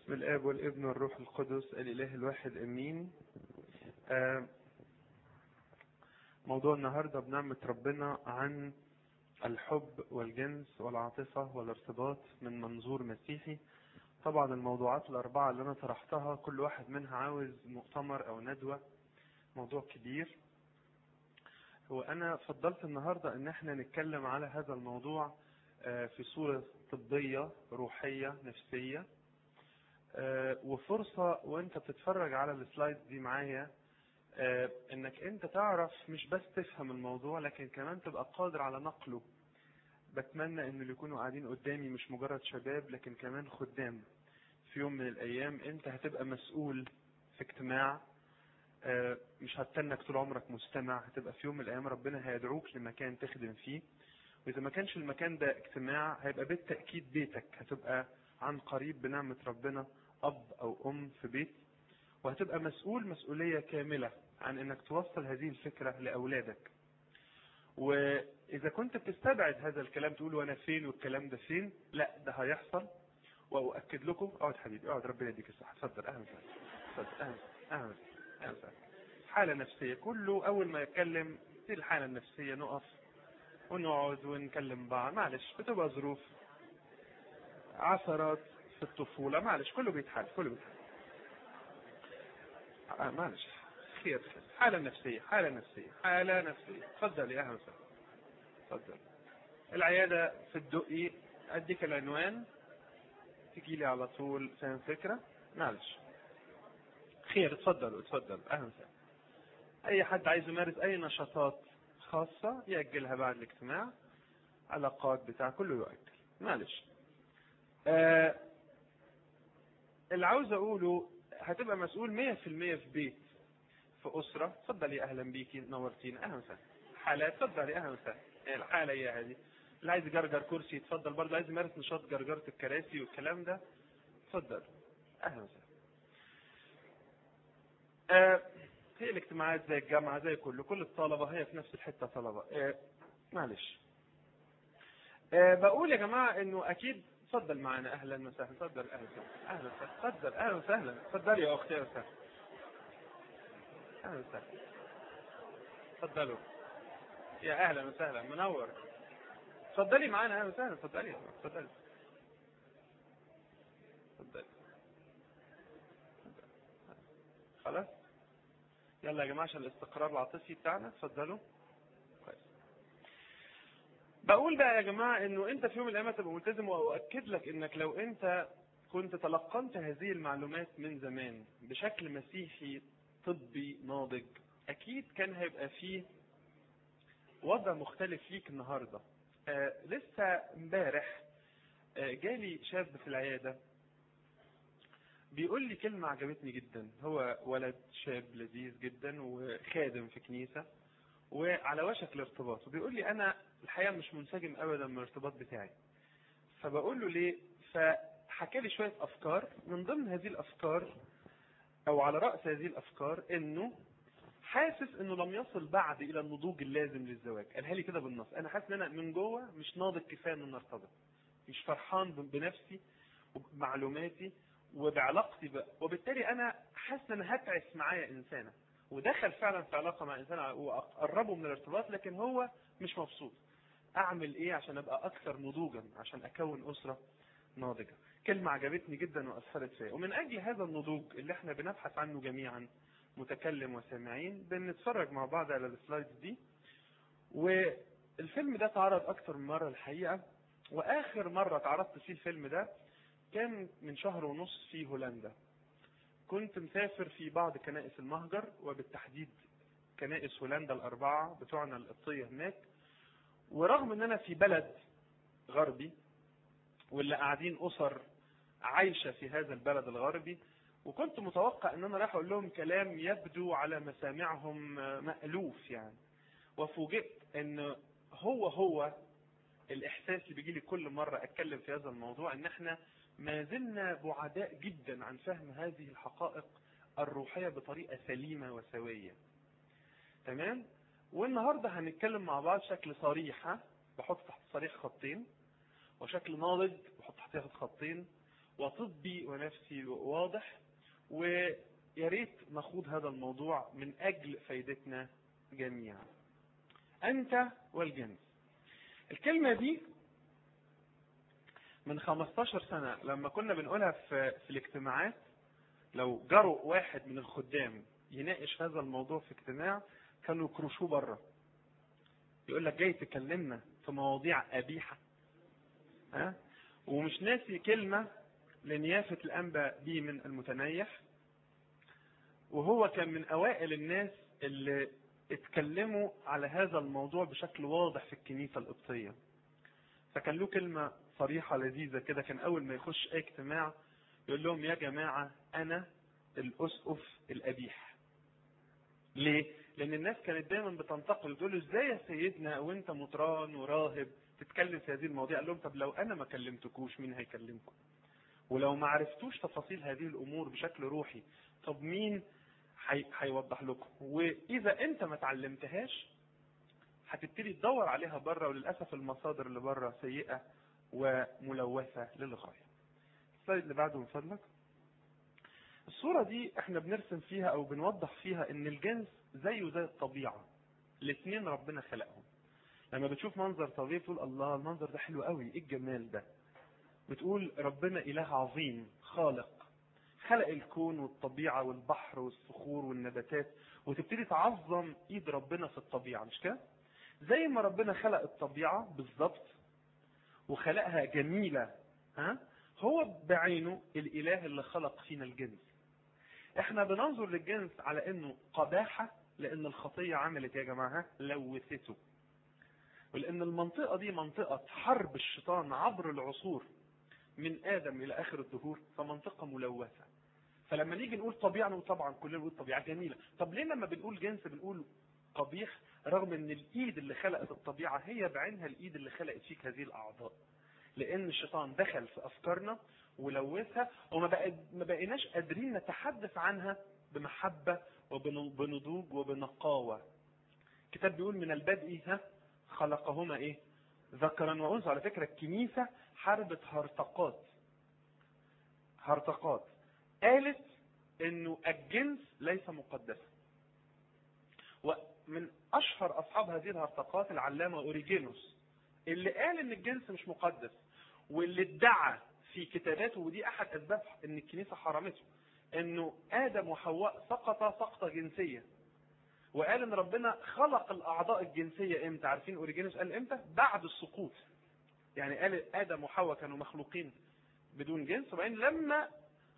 باسم الاب والابن والروح القدس الاله الواحد امين آه، موضوع النهارده بنعمة ربنا عن الحب والجنس والعاطفة والارتباط من منظور مسيحي طبعا الموضوعات الأربعة اللي أنا طرحتها كل واحد منها عاوز مؤتمر أو ندوة موضوع كبير وأنا فضلت النهاردة إن احنا نتكلم على هذا الموضوع آه، في صورة طبية روحية نفسية آه، وفرصة وانت بتتفرج على السلايد دي معايا آه، انك انت تعرف مش بس تفهم الموضوع لكن كمان تبقى قادر على نقله بتمنى ان اللي يكونوا قاعدين قدامي مش مجرد شباب لكن كمان خدام في يوم من الايام انت هتبقى مسؤول في اجتماع آه، مش هتتنك طول عمرك مستمع هتبقى في يوم من الايام ربنا هيدعوك لمكان تخدم فيه واذا ما كانش المكان ده اجتماع هيبقى بالتاكيد بيتك هتبقى عن قريب بنعمه ربنا اب او ام في بيت وهتبقى مسؤول مسؤوليه كامله عن انك توصل هذه الفكره لاولادك واذا كنت بتستبعد هذا الكلام تقول وانا فين والكلام ده فين لا ده هيحصل واؤكد لكم اقعد حبيبي اقعد ربنا يديك الصحه اتفضل اهلا وسهلا اتفضل اهلا اهلا اهلا وسهلا حاله نفسيه كله اول ما يتكلم دي الحاله النفسيه نقف ونقعد ونكلم بعض معلش بتبقى ظروف عثرات في الطفولة معلش كله بيتحل كله بيتحل آه معلش خير خير حالة نفسية حالة نفسية حالة نفسية اتفضل يا أهلا وسهلا اتفضل العيادة في الدقي أديك العنوان تجي لي على طول فاهم فكرة معلش خير اتفضلوا اتفضل أهلا وسهلا أي حد عايز يمارس أي نشاطات خاصة يأجلها بعد الاجتماع علاقات بتاع كله يؤجل معلش آه اللي عاوز اقوله هتبقى مسؤول 100% في بيت في اسره اتفضل يا اهلا بيكي نورتينا اهلا وسهلا حالة اتفضل يا اهلا وسهلا إيه الحاله هي هذه اللي عايز يجرجر كرسي يتفضل برضه عايز يمارس نشاط جرجره الكراسي والكلام ده اتفضل اهلا وسهلا آه هي الاجتماعات زي الجامعه زي كله كل الطلبه هي في نفس الحته طلبه آه معلش آه بقول يا جماعه انه اكيد اتفضل معنا اهلا وسهلا اتفضل اهلا وسهلا اهلا وسهلا اتفضل اهلا وسهلا اتفضلي يا اختي اهلا وسهلا اهلا وسهلا اتفضلوا يا اهلا وسهلا منور اتفضلي معانا اهلا وسهلا اتفضلي اتفضلي اتفضلي خلاص يلا يا جماعه عشان الاستقرار العاطفي بتاعنا اتفضلوا كويس بقول بقى يا جماعة انه انت في يوم من الايام هتبقى ملتزم واؤكد لك انك لو انت كنت تلقنت هذه المعلومات من زمان بشكل مسيحي طبي ناضج اكيد كان هيبقى فيه وضع مختلف ليك النهاردة آه لسه امبارح آه جالي شاب في العيادة بيقول لي كلمة عجبتني جدا هو ولد شاب لذيذ جدا وخادم في كنيسة وعلى وشك الارتباط وبيقول لي انا الحقيقه مش منسجم ابدا من الارتباط بتاعي فبقول له ليه فحكى لي شويه افكار من ضمن هذه الافكار او على راس هذه الافكار انه حاسس انه لم يصل بعد الى النضوج اللازم للزواج قالها لي كده بالنص انا حاسس ان انا من جوه مش ناضج كفايه ان انا ارتبط مش فرحان بنفسي وبمعلوماتي وبعلاقتي بقى وبالتالي انا حاسس ان انا هتعس معايا انسانه ودخل فعلا في علاقه مع انسان وقربه من الارتباط لكن هو مش مبسوط اعمل ايه عشان ابقى اكثر نضوجا عشان اكون اسره ناضجه كلمه عجبتني جدا واثرت فيا ومن اجل هذا النضوج اللي احنا بنبحث عنه جميعا متكلم وسامعين بنتفرج مع بعض على السلايدز دي والفيلم ده اتعرض اكثر من مره الحقيقه واخر مره اتعرضت فيه الفيلم ده كان من شهر ونص في هولندا كنت مسافر في بعض كنائس المهجر وبالتحديد كنائس هولندا الأربعة بتوعنا القبطية هناك ورغم ان انا في بلد غربي واللي قاعدين اسر عايشة في هذا البلد الغربي وكنت متوقع ان انا رايح اقول لهم كلام يبدو على مسامعهم مألوف يعني وفوجئت ان هو هو الاحساس اللي بيجي لي كل مرة اتكلم في هذا الموضوع ان احنا ما زلنا بعداء جدا عن فهم هذه الحقائق الروحية بطريقة سليمة وسوية تمام والنهاردة هنتكلم مع بعض شكل صريح ها بحط تحت صريح خطين وشكل ناضج بحط تحتها خطين وطبي ونفسي واضح ويا ريت نخوض هذا الموضوع من أجل فايدتنا جميعا أنت والجنس الكلمة دي من 15 سنة لما كنا بنقولها في, في الاجتماعات لو جروا واحد من الخدام يناقش هذا الموضوع في اجتماع كانوا يكرشوه بره يقول لك جاي تكلمنا في مواضيع قبيحة ها ومش ناسي كلمة لنيافة الأنبا بي من المتنيح وهو كان من أوائل الناس اللي اتكلموا على هذا الموضوع بشكل واضح في الكنيسة القبطية فكان له كلمة صريحة لذيذة كده كان أول ما يخش أي اجتماع يقول لهم يا جماعة أنا الأسقف القبيح ليه؟ لأن الناس كانت دايما بتنتقل تقول له إزاي يا سيدنا وأنت مطران وراهب تتكلم في هذه المواضيع قال لهم طب لو أنا ما كلمتكوش مين هيكلمكم؟ ولو ما عرفتوش تفاصيل هذه الأمور بشكل روحي طب مين هيوضح لكم؟ وإذا أنت ما تعلمتهاش هتبتدي تدور عليها بره وللأسف المصادر اللي بره سيئة وملوثة للغاية. السلايد اللي بعده من فضلك. الصورة دي احنا بنرسم فيها او بنوضح فيها ان الجنس زيه زي الطبيعة الاثنين ربنا خلقهم لما بتشوف منظر طبيعي تقول الله المنظر ده حلو قوي ايه الجمال ده بتقول ربنا اله عظيم خالق خلق الكون والطبيعة والبحر والصخور والنباتات وتبتدي تعظم ايد ربنا في الطبيعة مش كده زي ما ربنا خلق الطبيعة بالظبط وخلقها جميلة ها هو بعينه الاله اللي خلق فينا الجنس احنا بننظر للجنس على انه قباحة لان الخطية عملت يا جماعة لوثته ولان المنطقة دي منطقة حرب الشيطان عبر العصور من ادم الى اخر الدهور فمنطقة ملوثة فلما نيجي نقول طبيعة نقول طبعا كلنا نقول طبيعة جميلة طب ليه لما بنقول جنس بنقول قبيح رغم ان الايد اللي خلقت الطبيعة هي بعينها الايد اللي خلقت فيك هذه الاعضاء لان الشيطان دخل في افكارنا ولوثها وما بقى ما بقيناش قادرين نتحدث عنها بمحبه وبنضوج وبنقاوه. الكتاب بيقول من البدء ها خلقهما ايه؟ ذكرا وانثى على فكره الكنيسه حاربت هرطقات. هرطقات قالت انه الجنس ليس مقدسا. ومن اشهر اصحاب هذه الهرطقات العلامه اوريجينوس اللي قال ان الجنس مش مقدس واللي ادعى في كتاباته ودي احد اسباب ان الكنيسه حرمته انه ادم وحواء سقطا سقطه جنسيه وقال ان ربنا خلق الاعضاء الجنسيه امتى عارفين اوريجينوس قال امتى بعد السقوط يعني قال ادم وحواء كانوا مخلوقين بدون جنس وبعدين لما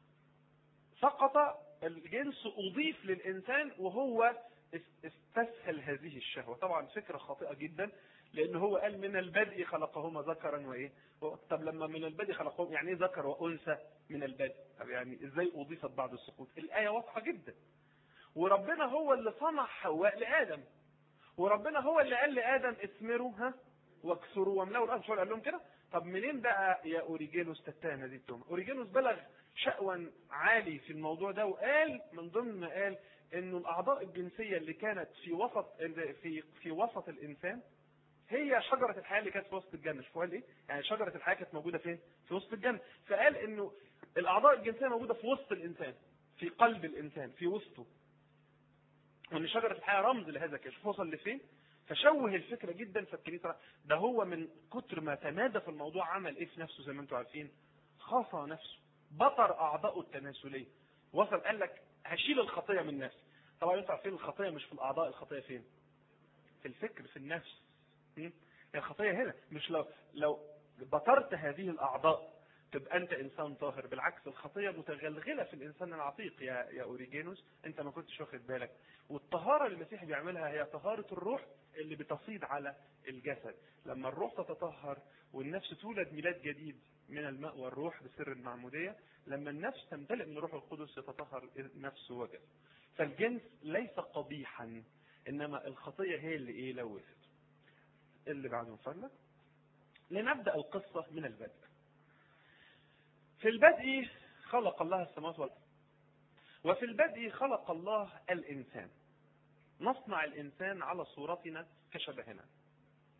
سقط الجنس اضيف للانسان وهو استسهل هذه الشهوه طبعا فكره خاطئه جدا لان هو قال من البدء خلقهما ذكرا وايه طب لما من البدء خلقهم يعني ايه ذكر وانثى من البدء طب يعني ازاي اضيفت بعد السقوط الايه واضحه جدا وربنا هو اللي صنع حواء لادم وربنا هو اللي قال لادم اثمروا ها واكثروا واملأوا الارض شو قال لهم كده طب منين بقى يا اوريجينوس تتهم هذه التهمه اوريجينوس بلغ شأوا عالي في الموضوع ده وقال من ضمن ما قال انه الاعضاء الجنسيه اللي كانت في وسط في في وسط الانسان هي شجرة الحياة اللي كانت في وسط الجنة شوفوا قال ايه؟ يعني شجرة الحياة كانت موجودة فين؟ في وسط الجنة فقال انه الاعضاء الجنسية موجودة في وسط الانسان في قلب الانسان في وسطه وان شجرة الحياة رمز لهذا كده شوف وصل لفين؟ فشوه الفكرة جدا فالكنيسة ده هو من كتر ما تمادى في الموضوع عمل ايه في نفسه زي ما انتم عارفين؟ خاصة نفسه بطر اعضائه التناسلية وصل قال لك هشيل الخطية من نفسي طبعا انتوا عارفين الخطية مش في الاعضاء الخطية فين؟ في الفكر في النفس الخطية هنا مش لو لو بطرت هذه الأعضاء تبقى أنت إنسان طاهر بالعكس الخطية متغلغلة في الإنسان العتيق يا يا أوريجينوس أنت ما كنتش واخد بالك والطهارة اللي المسيح بيعملها هي طهارة الروح اللي بتفيض على الجسد لما الروح تتطهر والنفس تولد ميلاد جديد من الماء والروح بسر المعمودية لما النفس تمتلئ من الروح القدس يتطهر نفسه وجسد فالجنس ليس قبيحا إنما الخطية هي اللي إيه لوثت اللي بعده فضلك لنبدأ القصة من البدء في البدء خلق الله السماوات والأرض وفي البدء خلق الله الإنسان نصنع الإنسان على صورتنا كشبهنا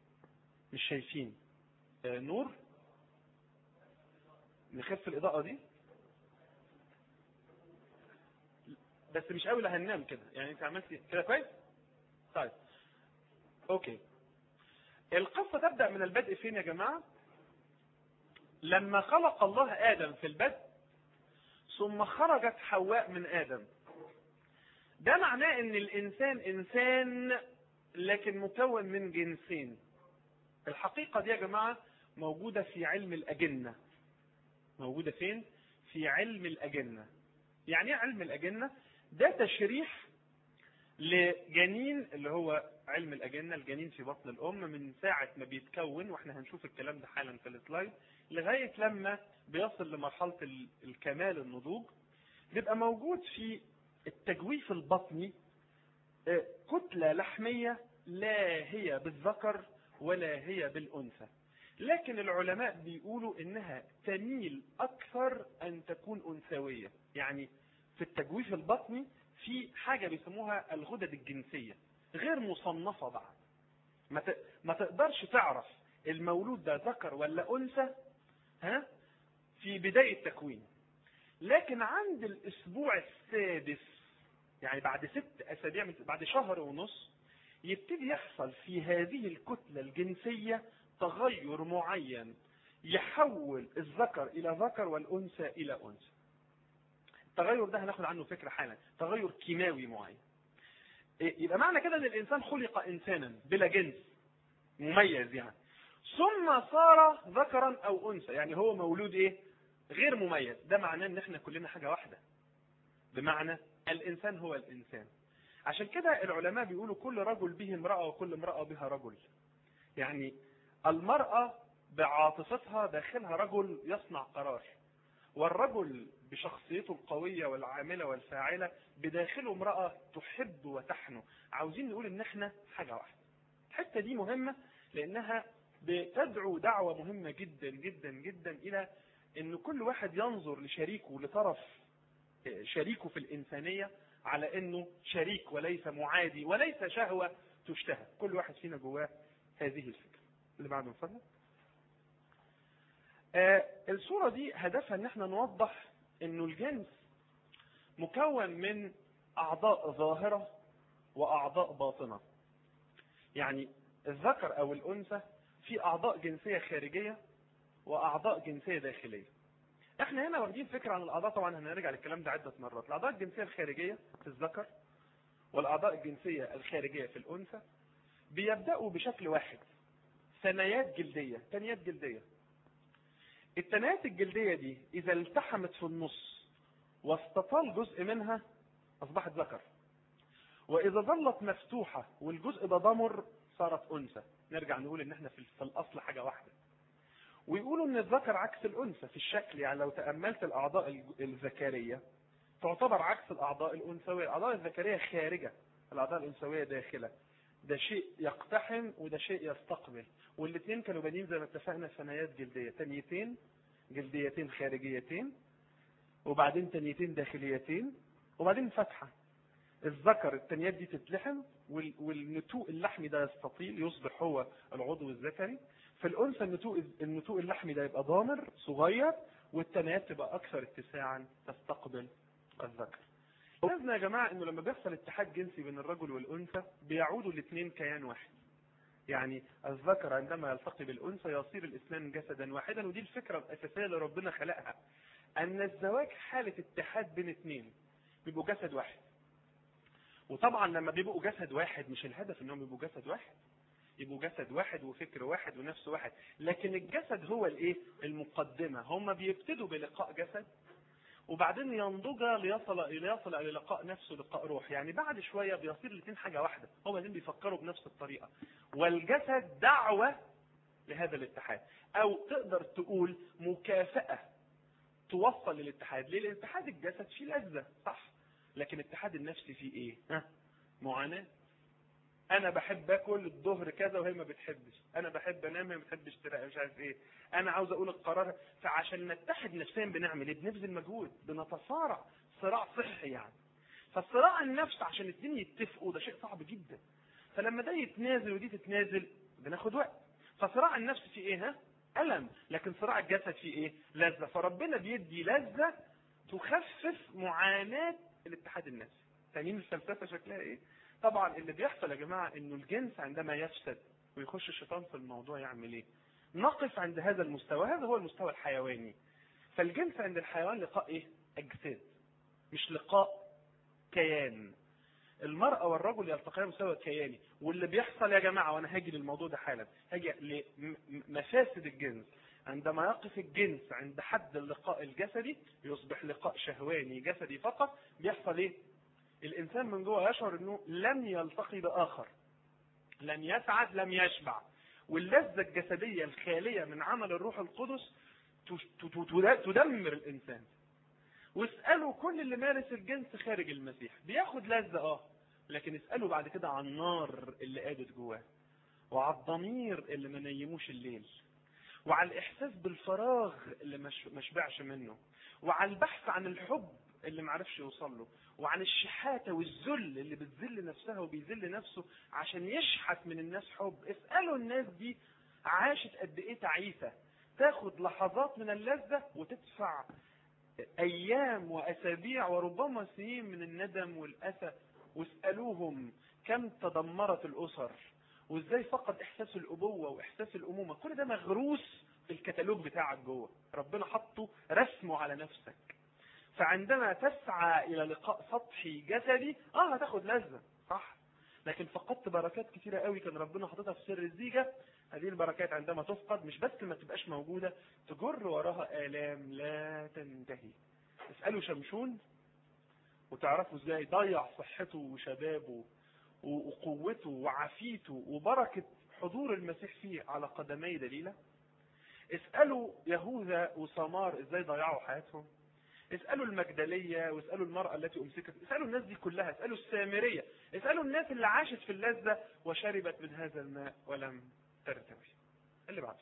مش شايفين آه نور نخف الإضاءة دي بس مش قوي هننام كده يعني انت عملتي كده كويس طيب اوكي القصة تبدأ من البدء فين يا جماعة لما خلق الله آدم في البدء ثم خرجت حواء من آدم ده معناه ان الانسان انسان لكن مكون من جنسين الحقيقة دي يا جماعة موجودة في علم الأجنة موجودة فين؟ في علم الأجنة يعني ايه علم الأجنة؟ ده تشريح لجنين اللي هو علم الأجنة الجنين في بطن الأم من ساعة ما بيتكون واحنا هنشوف الكلام ده حالا في السلايد لغاية لما بيصل لمرحلة ال- الكمال النضوج بيبقى موجود في التجويف البطني آه، كتلة لحمية لا هي بالذكر ولا هي بالأنثى لكن العلماء بيقولوا انها تميل اكثر ان تكون انثويه يعني في التجويف البطني في حاجه بيسموها الغدد الجنسيه غير مصنفه بعد ما ت- ما تقدرش تعرف المولود ده ذكر ولا انثى ها في بدايه التكوين لكن عند الاسبوع السادس يعني بعد ست اسابيع من بعد شهر ونص يبتدي يحصل في هذه الكتله الجنسيه تغير معين يحول الذكر الى ذكر والانثى الى انثى التغير ده هناخد عنه فكره حالا تغير كيماوي معين إيه، يبقى معنى كده ان الانسان خلق انسانا بلا جنس مميز يعني ثم صار ذكرا او انثى يعني هو مولود ايه غير مميز ده معناه ان احنا كلنا حاجه واحده بمعنى الانسان هو الانسان عشان كده العلماء بيقولوا كل رجل به امراه وكل امراه بها رجل يعني المرأة بعاطفتها داخلها رجل يصنع قرار والرجل بشخصيته القوية والعاملة والفاعلة بداخله امرأة تحب وتحنو عاوزين نقول ان احنا حاجة واحدة الحتة دي مهمة لانها بتدعو دعوة مهمة جدا جدا جدا الى ان كل واحد ينظر لشريكه لطرف شريكه في الانسانية على انه شريك وليس معادي وليس شهوة تشتهى كل واحد فينا جواه هذه الفكرة اللي بعده اتفضل آه الصورة دي هدفها ان احنا نوضح انه الجنس مكون من اعضاء ظاهرة واعضاء باطنة يعني الذكر او الانثى في اعضاء جنسية خارجية واعضاء جنسية داخلية احنا هنا واخدين فكرة عن الاعضاء طبعا هنرجع للكلام ده عدة مرات الاعضاء الجنسية الخارجية في الذكر والاعضاء الجنسية الخارجية في الانثى بيبدأوا بشكل واحد ثنايات جلدية ثنيات جلدية الثنايات الجلدية دي إذا التحمت في النص واستطال جزء منها أصبحت ذكر وإذا ظلت مفتوحة والجزء ده ضمر صارت أنثى نرجع نقول إن إحنا في في الأصل حاجة واحدة ويقولوا إن الذكر عكس الأنثى في الشكل يعني لو تأملت الأعضاء الج- الذكرية تعتبر عكس الأعضاء الأنثوية الأعضاء الذكرية خارجة الأعضاء الأنثوية داخلة ده شيء يقتحم وده شيء يستقبل والاثنين كانوا بانين زي ما اتفقنا ثنايات جلديه ثنيتين جلديتين خارجيتين وبعدين ثنيتين داخليتين وبعدين فتحه الذكر الثنيات دي تتلحم وال- والنتوء اللحمي ده يستطيل يصبح هو العضو الذكري في الانثى النتوء النتوء اللحمي ده يبقى ضامر صغير والثنايات تبقى اكثر اتساعا تستقبل الذكر لازم يا جماعه انه لما بيحصل اتحاد جنسي بين الرجل والانثى بيعودوا الاثنين كيان واحد يعني الذكر عندما يلتقي بالانثى يصير الاثنان جسدا واحدا ودي الفكره الاساسيه اللي ربنا خلقها ان الزواج حاله اتحاد بين اثنين بيبقوا جسد واحد وطبعا لما بيبقوا جسد واحد مش الهدف انهم يبقوا جسد واحد يبقوا جسد واحد وفكر واحد ونفس واحد لكن الجسد هو الايه المقدمه هم بيبتدوا بلقاء جسد وبعدين ينضج ليصل ليصل الى لقاء نفس ولقاء روح يعني بعد شويه بيصير الاثنين حاجه واحده هم الاثنين بيفكروا بنفس الطريقه والجسد دعوه لهذا الاتحاد او تقدر تقول مكافاه توصل للاتحاد ليه الاتحاد الجسد فيه لذه صح لكن الاتحاد النفسي فيه ايه ها معاناه انا بحب اكل الظهر كذا وهي ما بتحبش انا بحب انام هي ما بتحبش تلاقي مش عارف ايه انا عاوز اقول القرار فعشان نتحد نفسيا بنعمل ايه بنبذل مجهود بنتصارع صراع صحي يعني فالصراع النفس عشان الاثنين يتفقوا ده شيء صعب جدا فلما ده يتنازل ودي تتنازل بناخد وقت فصراع النفس فيه ايه ها الم لكن صراع الجسد فيه ايه لذه فربنا بيدي لذه تخفف معاناة الاتحاد النفسي فاهمين الفلسفة شكلها ايه طبعا اللي بيحصل يا جماعة انه الجنس عندما يفسد ويخش الشيطان في الموضوع يعمل ايه نقف عند هذا المستوى هذا هو المستوى الحيواني فالجنس عند الحيوان لقاء ايه اجساد مش لقاء كيان المرأة والرجل يلتقيان مستوى كياني واللي بيحصل يا جماعة وانا هاجي للموضوع ده حالا هاجي لمفاسد الجنس عندما يقف الجنس عند حد اللقاء الجسدي يصبح لقاء شهواني جسدي فقط بيحصل ايه الانسان من جوه يشعر انه لم يلتقي باخر لم يسعد لم يشبع واللذة الجسدية الخالية من عمل الروح القدس تدمر الانسان واسألوا كل اللي مارس الجنس خارج المسيح بياخد لذة اه لكن اسألوا بعد كده عن النار اللي قادت جواه وعلى الضمير اللي ما نيموش الليل وعلى الاحساس بالفراغ اللي ما شبعش منه وعلى البحث عن الحب اللي ما عرفش يوصل له وعن الشحاتة والذل اللي بتذل نفسها وبيذل نفسه عشان يشحت من الناس حب اسألوا الناس دي عاشت قد ايه تعيسة تاخد لحظات من اللذة وتدفع ايام واسابيع وربما سنين من الندم والاسى واسألوهم كم تدمرت الاسر وازاي فقد احساس الابوة واحساس الامومة كل ده مغروس في الكتالوج بتاعك جوه ربنا حطه رسمه على نفسك فعندما تسعى الى لقاء سطحي جسدي اه هتاخد لذة صح لكن فقدت بركات كتيرة قوي كان ربنا حاططها في سر الزيجة هذه البركات عندما تفقد مش بس ما تبقاش موجودة تجر وراها آلام لا تنتهي اسألوا شمشون وتعرفوا ازاي ضيع صحته وشبابه وقوته وعافيته وبركة حضور المسيح فيه على قدمي دليلة اسألوا يهوذا وسمار ازاي ضيعوا حياتهم اسألوا المجدلية واسألوا المرأة التي أمسكت اسألوا الناس دي كلها اسألوا السامرية اسألوا الناس اللي عاشت في اللذة وشربت من هذا الماء ولم ترتوي اللي بعده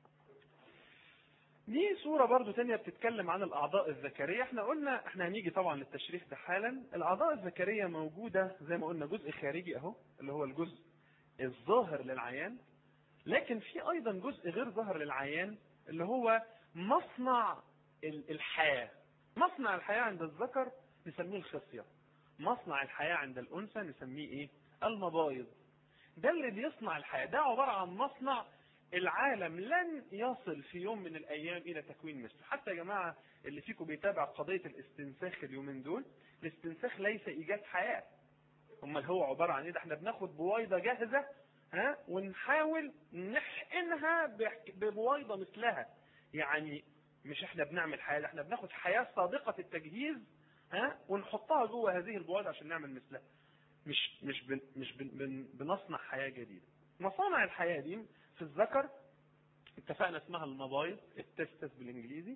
دي صورة برضو تانية بتتكلم عن الأعضاء الذكرية احنا قلنا احنا هنيجي طبعا للتشريح ده حالا الأعضاء الذكرية موجودة زي ما قلنا جزء خارجي اهو اللي هو الجزء الظاهر للعيان لكن في أيضا جزء غير ظاهر للعيان اللي هو مصنع الحياة مصنع الحياة عند الذكر نسميه الخصية مصنع الحياة عند الأنثى نسميه ايه المبايض ده اللي بيصنع الحياة ده عبارة عن مصنع العالم لن يصل في يوم من الأيام إلى تكوين مثله حتى يا جماعة اللي فيكم بيتابع قضية الاستنساخ اليومين دول الاستنساخ ليس إيجاد حياة امال هو عبارة عن ايه ده احنا بناخد بويضة جاهزة ها ونحاول نحقنها ببويضة مثلها يعني مش احنا بنعمل حياة احنا بناخد حياة صادقة التجهيز ها ونحطها جوه هذه البويضة عشان نعمل مثلها مش مش بن مش بن بن بنصنع حياة جديدة مصانع الحياة دي في الذكر اتفقنا اسمها المبايض التستس بالانجليزي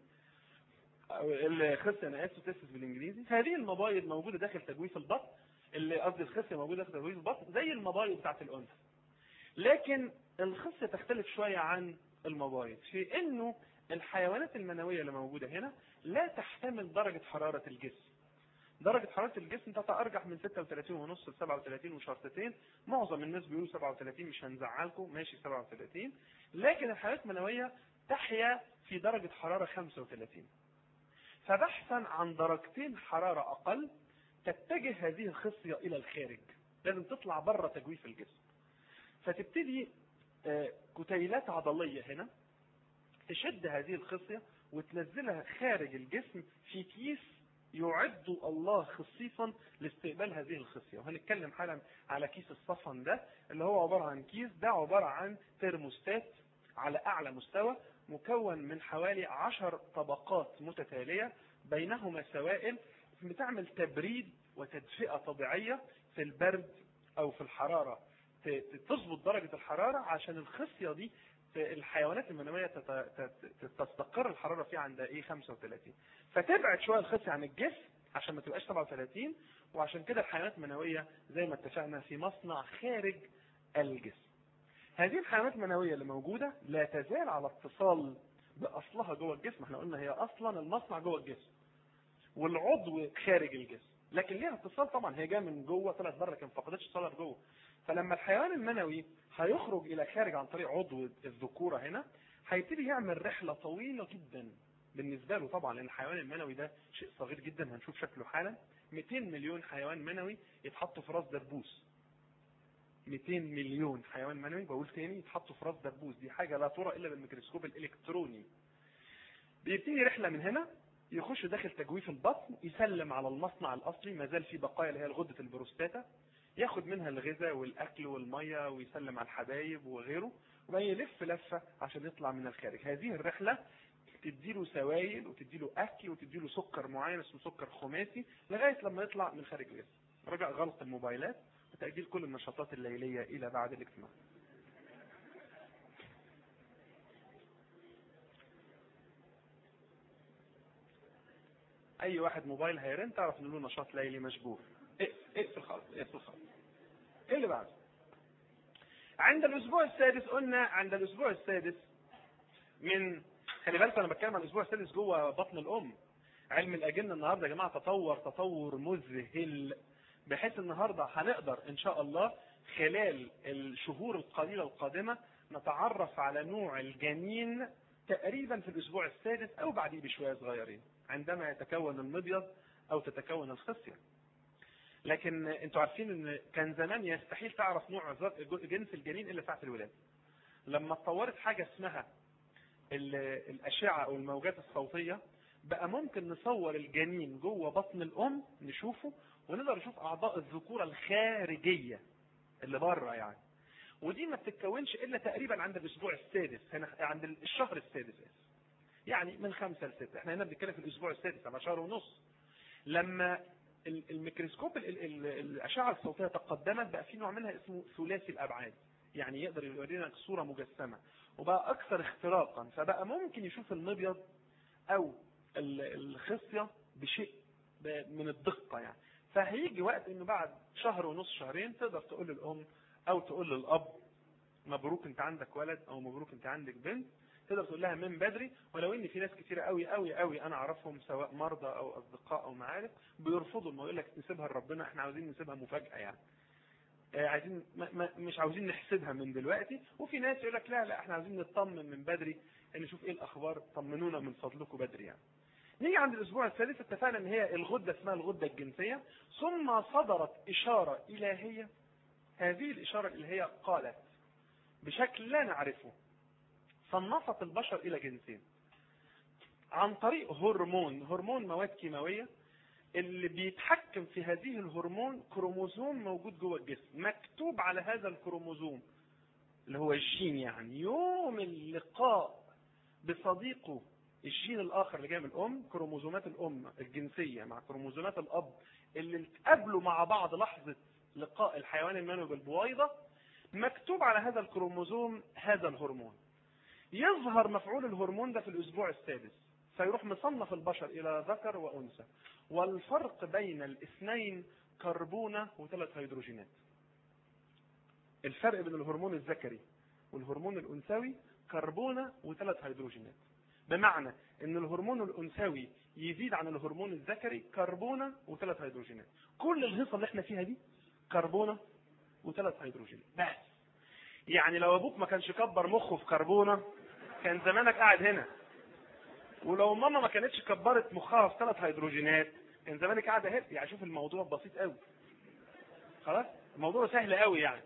الخصية انا اسف تستس بالانجليزي هذه المبايض موجودة داخل تجويف البطن اللي قصدي الخصية موجودة داخل تجويف البطن زي المبايض بتاعت الانثى لكن الخصية تختلف شوية عن المبايض في انه الحيوانات المنوية اللي موجودة هنا لا تحتمل درجة حرارة الجسم درجة حرارة الجسم تتأرجح من 36 ونص ل 37 وشرطتين معظم الناس بيقولوا 37 مش هنزعلكم ماشي 37 لكن الحيوانات المنوية تحيا في درجة حرارة 35 فبحثا عن درجتين حرارة أقل تتجه هذه الخصية إلى الخارج لازم تطلع بره تجويف الجسم فتبتدي كتيلات عضلية هنا تشد هذه الخصية وتنزلها خارج الجسم في كيس يعد الله خصيصا لاستقبال هذه الخصية وهنتكلم حالا على كيس الصفن ده اللي هو عبارة عن كيس ده عبارة عن ترموستات على أعلى مستوى مكون من حوالي عشر طبقات متتالية بينهما سوائل بتعمل تبريد وتدفئة طبيعية في البرد أو في الحرارة تظبط درجة الحرارة عشان الخصية دي الحيوانات المنوية تستقر الحرارة فيها عند ايه 35 فتبعد شوية الخصية عن الجسم عشان ما تبقاش 37 وعشان كده الحيوانات المنوية زي ما اتفقنا في مصنع خارج الجسم هذه الحيوانات المنوية اللي موجودة لا تزال على اتصال بأصلها جوه الجسم احنا قلنا هي أصلا المصنع جوه الجسم والعضو خارج الجسم لكن ليها اتصال طبعا هي جايه من جوه طلعت بره لكن فقدتش اتصالها جوه فلما الحيوان المنوي هيخرج الى خارج عن طريق عضو الذكوره هنا هيبتدي يعمل رحله طويله جدا بالنسبة له طبعا لأن الحيوان المنوي ده شيء صغير جدا هنشوف شكله حالا 200 مليون حيوان منوي يتحطوا في راس دبوس 200 مليون حيوان منوي بقول تاني يتحطوا في راس دبوس دي حاجة لا ترى إلا بالميكروسكوب الإلكتروني بيبتدي رحلة من هنا يخش داخل تجويف البطن يسلم على المصنع الأصلي ما زال في بقايا اللي هي غدة البروستاتا ياخد منها الغذاء والأكل والمية ويسلم على الحبايب وغيره وبعدين يلف لفة عشان يطلع من الخارج هذه الرحلة تديله سوائل وتديله أكل وتديله سكر معين اسمه سكر خماسي لغاية لما يطلع من خارج الجسم رجع غلق الموبايلات وتأجيل كل النشاطات الليلية إلى بعد الاجتماع اي واحد موبايل هيرن تعرف ان له نشاط ليلي مشبوه اقفل خالص اقفل خالص ايه اللي بعده عند الاسبوع السادس قلنا عند الاسبوع السادس من خلي بالك انا بتكلم عن الاسبوع السادس جوه بطن الام علم الاجنه النهارده يا جماعه تطور تطور مذهل بحيث النهارده هنقدر ان شاء الله خلال الشهور القليله القادمه نتعرف على نوع الجنين تقريبا في الاسبوع السادس او بعديه بشويه صغيرين عندما يتكون المبيض او تتكون الخصيه لكن انتوا عارفين ان كان زمان يستحيل تعرف نوع جنس الجنين الا ساعه الولاده لما اتطورت حاجه اسمها الاشعه او الموجات الصوتيه بقى ممكن نصور الجنين جوه بطن الام نشوفه ونقدر نشوف اعضاء الذكوره الخارجيه اللي بره يعني ودي ما بتتكونش الا تقريبا عند الاسبوع السادس هنا عند الشهر السادس يعني من خمسة لستة احنا هنا بنتكلم في الاسبوع السادس على شهر ونص لما الميكروسكوب الاشعه الصوتيه تقدمت بقى في نوع منها اسمه ثلاثي الابعاد يعني يقدر يورينا صوره مجسمه وبقى اكثر اختراقا فبقى ممكن يشوف المبيض او الخصيه بشيء من الدقه يعني فهيجي وقت انه بعد شهر ونص شهرين تقدر تقول للام او تقول للاب مبروك انت عندك ولد او مبروك انت عندك بنت تقدر تقول لها من بدري ولو ان في ناس كتيره قوي قوي قوي انا اعرفهم سواء مرضى او اصدقاء او معارف بيرفضوا ما يقول لك نسيبها لربنا احنا عاوزين نسيبها مفاجاه يعني آه عايزين ما ما مش عاوزين نحسبها من دلوقتي وفي ناس يقول لك لا لا احنا عاوزين نطمن من بدري نشوف ايه الاخبار طمنونا من فضلكم بدري يعني نيجي عند الاسبوع الثالث اتفقنا ان هي الغده اسمها الغده الجنسيه ثم صدرت اشاره الهيه هذه الاشاره الالهيه قالت بشكل لا نعرفه صنفت البشر الى جنسين عن طريق هرمون هرمون مواد كيماويه اللي بيتحكم في هذه الهرمون كروموزوم موجود جوه الجسم مكتوب على هذا الكروموزوم اللي هو الجين يعني يوم اللقاء بصديقه الجين الاخر اللي جاي من الام كروموزومات الام الجنسيه مع كروموزومات الاب اللي اتقابلوا مع بعض لحظه لقاء الحيوان المنوي بالبويضه مكتوب على هذا الكروموزوم هذا الهرمون يظهر مفعول الهرمون ده في الاسبوع السادس فيروح مصنف البشر الى ذكر وانثى والفرق بين الاثنين كربونه وثلاث هيدروجينات الفرق بين الهرمون الذكري والهرمون الانثوي كربونه وثلاث هيدروجينات بمعنى ان الهرمون الانثوي يزيد عن الهرمون الذكري كربونه وثلاث هيدروجينات كل الهيصه اللي احنا فيها دي كربونه وثلاث هيدروجينات بس يعني لو ابوك ما كانش كبر مخه في كربونه كان زمانك قاعد هنا ولو ماما ما كانتش كبرت مخها في ثلاث هيدروجينات كان زمانك قاعده هنا يعني شوف الموضوع بسيط قوي خلاص الموضوع سهل قوي يعني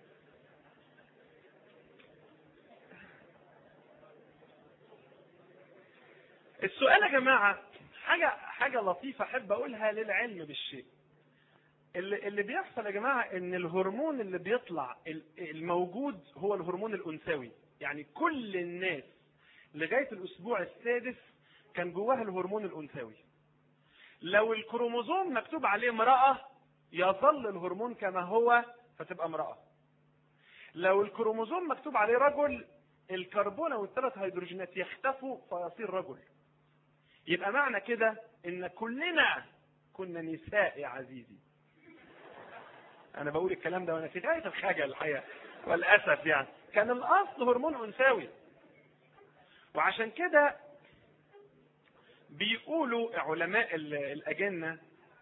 السؤال يا جماعه حاجه حاجه لطيفه احب اقولها للعلم بالشيء اللي اللي بيحصل يا جماعه ان الهرمون اللي بيطلع الموجود هو الهرمون الانثوي يعني كل الناس لغايه الاسبوع السادس كان جواها الهرمون الانثوي لو الكروموزوم مكتوب عليه امراه يظل الهرمون كما هو فتبقى امراه لو الكروموزوم مكتوب عليه رجل الكربون والثلاث هيدروجينات يختفوا فيصير رجل يبقى معنى كده ان كلنا كنا نساء يا عزيزي انا بقول الكلام ده وانا في غايه الخجل الحقيقه والاسف يعني كان الاصل هرمون انثوي وعشان كده بيقولوا علماء الاجنه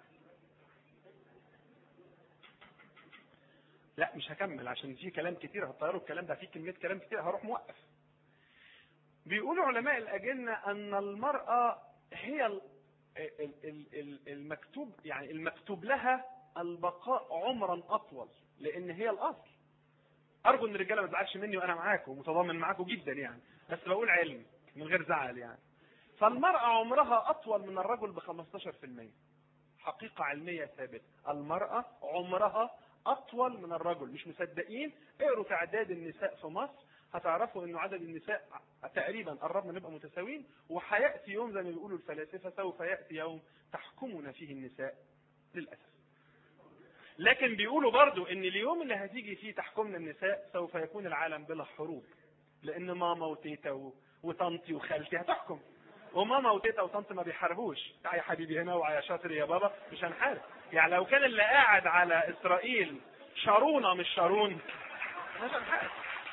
لا مش هكمل عشان في كلام كتير هتطيروا الكلام ده في كميه كلام كتير هروح موقف بيقولوا علماء الاجنه ان المراه هي ال- ال- ال- ال- المكتوب يعني المكتوب لها البقاء عمرا اطول لان هي الاصل ارجو ان الرجاله ما تزعلش مني وانا معاكم ومتضامن معاكم جدا يعني بس بقول علم من غير زعل يعني فالمرأة عمرها أطول من الرجل ب 15% حقيقة علمية ثابتة المرأة عمرها أطول من الرجل مش مصدقين اقروا تعداد النساء في مصر هتعرفوا انه عدد النساء تقريبا قربنا نبقى متساويين وهياتي يوم زي ما بيقولوا الفلاسفه سوف ياتي يوم تحكمنا فيه النساء للاسف. لكن بيقولوا برضو ان اليوم اللي هتيجي فيه تحكمنا النساء سوف يكون العالم بلا حروب لان ماما وتيتا و- وطنطي وخالتي هتحكم وماما وتيتا وطنط ما بيحاربوش تعالى يا حبيبي هنا ويا شاطر يا بابا مش هنحارب يعني لو كان اللي قاعد على اسرائيل شارونه مش شارون مش هنحارب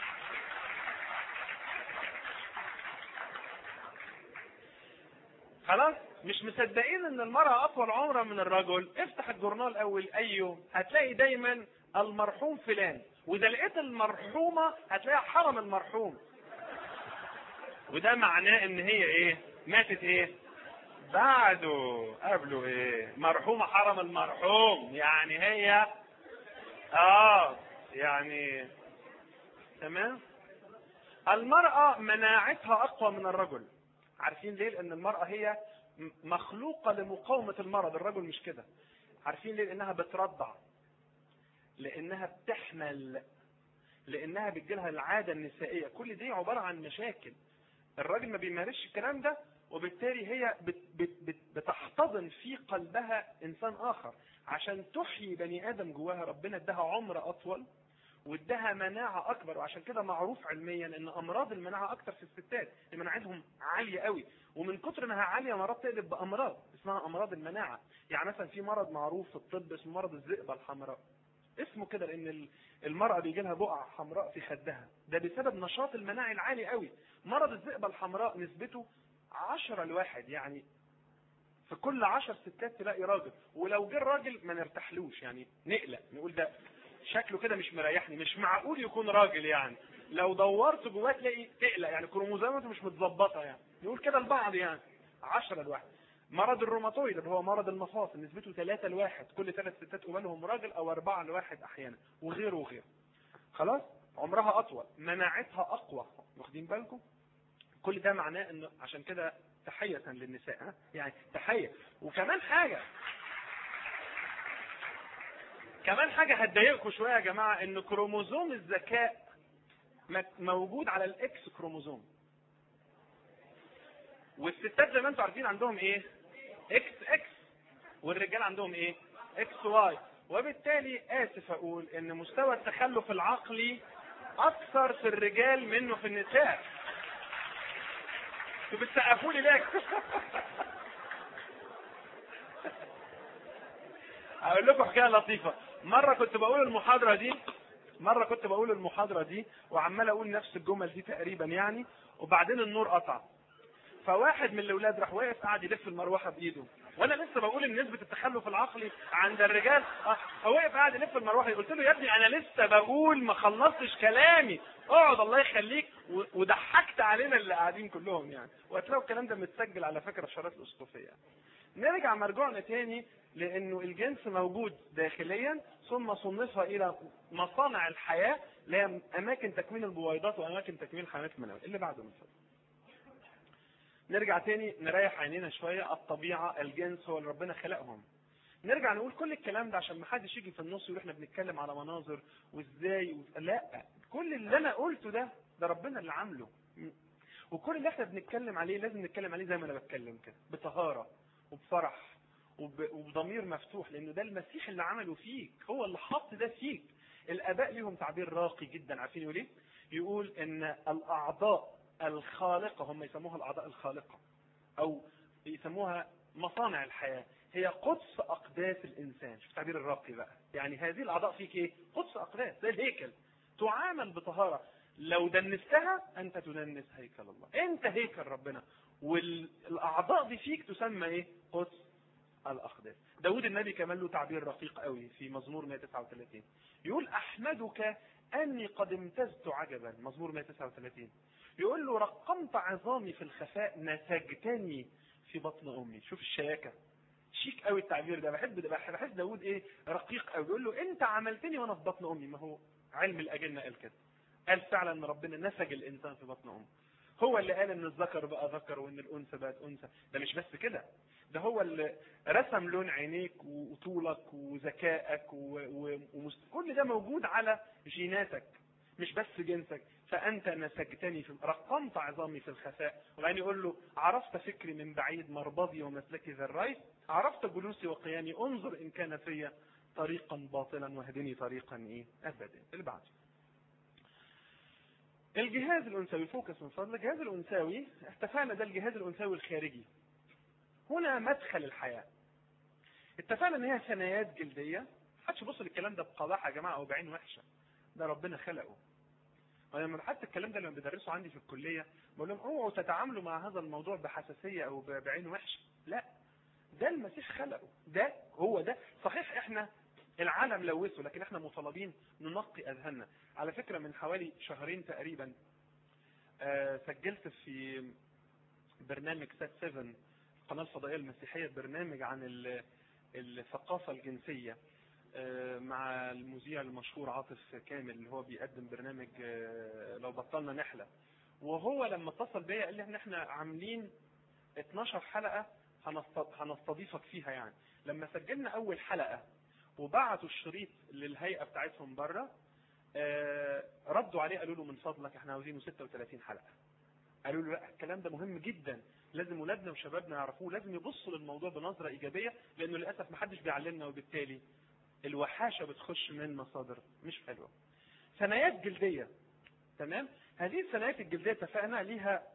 خلاص مش مصدقين ان المرأة اطول عمرا من الرجل افتح الجورنال اول اي يوم هتلاقي دايما المرحوم فلان واذا لقيت المرحومة هتلاقيها حرم المرحوم وده معناه ان هي ايه ماتت ايه بعده قبله ايه مرحومة حرم المرحوم يعني هي اه يعني تمام المرأة مناعتها اقوى من الرجل عارفين ليه لان المرأة هي م- مخلوقة لمقاومة المرض الرجل مش كده عارفين ليه لانها بترضع لانها بتحمل لانها بتجيلها العادة النسائية كل دي عبارة عن مشاكل الراجل ما بيمارسش الكلام ده وبالتالي هي بت بت بت بتحتضن في قلبها انسان اخر عشان تحيي بني ادم جواها ربنا اداها عمر اطول واداها مناعه اكبر وعشان كده معروف علميا ان امراض المناعه اكتر في الستات اللي مناعتهم عاليه قوي ومن كتر انها عاليه مرات تقلب بامراض اسمها امراض المناعه يعني مثلا في مرض معروف في الطب اسمه مرض الذئبه الحمراء اسمه كده لان ال- المرأة بيجي لها بقع حمراء في خدها ده بسبب نشاط المناعي العالي قوي مرض الذئبة الحمراء نسبته عشرة لواحد يعني في كل عشر ستات تلاقي راجل ولو جه الراجل ما نرتاحلوش يعني نقلق نقول ده شكله كده مش مريحني مش معقول يكون راجل يعني لو دورت جواه تلاقي تقلق يعني كروموزوماته مش متظبطه يعني نقول كده البعض يعني عشرة لواحد مرض الروماتويد اللي هو مرض المفاصل نسبته ثلاثة لواحد كل ثلاث ستات قبالهم راجل او أربعة لواحد احيانا وغيره وغيره خلاص عمرها اطول مناعتها اقوى واخدين بالكم كل ده معناه انه عشان كده تحية للنساء ها؟ يعني تحية وكمان حاجة كمان حاجة هتضايقكم شوية يا جماعة ان كروموزوم الذكاء م- موجود على الاكس كروموزوم والستات زي ما انتم عارفين عندهم ايه اكس اكس والرجال عندهم ايه اكس واي وبالتالي اسف اقول ان مستوى التخلف العقلي اكثر في الرجال منه في النساء انتوا بتسقفوا لي ليه اقول لكم حكايه لطيفه مره كنت بقول المحاضره دي مره كنت بقول المحاضره دي وعمال اقول نفس الجمل دي تقريبا يعني وبعدين النور قطع فواحد من الاولاد راح واقف قاعد يلف المروحه بايده وانا لسه بقول ان نسبه التخلف العقلي عند الرجال اه فوقف قاعد يلف المروحه قلت له يا ابني انا لسه بقول ما خلصتش كلامي اقعد الله يخليك و- وضحكت علينا اللي قاعدين كلهم يعني وهتلاقوا الكلام ده متسجل على فكره في شرايط الاسقفيه نرجع مرجوعنا تاني لانه الجنس موجود داخليا ثم صنفها الى مصانع الحياه اللي هي اماكن تكوين البويضات واماكن تكوين حيوانات المنويه اللي بعده مثلا نرجع تاني نريح عينينا شويه الطبيعه الجنس هو اللي ربنا خلقهم نرجع نقول كل الكلام ده عشان ما حدش يجي في النص يقول احنا بنتكلم على مناظر وازاي و... لا كل اللي انا قلته ده ده ربنا اللي عامله م. وكل اللي احنا بنتكلم عليه لازم نتكلم عليه زي ما انا بتكلم كده بطهاره وبفرح وب... وبضمير مفتوح لانه ده المسيح اللي عمله فيك هو اللي حط ده فيك الاباء ليهم تعبير راقي جدا عارفين يقول ايه يقول ان الاعضاء الخالقه هم يسموها الاعضاء الخالقه او يسموها مصانع الحياه هي قدس اقداس الانسان شوف التعبير الراقي بقى يعني هذه الاعضاء فيك ايه قدس اقداس زي الهيكل تعامل بطهاره لو دنستها انت تدنس هيكل الله انت هيكل ربنا والاعضاء دي فيك تسمى ايه قدس الاقداس داود النبي كمان له تعبير رقيق قوي في مزمور 139 يقول احمدك اني قد امتزت عجبا مزمور 139 يقول له رقمت عظامي في الخفاء نسجتني في بطن امي شوف الشياكه شيك قوي التعبير ده بحب ده بحس داوود ايه رقيق قوي بيقول له انت عملتني وانا في بطن امي ما هو علم الاجنه قال كده قال فعلا ان ربنا نسج الانسان في بطن امه هو اللي قال ان الذكر بقى ذكر وان الانثى بقت انثى ده مش بس كده ده هو اللي رسم لون عينيك وطولك وذكائك وكل ده موجود على جيناتك مش بس جنسك فانت نسجتني في رقمت عظامي في الخفاء وبعدين يقول له عرفت فكري من بعيد مربضي ومسلكي ذا الريس عرفت جلوسي وقيامي انظر ان كان في طريقا باطلا واهدني طريقا ايه ابدا اللي بعده الجهاز الانثوي فوكس من فضلك الجهاز الانثوي اتفقنا ده الجهاز الانثوي الخارجي هنا مدخل الحياه اتفقنا ان هي ثنايات جلديه محدش يبص للكلام ده بقباحه يا جماعه او بعين وحشه ده ربنا خلقه ولما حتى الكلام ده لما بدرسه عندي في الكليه بقول لهم اوعوا تتعاملوا مع هذا الموضوع بحساسيه او بعين وحشه لا ده المسيح خلقه ده هو ده صحيح احنا العالم لوثه لكن احنا مطالبين ننقي اذهاننا على فكره من حوالي شهرين تقريبا آه سجلت في برنامج سات 7 القناه الفضائيه المسيحيه برنامج عن الثقافه الجنسيه آه مع المذيع المشهور عاطف كامل اللي هو بيقدم برنامج آه لو بطلنا نحلة وهو لما اتصل بيا قال لي ان احنا عاملين 12 حلقه هنستضيفك فيها يعني لما سجلنا اول حلقه وبعتوا الشريط للهيئه بتاعتهم بره آه ردوا عليه قالوا له من فضلك احنا عاوزينه 36 حلقه قالوا له لا الكلام ده مهم جدا لازم ولادنا وشبابنا يعرفوه لازم يبصوا للموضوع بنظره ايجابيه لانه للاسف ما حدش بيعلمنا وبالتالي الوحاشه بتخش من مصادر مش حلوه ثنايات جلديه تمام هذه الثنايات الجلديه اتفقنا ليها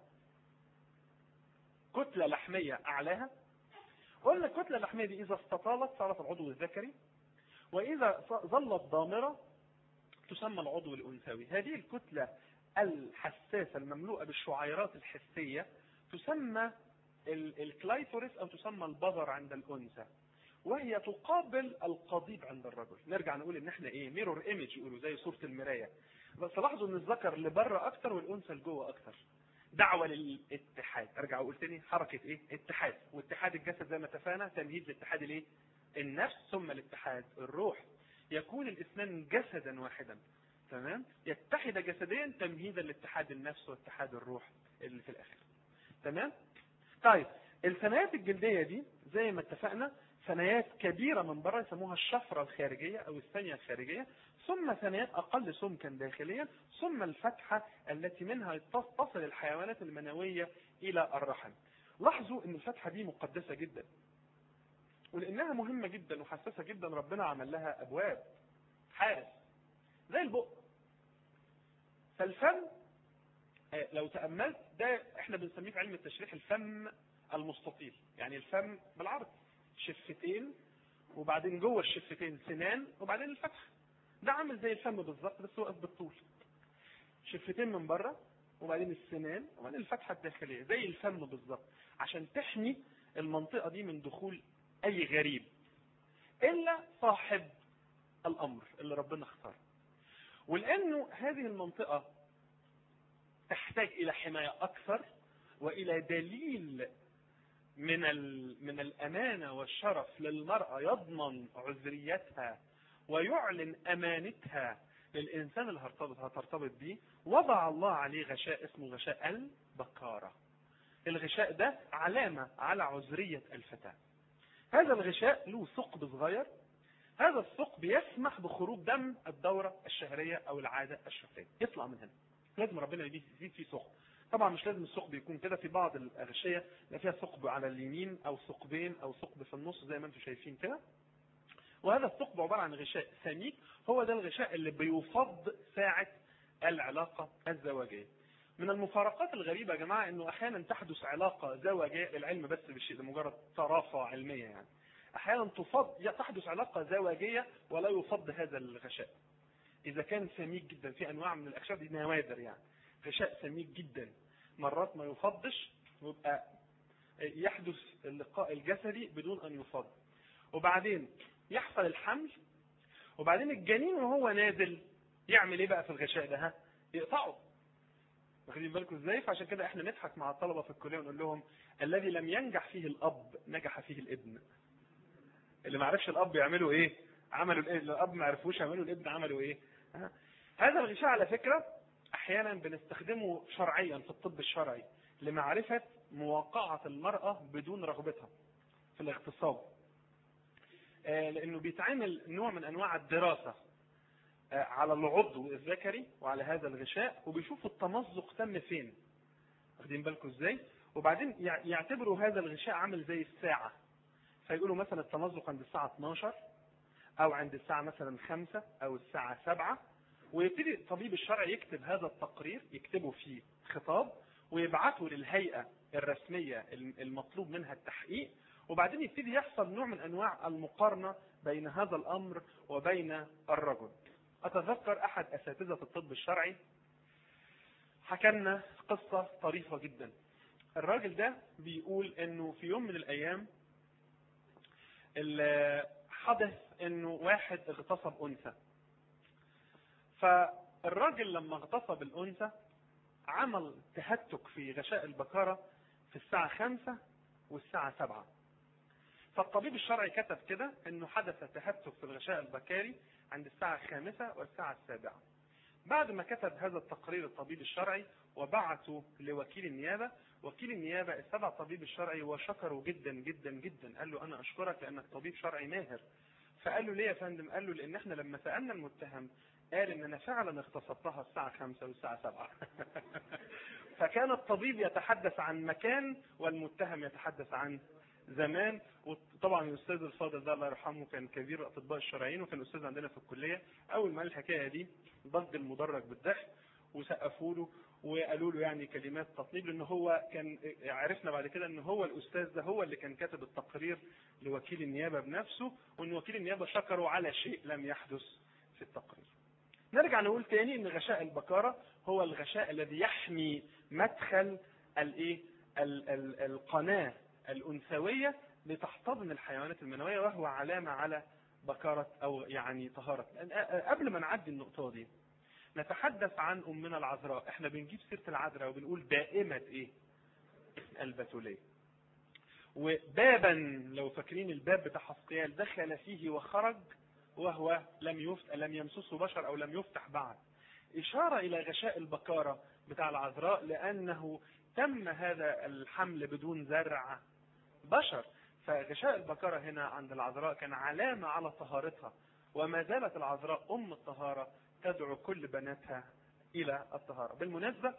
كتله لحميه اعلاها قلنا الكتله اللحميه دي اذا استطالت صارت العضو الذكري واذا ظلت ضامره تسمى العضو الانثوي هذه الكتله الحساسه المملوءه بالشعيرات الحسيه تسمى الكلايتوريس او تسمى البذر عند الانثى وهي تقابل القضيب عند الرجل نرجع نقول ان احنا ايه ميرور ايمج يقولوا زي صوره المرايه بس لاحظوا ان الذكر اللي بره اكتر والانثى لجوه اكتر دعوه للاتحاد ارجع اقول تاني حركه ايه اتحاد واتحاد الجسد زي ما اتفقنا تمهيد لاتحاد الايه النفس ثم الاتحاد الروح يكون الاثنان جسدا واحدا تمام يتحد جسديا تمهيدا لاتحاد النفس واتحاد الروح اللي في الاخر تمام طيب الثنايات الجلديه دي زي ما اتفقنا ثنايات كبيره من بره يسموها الشفره الخارجيه او الثانيه الخارجيه ثم ثنايات اقل سمكا داخليا ثم الفتحه التي منها تصل الحيوانات المنويه الى الرحم لاحظوا ان الفتحه دي مقدسه جدا ولانها مهمه جدا وحساسه جدا ربنا عمل لها ابواب حارس زي البق فالفم لو تاملت ده احنا بنسميه في علم التشريح الفم المستطيل يعني الفم بالعرض شفتين وبعدين جوه الشفتين سنان وبعدين الفتحه ده عامل زي الفم بالظبط بس واقف بالطول شفتين من بره وبعدين السنان وبعدين الفتحه الداخليه زي الفم بالظبط عشان تحمي المنطقه دي من دخول اي غريب الا صاحب الامر اللي ربنا اختاره ولانه هذه المنطقه تحتاج الى حمايه اكثر والى دليل من من الامانه والشرف للمراه يضمن عذريتها ويعلن امانتها للانسان اللي هترتبط هترتبط بيه وضع الله عليه غشاء اسمه غشاء البكاره الغشاء ده علامه على عذريه الفتاه هذا الغشاء له ثقب صغير هذا الثقب يسمح بخروج دم الدورة الشهرية أو العادة الشهرية يطلع من هنا لازم ربنا يزيد فيه ثقب طبعا مش لازم الثقب يكون كده في بعض الأغشية لا فيها ثقب على اليمين أو ثقبين أو ثقب في النص زي ما انتم شايفين كده وهذا الثقب عبارة عن غشاء سميك هو ده الغشاء اللي بيفض ساعة العلاقة الزواجية من المفارقات الغريبة يا جماعة انه احيانا تحدث علاقة زواجية العلم بس بالشيء ده مجرد طرافة علمية يعني احيانا تفض تحدث علاقة زواجية ولا يفض هذا الغشاء اذا كان سميك جدا في انواع من الاخشاب دي نوادر يعني غشاء سميك جدا مرات ما يفضش ويبقى يحدث اللقاء الجسدي بدون ان يفض وبعدين يحصل الحمل وبعدين الجنين وهو نازل يعمل ايه بقى في الغشاء ده ها يقطعه واخدين بالكم ازاي فعشان كده احنا نضحك مع الطلبه في الكليه ونقول لهم الذي لم ينجح فيه الاب نجح فيه الابن اللي ما عرفش الاب يعملوا ايه عملوا الابن الاب ما عرفوش يعملوا الابن عملوا ايه ها؟ هذا الغشاء على فكره احيانا بنستخدمه شرعيا في الطب الشرعي لمعرفه مواقعه المراه بدون رغبتها في الاغتصاب آه، لانه بيتعمل نوع من انواع الدراسه آه، على العضو الذكري وعلى هذا الغشاء وبيشوفوا التمزق تم فين واخدين بالكم ازاي وبعدين يع- يعتبروا هذا الغشاء عامل زي الساعه فيقولوا مثلا التمزق عند الساعه 12 او عند الساعه مثلا 5 او الساعه 7 ويبتدي الطبيب الشرعي يكتب هذا التقرير يكتبه في خطاب ويبعثه للهيئه الرسميه المطلوب منها التحقيق وبعدين يبتدي يحصل نوع من انواع المقارنه بين هذا الامر وبين الرجل. اتذكر احد اساتذه الطب الشرعي حكى لنا قصه طريفه جدا. الراجل ده بيقول انه في يوم من الايام ال- حدث انه واحد اغتصب انثى. فالراجل لما اغتصب الانثى عمل تهتك في غشاء البكاره في الساعه 5 والساعه 7. فالطبيب الشرعي كتب كده انه حدث تهتك في الغشاء البكاري عند الساعة الخامسة والساعة السابعة. بعد ما كتب هذا التقرير الطبيب الشرعي وبعثه لوكيل النيابة، وكيل النيابة استدعى الطبيب الشرعي وشكره جدا جدا جدا، قال له أنا أشكرك لأنك طبيب شرعي ماهر. فقال له ليه يا فندم؟ قال له لأن احنا لما سألنا المتهم قال إن أنا فعلا اغتصبتها الساعة 5 والساعة 7. فكان الطبيب يتحدث عن مكان والمتهم يتحدث عن زمان وطبعا الاستاذ الفاضل ده الله يرحمه كان كبير الاطباء الشرعيين وكان استاذ عندنا في الكليه اول ما قال الحكايه دي ضج المدرج بالضحك وسقفوا له وقالوا له يعني كلمات تطنيب لان هو كان عرفنا بعد كده ان هو الاستاذ ده هو اللي كان كاتب التقرير لوكيل النيابه بنفسه وان وكيل النيابه شكره على شيء لم يحدث في التقرير. نرجع نقول تاني ان غشاء البكاره هو الغشاء الذي يحمي مدخل الايه ال- ال- القناه الانثويه لتحتضن الحيوانات المنويه وهو علامه على بكاره او يعني طهاره قبل ما نعدي النقطه دي نتحدث عن امنا العذراء احنا بنجيب سيره العذراء وبنقول دائمه ايه البتوليه وبابا لو فاكرين الباب بتاع حسقيال دخل فيه وخرج وهو لم يفت... لم يمسسه بشر او لم يفتح بعد اشاره الى غشاء البكاره بتاع العذراء لانه تم هذا الحمل بدون زرع بشر فغشاء البكاره هنا عند العذراء كان علامه على طهارتها وما زالت العذراء ام الطهاره تدعو كل بناتها الى الطهاره بالمناسبه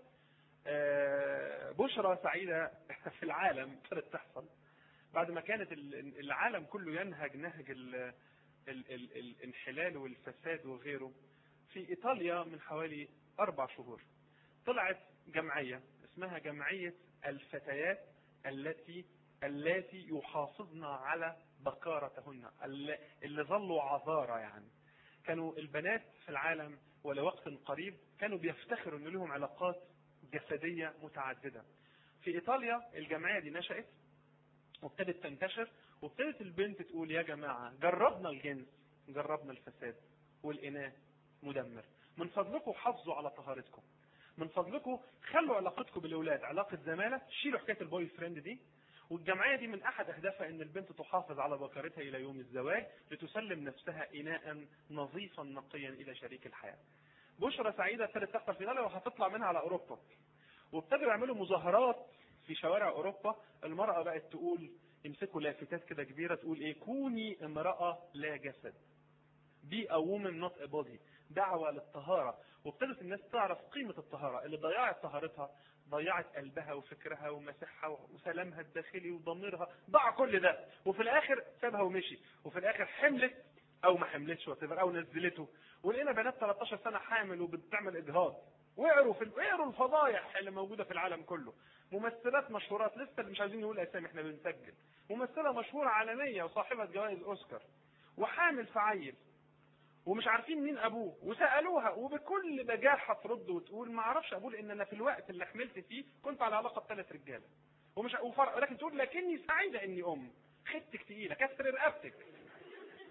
آه، بشرى سعيده في العالم ابتدت تحصل بعد ما كانت ال- العالم كله ينهج نهج ال- ال- ال- الانحلال والفساد وغيره في ايطاليا من حوالي اربع شهور طلعت جمعيه اسمها جمعيه الفتيات التي اللاتي يحافظن على بكارتهن الل- اللي ظلوا عذارى يعني كانوا البنات في العالم ولوقت قريب كانوا بيفتخروا ان لهم علاقات جسديه متعدده في ايطاليا الجمعيه دي نشات وابتدت تنتشر وابتدت البنت تقول يا جماعه جربنا الجنس جربنا الفساد والاناث مدمر من فضلكم حافظوا على طهارتكم من فضلكم خلوا علاقتكم بالاولاد علاقه زماله شيلوا حكايه البوي فريند دي والجمعيه دي من احد اهدافها ان البنت تحافظ على بكرتها الى يوم الزواج لتسلم نفسها اناء نظيفا نقيا الى شريك الحياه. بشرى سعيده ابتدت تحصل في ايطاليا وهتطلع منها على اوروبا. وابتدوا يعملوا مظاهرات في شوارع اوروبا المراه بقت تقول يمسكوا لافتات كده كبيره تقول ايه كوني امراه لا جسد. بي a woman not a body دعوة للطهارة وابتدت الناس تعرف قيمة الطهارة اللي ضيعت طهارتها ضيعت قلبها وفكرها ومسحها وسلامها الداخلي وضميرها ضاع كل ده وفي الاخر سابها ومشي وفي الاخر حملت او ما حملتش وتبر او نزلته ولقينا بنات 13 سنه حامل وبتعمل اجهاض وقروا في وقروا الفضايح اللي موجوده في العالم كله ممثلات مشهورات لسه مش عايزين نقول اسامي احنا بنسجل ممثله مشهوره عالميه وصاحبه جوائز اوسكار وحامل في عيل ومش عارفين مين ابوه وسالوها وبكل بجاحه ترد وتقول ما اعرفش ابوه لان انا في الوقت اللي حملت فيه كنت على علاقه بثلاث رجاله ومش وفرق لكن تقول لكني سعيده اني ام خدتك تقيله كسر رقبتك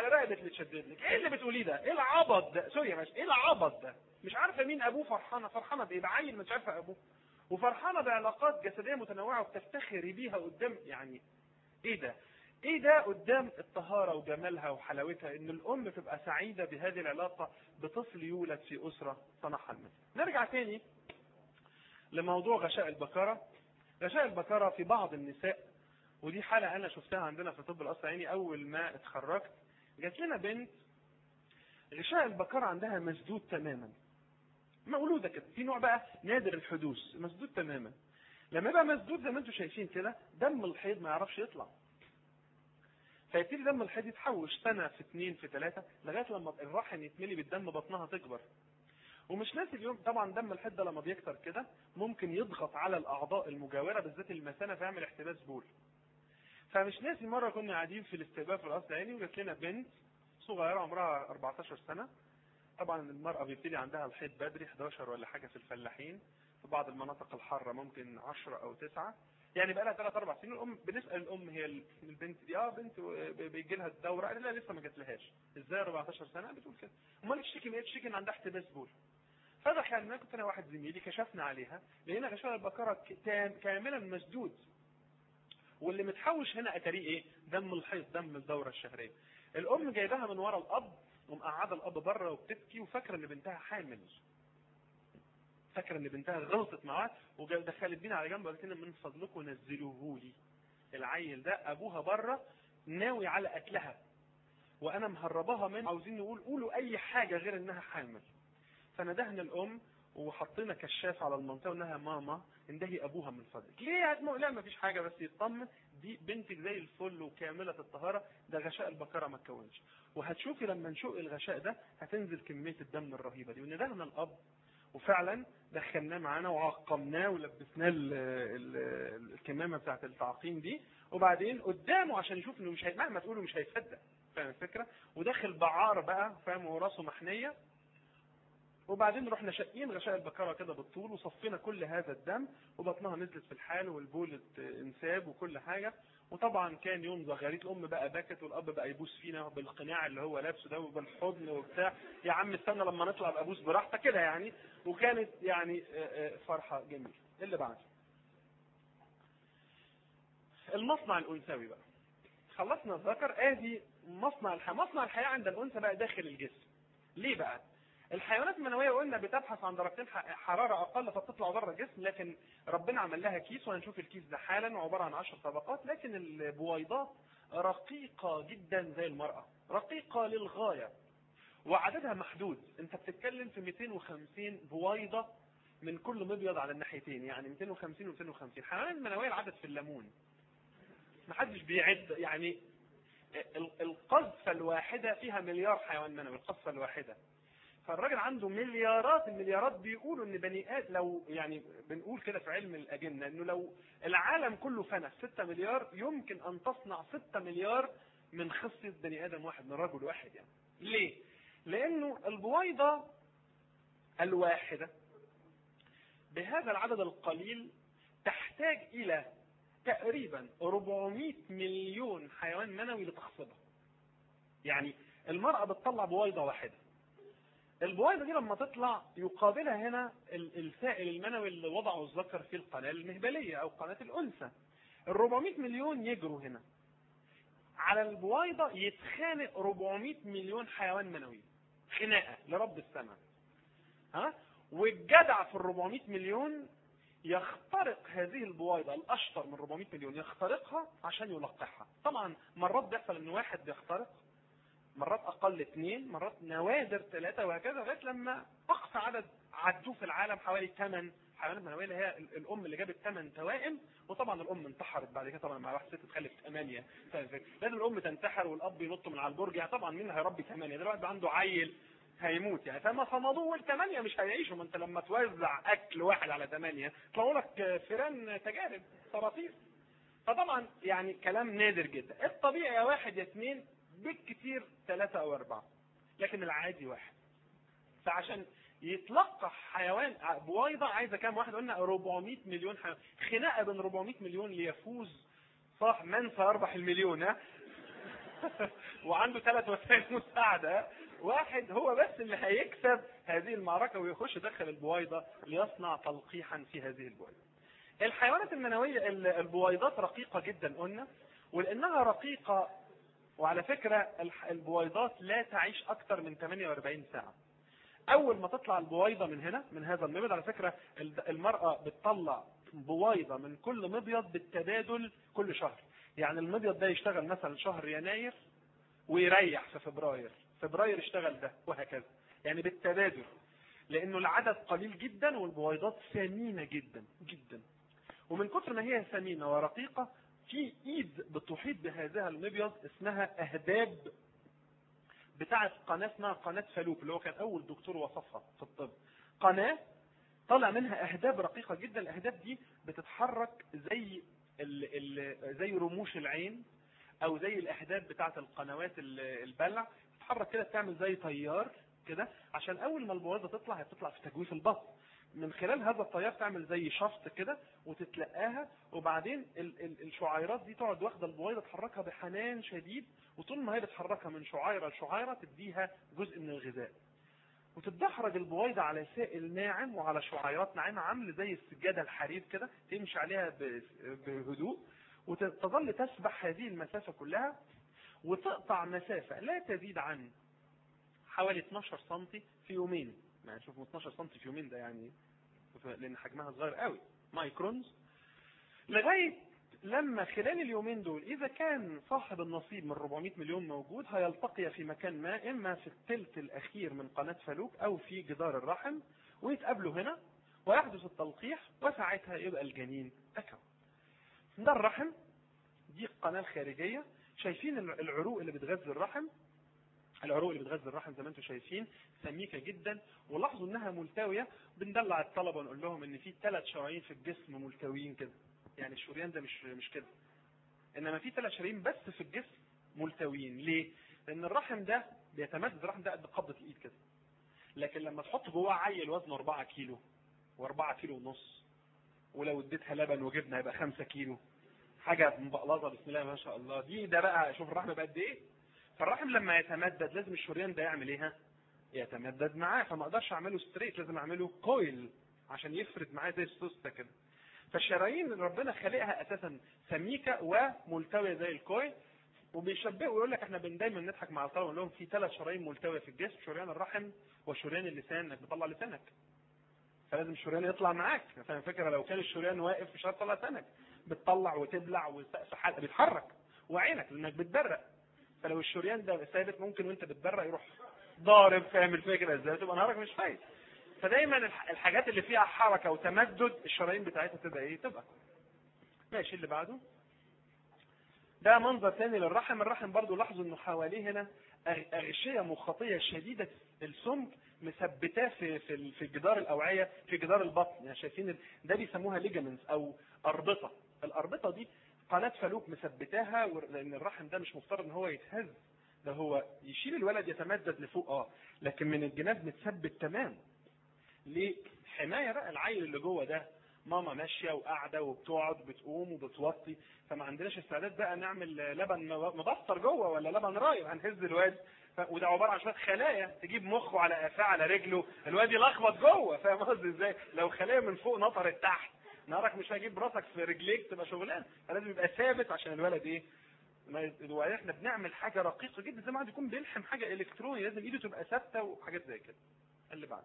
على رقبه اللي تشدد لك ايه اللي بتقوليه ده ايه العبط ده سوري يا باشا ايه العبط ده مش عارفه مين ابوه فرحانه فرحانه بايه بعيل مش عارفه ابوه وفرحانه بعلاقات جسديه متنوعه وبتفتخري بيها قدام يعني ايه ده ايه ده قدام الطهارة وجمالها وحلاوتها ان الام تبقى سعيدة بهذه العلاقة بطفل يولد في اسرة صنعها المسيح نرجع تاني لموضوع غشاء البكارة غشاء البكارة في بعض النساء ودي حالة انا شفتها عندنا في طب القصر العيني اول ما اتخرجت جات لنا بنت غشاء البكارة عندها مسدود تماما مولودة كده في نوع بقى نادر الحدوث مسدود تماما لما يبقى مسدود زي ما انتم شايفين كده دم الحيض ما يعرفش يطلع فيبتدي دم الحيض يتحوش سنة في اثنين في ثلاثة لغاية لما الرحم يتملي بالدم بطنها تكبر ومش ناسي اليوم طبعا دم الحيض ده لما بيكتر كده ممكن يضغط على الاعضاء المجاورة بالذات المثانة فيعمل احتباس بول فمش ناسي مرة كنا قاعدين في الاستقبال في القصر العيني وجات لنا بنت صغيرة عمرها 14 سنة طبعا المرأة بيبتدي عندها الحيض بدري 11 ولا حاجة في الفلاحين في بعض المناطق الحارة ممكن 10 او 9 يعني بقى لها 3 4 سنين الام بنسال الام هي البنت دي اه بنت بيجي لها الدوره قالت لا لسه ما جاتلهاش ازاي 14 سنه بتقول كده امال تشتكي من ايه تشتكي ان عندها احتباس بول فضح يعني انا كنت انا واحد زميلي كشفنا عليها لقينا غشاء البكره كاملا مسدود واللي متحوش هنا اتاريه ايه دم الحيض دم الدوره الشهريه الام جايباها من ورا الاب ومقعده الاب بره وبتبكي وفاكره ان بنتها حامل فاكره ان بنتها غلطت معاه ودخلت بينا على جنب وقالت لنا من فضلكم نزلوه لي العيل ده ابوها بره ناوي على قتلها وانا مهرباها من عاوزين نقول قولوا اي حاجه غير انها حامل فندهنا الام وحطينا كشاف على المنطقه وقلنا ماما اندهي ابوها من فضلك ليه يا لا ما فيش حاجه بس يطمن دي بنتك زي الفل وكامله الطهاره ده غشاء البكره ما اتكونش وهتشوفي لما نشق الغشاء ده هتنزل كميه الدم الرهيبه دي وندهنا الاب وفعلا دخلناه معانا وعقمناه ولبسناه الكمامه بتاعت التعقيم دي وبعدين قدامه عشان يشوف انه مش هي... مهما تقوله مش هيصدق فاهم الفكره وداخل بعار بقى فاهم وراسه محنيه وبعدين رحنا شقين غشاء البكره كده بالطول وصفينا كل هذا الدم وبطنها نزلت في الحال والبول انساب وكل حاجه وطبعا كان يوم زغاريت الام بقى بكت والاب بقى يبوس فينا بالقناع اللي هو لابسه ده وبالحضن وبتاع يا عم استنى لما نطلع ابقى ابوس براحتك كده يعني وكانت يعني فرحه جميله اللي بعده المصنع الانثوي بقى خلصنا الذكر ادي مصنع الحياه مصنع الحياه عند الانثى بقى داخل الجسم ليه بقى الحيوانات المنويه قلنا بتبحث عن درجتين حراره اقل فبتطلع بره الجسم لكن ربنا عمل لها كيس وهنشوف الكيس ده حالا عباره عن 10 طبقات لكن البويضات رقيقه جدا زي المراه رقيقه للغايه وعددها محدود انت بتتكلم في 250 بويضه من كل مبيض على الناحيتين يعني 250 و250 الحيوانات المنويه العدد في الليمون محدش بيعد يعني القذفه الواحده فيها مليار حيوان منوي القذفه الواحده فالراجل عنده مليارات المليارات بيقولوا ان بني ادم لو يعني بنقول كده في علم الاجنه انه لو العالم كله فنى 6 مليار يمكن ان تصنع 6 مليار من خصيه بني ادم واحد من رجل واحد يعني. ليه؟ لانه البويضه الواحده بهذا العدد القليل تحتاج الى تقريبا 400 مليون حيوان منوي لتخصيبها. يعني المرأة بتطلع بويضة واحدة. البويضة دي لما تطلع يقابلها هنا السائل المنوي اللي وضعه الذكر في القناة المهبلية أو قناة الأنثى. ال 400 مليون يجروا هنا. على البويضة يتخانق 400 مليون حيوان منوي. خناقة لرب السماء. ها؟ والجدع في ال 400 مليون يخترق هذه البويضة الأشطر من 400 مليون يخترقها عشان يلقحها. طبعا مرات بيحصل إن واحد بيخترق مرات اقل اثنين مرات نوادر ثلاثة وهكذا لغايه لما اقصى عدد عدوه في العالم حوالي ثمان حيوانات منويه اللي هي الام اللي جابت ثمان توائم وطبعا الام انتحرت بعد كده طبعا مع واحده ست تخلف ثمانيه لازم الام تنتحر والاب ينط من على البرج يعني طبعا مين هيربي ثمانيه دلوقتي عنده عيل هيموت يعني فما صمدوه الثمانيه مش هيعيشوا ما انت لما توزع اكل واحد على ثمانيه طلعوا لك فيران تجارب صراصير فطبعا يعني كلام نادر جدا الطبيعي يا واحد يا اثنين بالكثير ثلاثة أو أربعة لكن العادي واحد فعشان يتلقح حيوان بويضة عايزة كام واحد قلنا 400 مليون حيوان خناقة بين 400 مليون ليفوز صح من سيربح المليون ها وعنده ثلاث وسائل مساعده واحد هو بس اللي هيكسب هذه المعركه ويخش داخل البويضه ليصنع تلقيحا في هذه البويضه. الحيوانات المنويه ال- البويضات رقيقه جدا قلنا ولانها رقيقه وعلى فكره الح- البويضات لا تعيش اكثر من 48 ساعه. اول ما تطلع البويضه من هنا من هذا المبيض على فكره ال- المراه بتطلع بويضه من كل مبيض بالتبادل كل شهر. يعني المبيض ده يشتغل مثلا شهر يناير ويريح في فبراير فبراير اشتغل ده وهكذا يعني بالتبادل لانه العدد قليل جدا والبويضات ثمينه جدا جدا ومن كثر ما هي ثمينه ورقيقه في ايد بتحيط بهذا المبيض اسمها اهداب بتاعت قناه اسمها قناه فالوب اللي هو كان اول دكتور وصفها في الطب قناه طالع منها اهداب رقيقه جدا الاهداب دي بتتحرك زي ال ال زي رموش العين او زي الاهداب بتاعت القنوات ال- البلع تتحرك كده تعمل زي تيار كده عشان اول ما البويضه تطلع هي بتطلع في تجويف البطن من خلال هذا التيار تعمل زي شفط كده وتتلقاها وبعدين ال ال الشعيرات دي تقعد واخده البويضه تحركها بحنان شديد وطول ما هي بتحركها من شعيره لشعيره تديها جزء من الغذاء وتتدحرج البويضة على سائل ناعم وعلى شعيرات ناعمة عامل زي السجادة الحرير كده تمشي عليها ب- بهدوء وتظل تسبح هذه المسافة كلها وتقطع مسافة لا تزيد عن حوالي 12 سم في يومين يعني شوفوا 12 سم في يومين ده يعني لان حجمها صغير قوي مايكرونز لغايه لما خلال اليومين دول اذا كان صاحب النصيب من 400 مليون موجود هيلتقي في مكان ما اما في الثلث الاخير من قناه فالوب او في جدار الرحم ويتقابلوا هنا ويحدث التلقيح وساعتها يبقى الجنين تكون ده الرحم دي القناه الخارجيه شايفين العروق اللي بتغذي الرحم العروق اللي بتغذي الرحم زي ما انتم شايفين سميكه جدا ولاحظوا انها ملتويه بندلع الطلبه ونقول لهم ان في ثلاث شرايين في الجسم ملتويين كده يعني الشريان ده مش مش كده انما في ثلاث شرايين بس في الجسم ملتويين ليه؟ لان الرحم ده بيتمدد الرحم ده قد قبضه الايد كده لكن لما تحط جواه عيل وزنه 4 كيلو و4 كيلو ونص ولو اديتها لبن وجبنه يبقى 5 كيلو حاجه مبقلظه بسم الله ما شاء الله دي ده بقى شوف الرحم بقى قد ايه فالرحم لما يتمدد لازم الشريان ده يعمل ايه ها؟ يتمدد معاه فما اقدرش اعمله ستريت لازم اعمله كويل عشان يفرد معاه زي السوسته كده فالشرايين اللي ربنا خالقها اساسا سميكه وملتويه زي الكويل وبيشبهوا ويقول لك احنا بن دايما نضحك مع الطلبه نقول لهم في ثلاث شرايين ملتويه في الجسم شريان الرحم وشريان اللسان انك بتطلع لسانك فلازم الشريان يطلع معاك فاهم الفكره لو كان الشريان واقف مش هتطلع لسانك بتطلع وتبلع وسقف حلقه بيتحرك وعينك لانك بتبرق فلو الشريان ده ثابت ممكن وانت بتبرق يروح ضارب فاهم الفكره ازاي تبقى نهارك مش فايت فدايما الحاجات اللي فيها حركه وتمدد الشرايين بتاعتها تبقى ايه تبقى ماشي اللي بعده ده منظر تاني للرحم الرحم برضو لاحظوا انه حواليه هنا اغشيه مخاطيه شديده السمك مثبتاه في في في جدار الاوعيه في جدار البطن يعني شايفين ده بيسموها ليجامنتس او اربطه الاربطه دي قناه فالوب مثبتاها لان الرحم ده مش مفترض ان هو يتهز ده هو يشيل الولد يتمدد لفوق اه لكن من الجناب متثبت تمام ليه حمايه بقى العيل اللي جوه ده ماما ماشيه وقاعده وبتقعد بتقوم وبتوطي فما عندناش استعداد بقى نعمل لبن مبستر جوه ولا لبن رايب هنهز الواد وده عباره عن شويه خلايا تجيب مخه على قفاه على رجله الواد يلخبط جوه فاهم قصدي ازاي لو خلايا من فوق نطرت تحت نهارك مش هجيب راسك في رجليك تبقى شغلان فلازم يبقى ثابت عشان الولد ايه وبعدين احنا بنعمل حاجه رقيقه جدا زي ما يكون بيلحم حاجه الكتروني لازم ايده تبقى ثابته وحاجات زي كده اللي بعده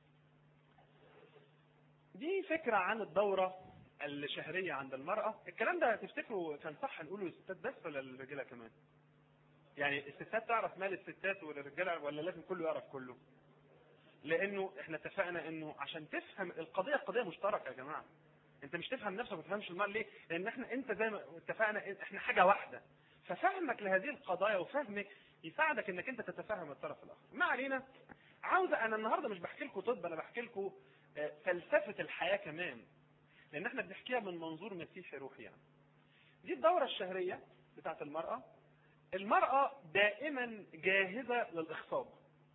دي فكره عن الدوره الشهريه عند المراه الكلام ده تفتكروا كان صح نقوله للستات بس ولا للرجاله كمان يعني الستات تعرف مال الستات والرجاله ولا لازم كله يعرف كله لانه احنا اتفقنا انه عشان تفهم القضيه قضيه مشتركه يا جماعه انت مش تفهم نفسك ما تفهمش المال ليه لان احنا انت زي ما اتفقنا احنا حاجه واحده ففهمك لهذه القضايا وفهمك يساعدك انك انت تتفهم الطرف الاخر ما علينا عاوزه انا النهارده مش بحكي لكم طب انا بحكي لكم فلسفه الحياه كمان لان احنا بنحكيها من منظور مسيحي روحي يعني دي الدوره الشهريه بتاعت المراه المراه دائما جاهزه للاخصاب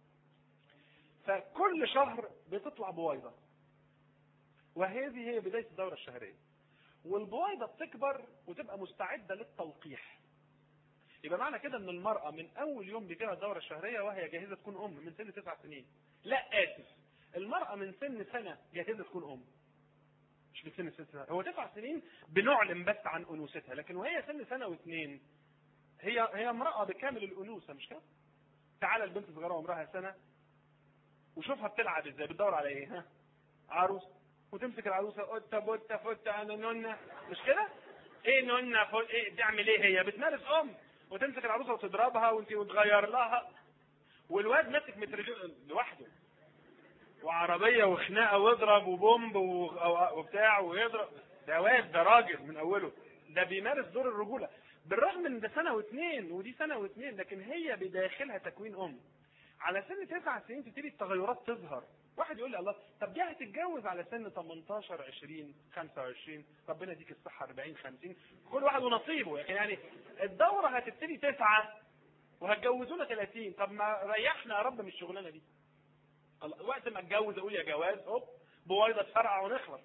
فكل شهر بتطلع بويضه وهذه هي بدايه الدوره الشهريه والبويضه بتكبر وتبقى مستعده للتلقيح يبقى معنى كده ان المرأة من اول يوم بيجيلها الدورة الشهرية وهي جاهزة تكون ام من سن تسع سنين لا اسف المرأة من سن سنة جاهزة تكون ام مش من سن سنة هو تسع سنين بنعلم بس عن انوثتها لكن وهي سن سنة واثنين هي هي امرأة بكامل الانوثة مش كده تعالى البنت صغيرة عمرها سنة وشوفها بتلعب ازاي بتدور على ايه ها عروس وتمسك العروسه قطه بوته فته انا نونه مش كده؟ ايه نونه فل ايه بتعمل ايه هي؟ بتمارس ام وتمسك العروسه وتضربها وانت وتغير لها والواد ماسك متر لوحده وعربيه وخناقه واضرب وبومب وبتاع ويضرب ده واد ده راجل من اوله ده بيمارس دور الرجوله بالرغم ان ده سنه واثنين ودي سنه واثنين لكن هي بداخلها تكوين ام على سن تسع سنين تبتدي التغيرات تظهر واحد يقول لي الله طب دي هتتجوز على سن 18 20 25 ربنا يديك الصحه 40 50 كل واحد ونصيبه يعني الدوره هتبتدي تسعه وهتجوزونا 30 طب ما ريحنا يا رب من الشغلانه دي وقت ما اتجوز اقول يا جواز هوب بويضه تفرقع ونخلص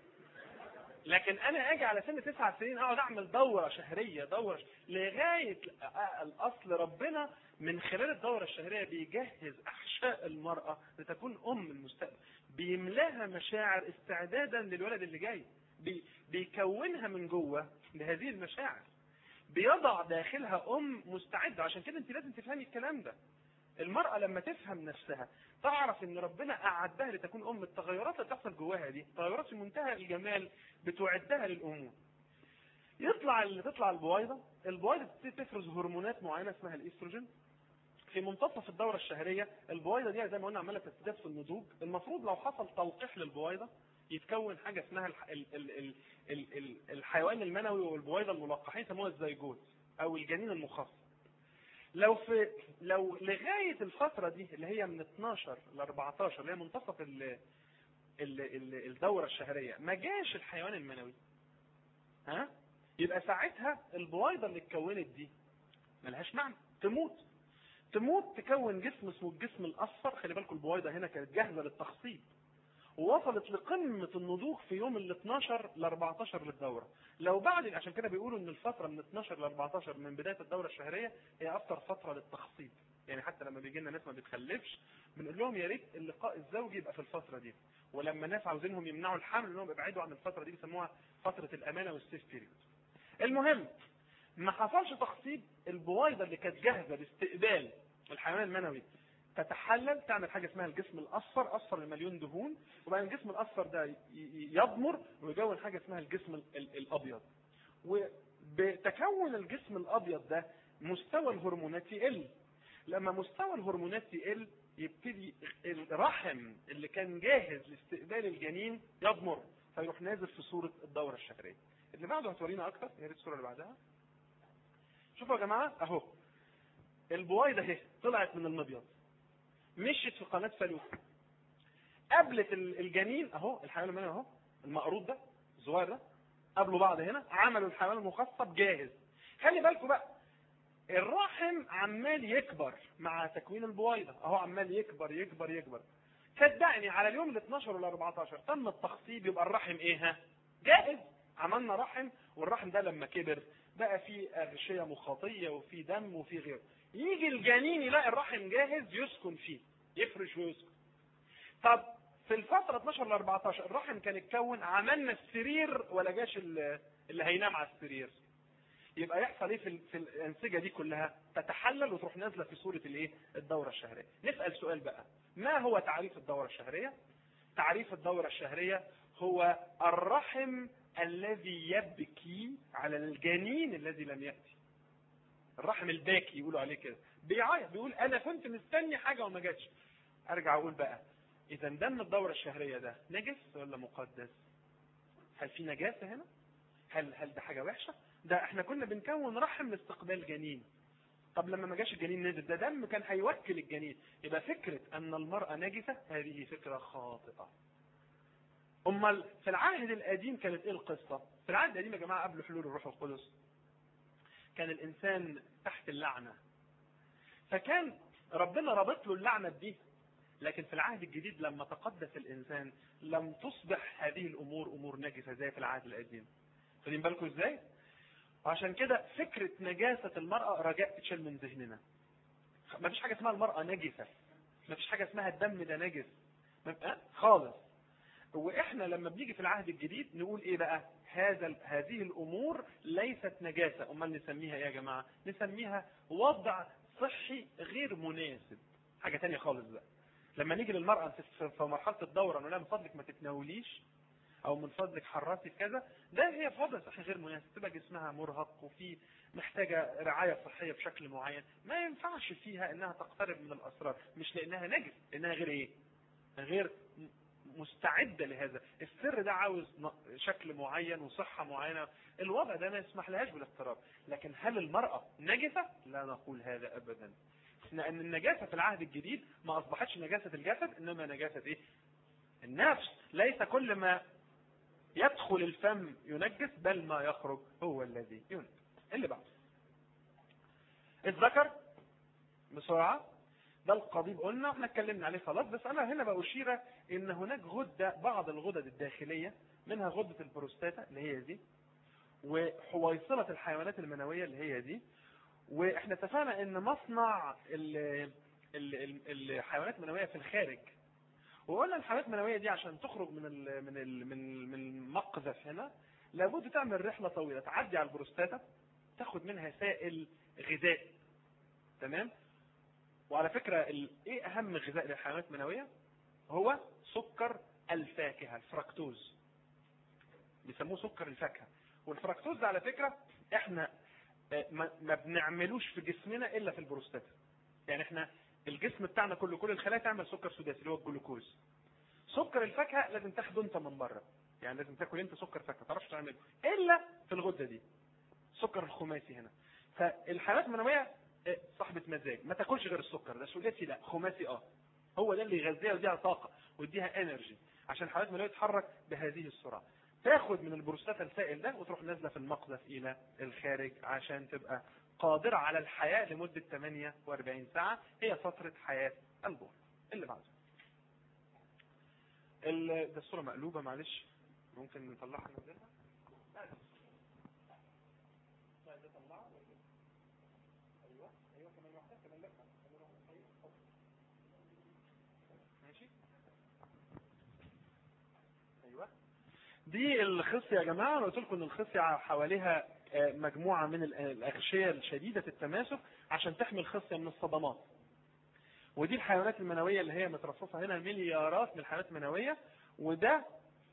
لكن انا اجي على سن تسع سنين اقعد اعمل دوره شهريه دوره لغايه الاصل ربنا من خلال الدوره الشهريه بيجهز احشاء المراه لتكون ام المستقبل بيملاها مشاعر استعدادا للولد اللي جاي بي بيكونها من جوه لهذه المشاعر بيضع داخلها ام مستعده عشان كده انت لازم تفهمي الكلام ده المرأة لما تفهم نفسها تعرف ان ربنا اعدها لتكون ام التغيرات اللي بتحصل جواها دي تغيرات في منتهى الجمال بتعدها للامور يطلع اللي تطلع البويضة البويضة تبتدي تفرز هرمونات معينة اسمها الاستروجين في منتصف الدورة الشهرية البويضة دي زي ما قلنا عمالة تزداد في النضوج المفروض لو حصل تلقيح للبويضة يتكون حاجة اسمها الح... ال... ال... ال... ال... ال... الحيوان المنوي والبويضة الملقحين يسموها الزيجوت او الجنين المخصص لو في لو لغايه الفتره دي اللي هي من 12 ل 14 اللي هي منتصف ال ال ال الدوره الشهريه ما جاش الحيوان المنوي ها يبقى ساعتها البويضه اللي اتكونت دي ملهاش معنى تموت تموت تكون جسم اسمه الجسم الاصفر خلي بالكم البويضه هنا كانت جاهزه للتخصيب ووصلت لقمة النضوج في يوم ال 12 ل 14 للدورة. لو بعد عشان كده بيقولوا ان الفترة من 12 ل 14 من بداية الدورة الشهرية هي أكثر فترة للتخصيب. يعني حتى لما بيجي لنا ناس ما بتخلفش بنقول لهم يا ريت اللقاء الزوجي يبقى في الفترة دي. ولما ناس عاوزينهم يمنعوا الحمل انهم يبعدوا عن الفترة دي بيسموها فترة الأمانة والسيف بيريود. المهم ما حصلش تخصيب البويضة اللي كانت جاهزة لاستقبال الحيوان المنوي تتحلل تعمل حاجه اسمها الجسم الاصفر اصفر المليون دهون وبعدين الجسم الاصفر ده يضمر ويكون حاجه اسمها الجسم الابيض وبتكون الجسم الابيض ده مستوى الهرمونات يقل لما مستوى الهرمونات يقل يبتدي الرحم اللي كان جاهز لاستقبال الجنين يضمر فيروح نازل في صوره الدوره الشهريه اللي بعده هتورينا اكتر يا ريت الصوره اللي بعدها شوفوا يا جماعه اهو البويضه اهي طلعت من المبيض مشيت في قناة فالوس قابلت الجنين اهو الحيوان المنوي اهو المقروض ده الصغير ده قابلوا بعض هنا عملوا الحيوان المخصب جاهز خلي بالكم بقى الرحم عمال يكبر مع تكوين البويضة اهو عمال يكبر يكبر يكبر صدقني على اليوم ال 12 ولا 14 تم التخصيب يبقى الرحم ايه ها جاهز عملنا رحم والرحم ده لما كبر بقى فيه اغشيه مخاطيه وفيه دم وفيه غيره يجي الجنين يلاقي الرحم جاهز يسكن فيه يفرش ويسكن طب في الفترة 12 ل 14 الرحم كان اتكون عملنا السرير ولا جاش اللي هينام على السرير يبقى يحصل ايه في, في الانسجه دي كلها تتحلل وتروح نازله في صوره الايه الدوره الشهريه نسال سؤال بقى ما هو تعريف الدوره الشهريه تعريف الدوره الشهريه هو الرحم الذي يبكي على الجنين الذي لم ياتي الرحم الباكي يقولوا عليه كده بيعيط بيقول انا كنت مستني حاجه وما جاتش ارجع اقول بقى اذا دم الدوره الشهريه ده نجس ولا مقدس هل في نجاسه هنا هل هل ده حاجه وحشه ده احنا كنا بنكون رحم لاستقبال جنين طب لما ما جاش الجنين نزل ده دم كان هيوكل الجنين يبقى فكره ان المراه نجسه هذه فكره خاطئه امال في العهد القديم كانت ايه القصه في العهد القديم يا جماعه قبل حلول الروح القدس كان الانسان تحت اللعنه فكان ربنا رابط له اللعنه دي لكن في العهد الجديد لما تقدس الانسان لم تصبح هذه الامور امور نجسه زي في العهد القديم خدين بالكم ازاي عشان كده فكرة نجاسة المرأة رجاء تشيل من ذهننا ما فيش حاجة اسمها المرأة نجسة ما فيش حاجة اسمها الدم ده نجس ما- خالص واحنا لما بنيجي في العهد الجديد نقول ايه بقى هذا ال- هذه الامور ليست نجاسة امال نسميها ايه يا جماعة نسميها وضع صحي غير مناسب حاجة تانية خالص بقى لما نيجي للمرأة في- في في مرحلة الدورة نقول لها من فضلك ما تتناوليش او من فضلك حرصي في كذا ده هي في وضع صحي غير مناسب تبقى جسمها مرهق وفي محتاجة رعاية صحية بشكل معين ما ينفعش فيها انها تقترب من الاسرار مش لانها نجس لانها غير ايه غير م- مستعدة لهذا السر ده عاوز ن- شكل معين وصحة معينة الوضع ده ما يسمح لهاش بالاقتراب لكن هل المرأة نجسة لا نقول هذا ابدا لان النجاسة في العهد الجديد ما اصبحتش نجاسة الجسد انما نجاسة ايه النفس ليس كل ما يدخل الفم ينجس بل ما يخرج هو الذي ينجس اللي بعده الذكر بسرعة ده القضيب قلنا احنا اتكلمنا عليه خلاص بس انا هنا بأشير ان هناك غدة بعض الغدد الداخلية منها غدة البروستاتا اللي هي دي وحويصلة الحيوانات المنوية اللي هي دي واحنا اتفقنا ان مصنع ال- ال- ال- الحيوانات المنوية في الخارج وقلنا الحيوانات المنوية دي عشان تخرج من ال من ال من من المقذف هنا لابد تعمل رحلة طويلة تعدي على البروستاتا تاخد منها سائل غذائي تمام وعلى فكرة ال- ايه اهم غذاء للحيوانات المنوية هو سكر الفاكهة الفركتوز بيسموه سكر الفاكهة والفركتوز ده على فكرة احنا آه، ما ما بنعملوش في جسمنا الا في البروستاتا يعني احنا الجسم بتاعنا كله كل الخلايا تعمل سكر سداسي اللي هو الجلوكوز سكر الفاكهه لازم تاخده انت من بره يعني لازم تاكل انت سكر فاكهه ما تعرفش تعمله الا في الغده دي سكر الخماسي هنا فالحالات المنويه آه، صاحبه مزاج ما تاكلش غير السكر ده سداسي لا خماسي اه هو ده اللي يغذيها ويديها طاقه ويديها انرجي عشان الحالات المنويه تتحرك بهذه السرعه تاخد من البروستاتا السائل ده وتروح نازله في المقذف الى الخارج عشان تبقى قادرة على الحياة لمدة 48 ساعة هي فترة حياة البول اللي بعده ال- ده الصورة مقلوبة معلش ممكن نطلعها ننزلها لا، ده- لا، ده طلعه. ايوه ايوه كمان واحدة كمان لا كمان واحدة طيب. ماشي ايوه دي الخصية يا جماعة انا قلت لكم ان الخصية حواليها آه، مجموعة من ال- الأغشية الشديدة التماسك عشان تحمي الخصية من الصدمات ودي الحيوانات المنوية اللي هي مترصصة هنا مليارات من الحيوانات المنوية وده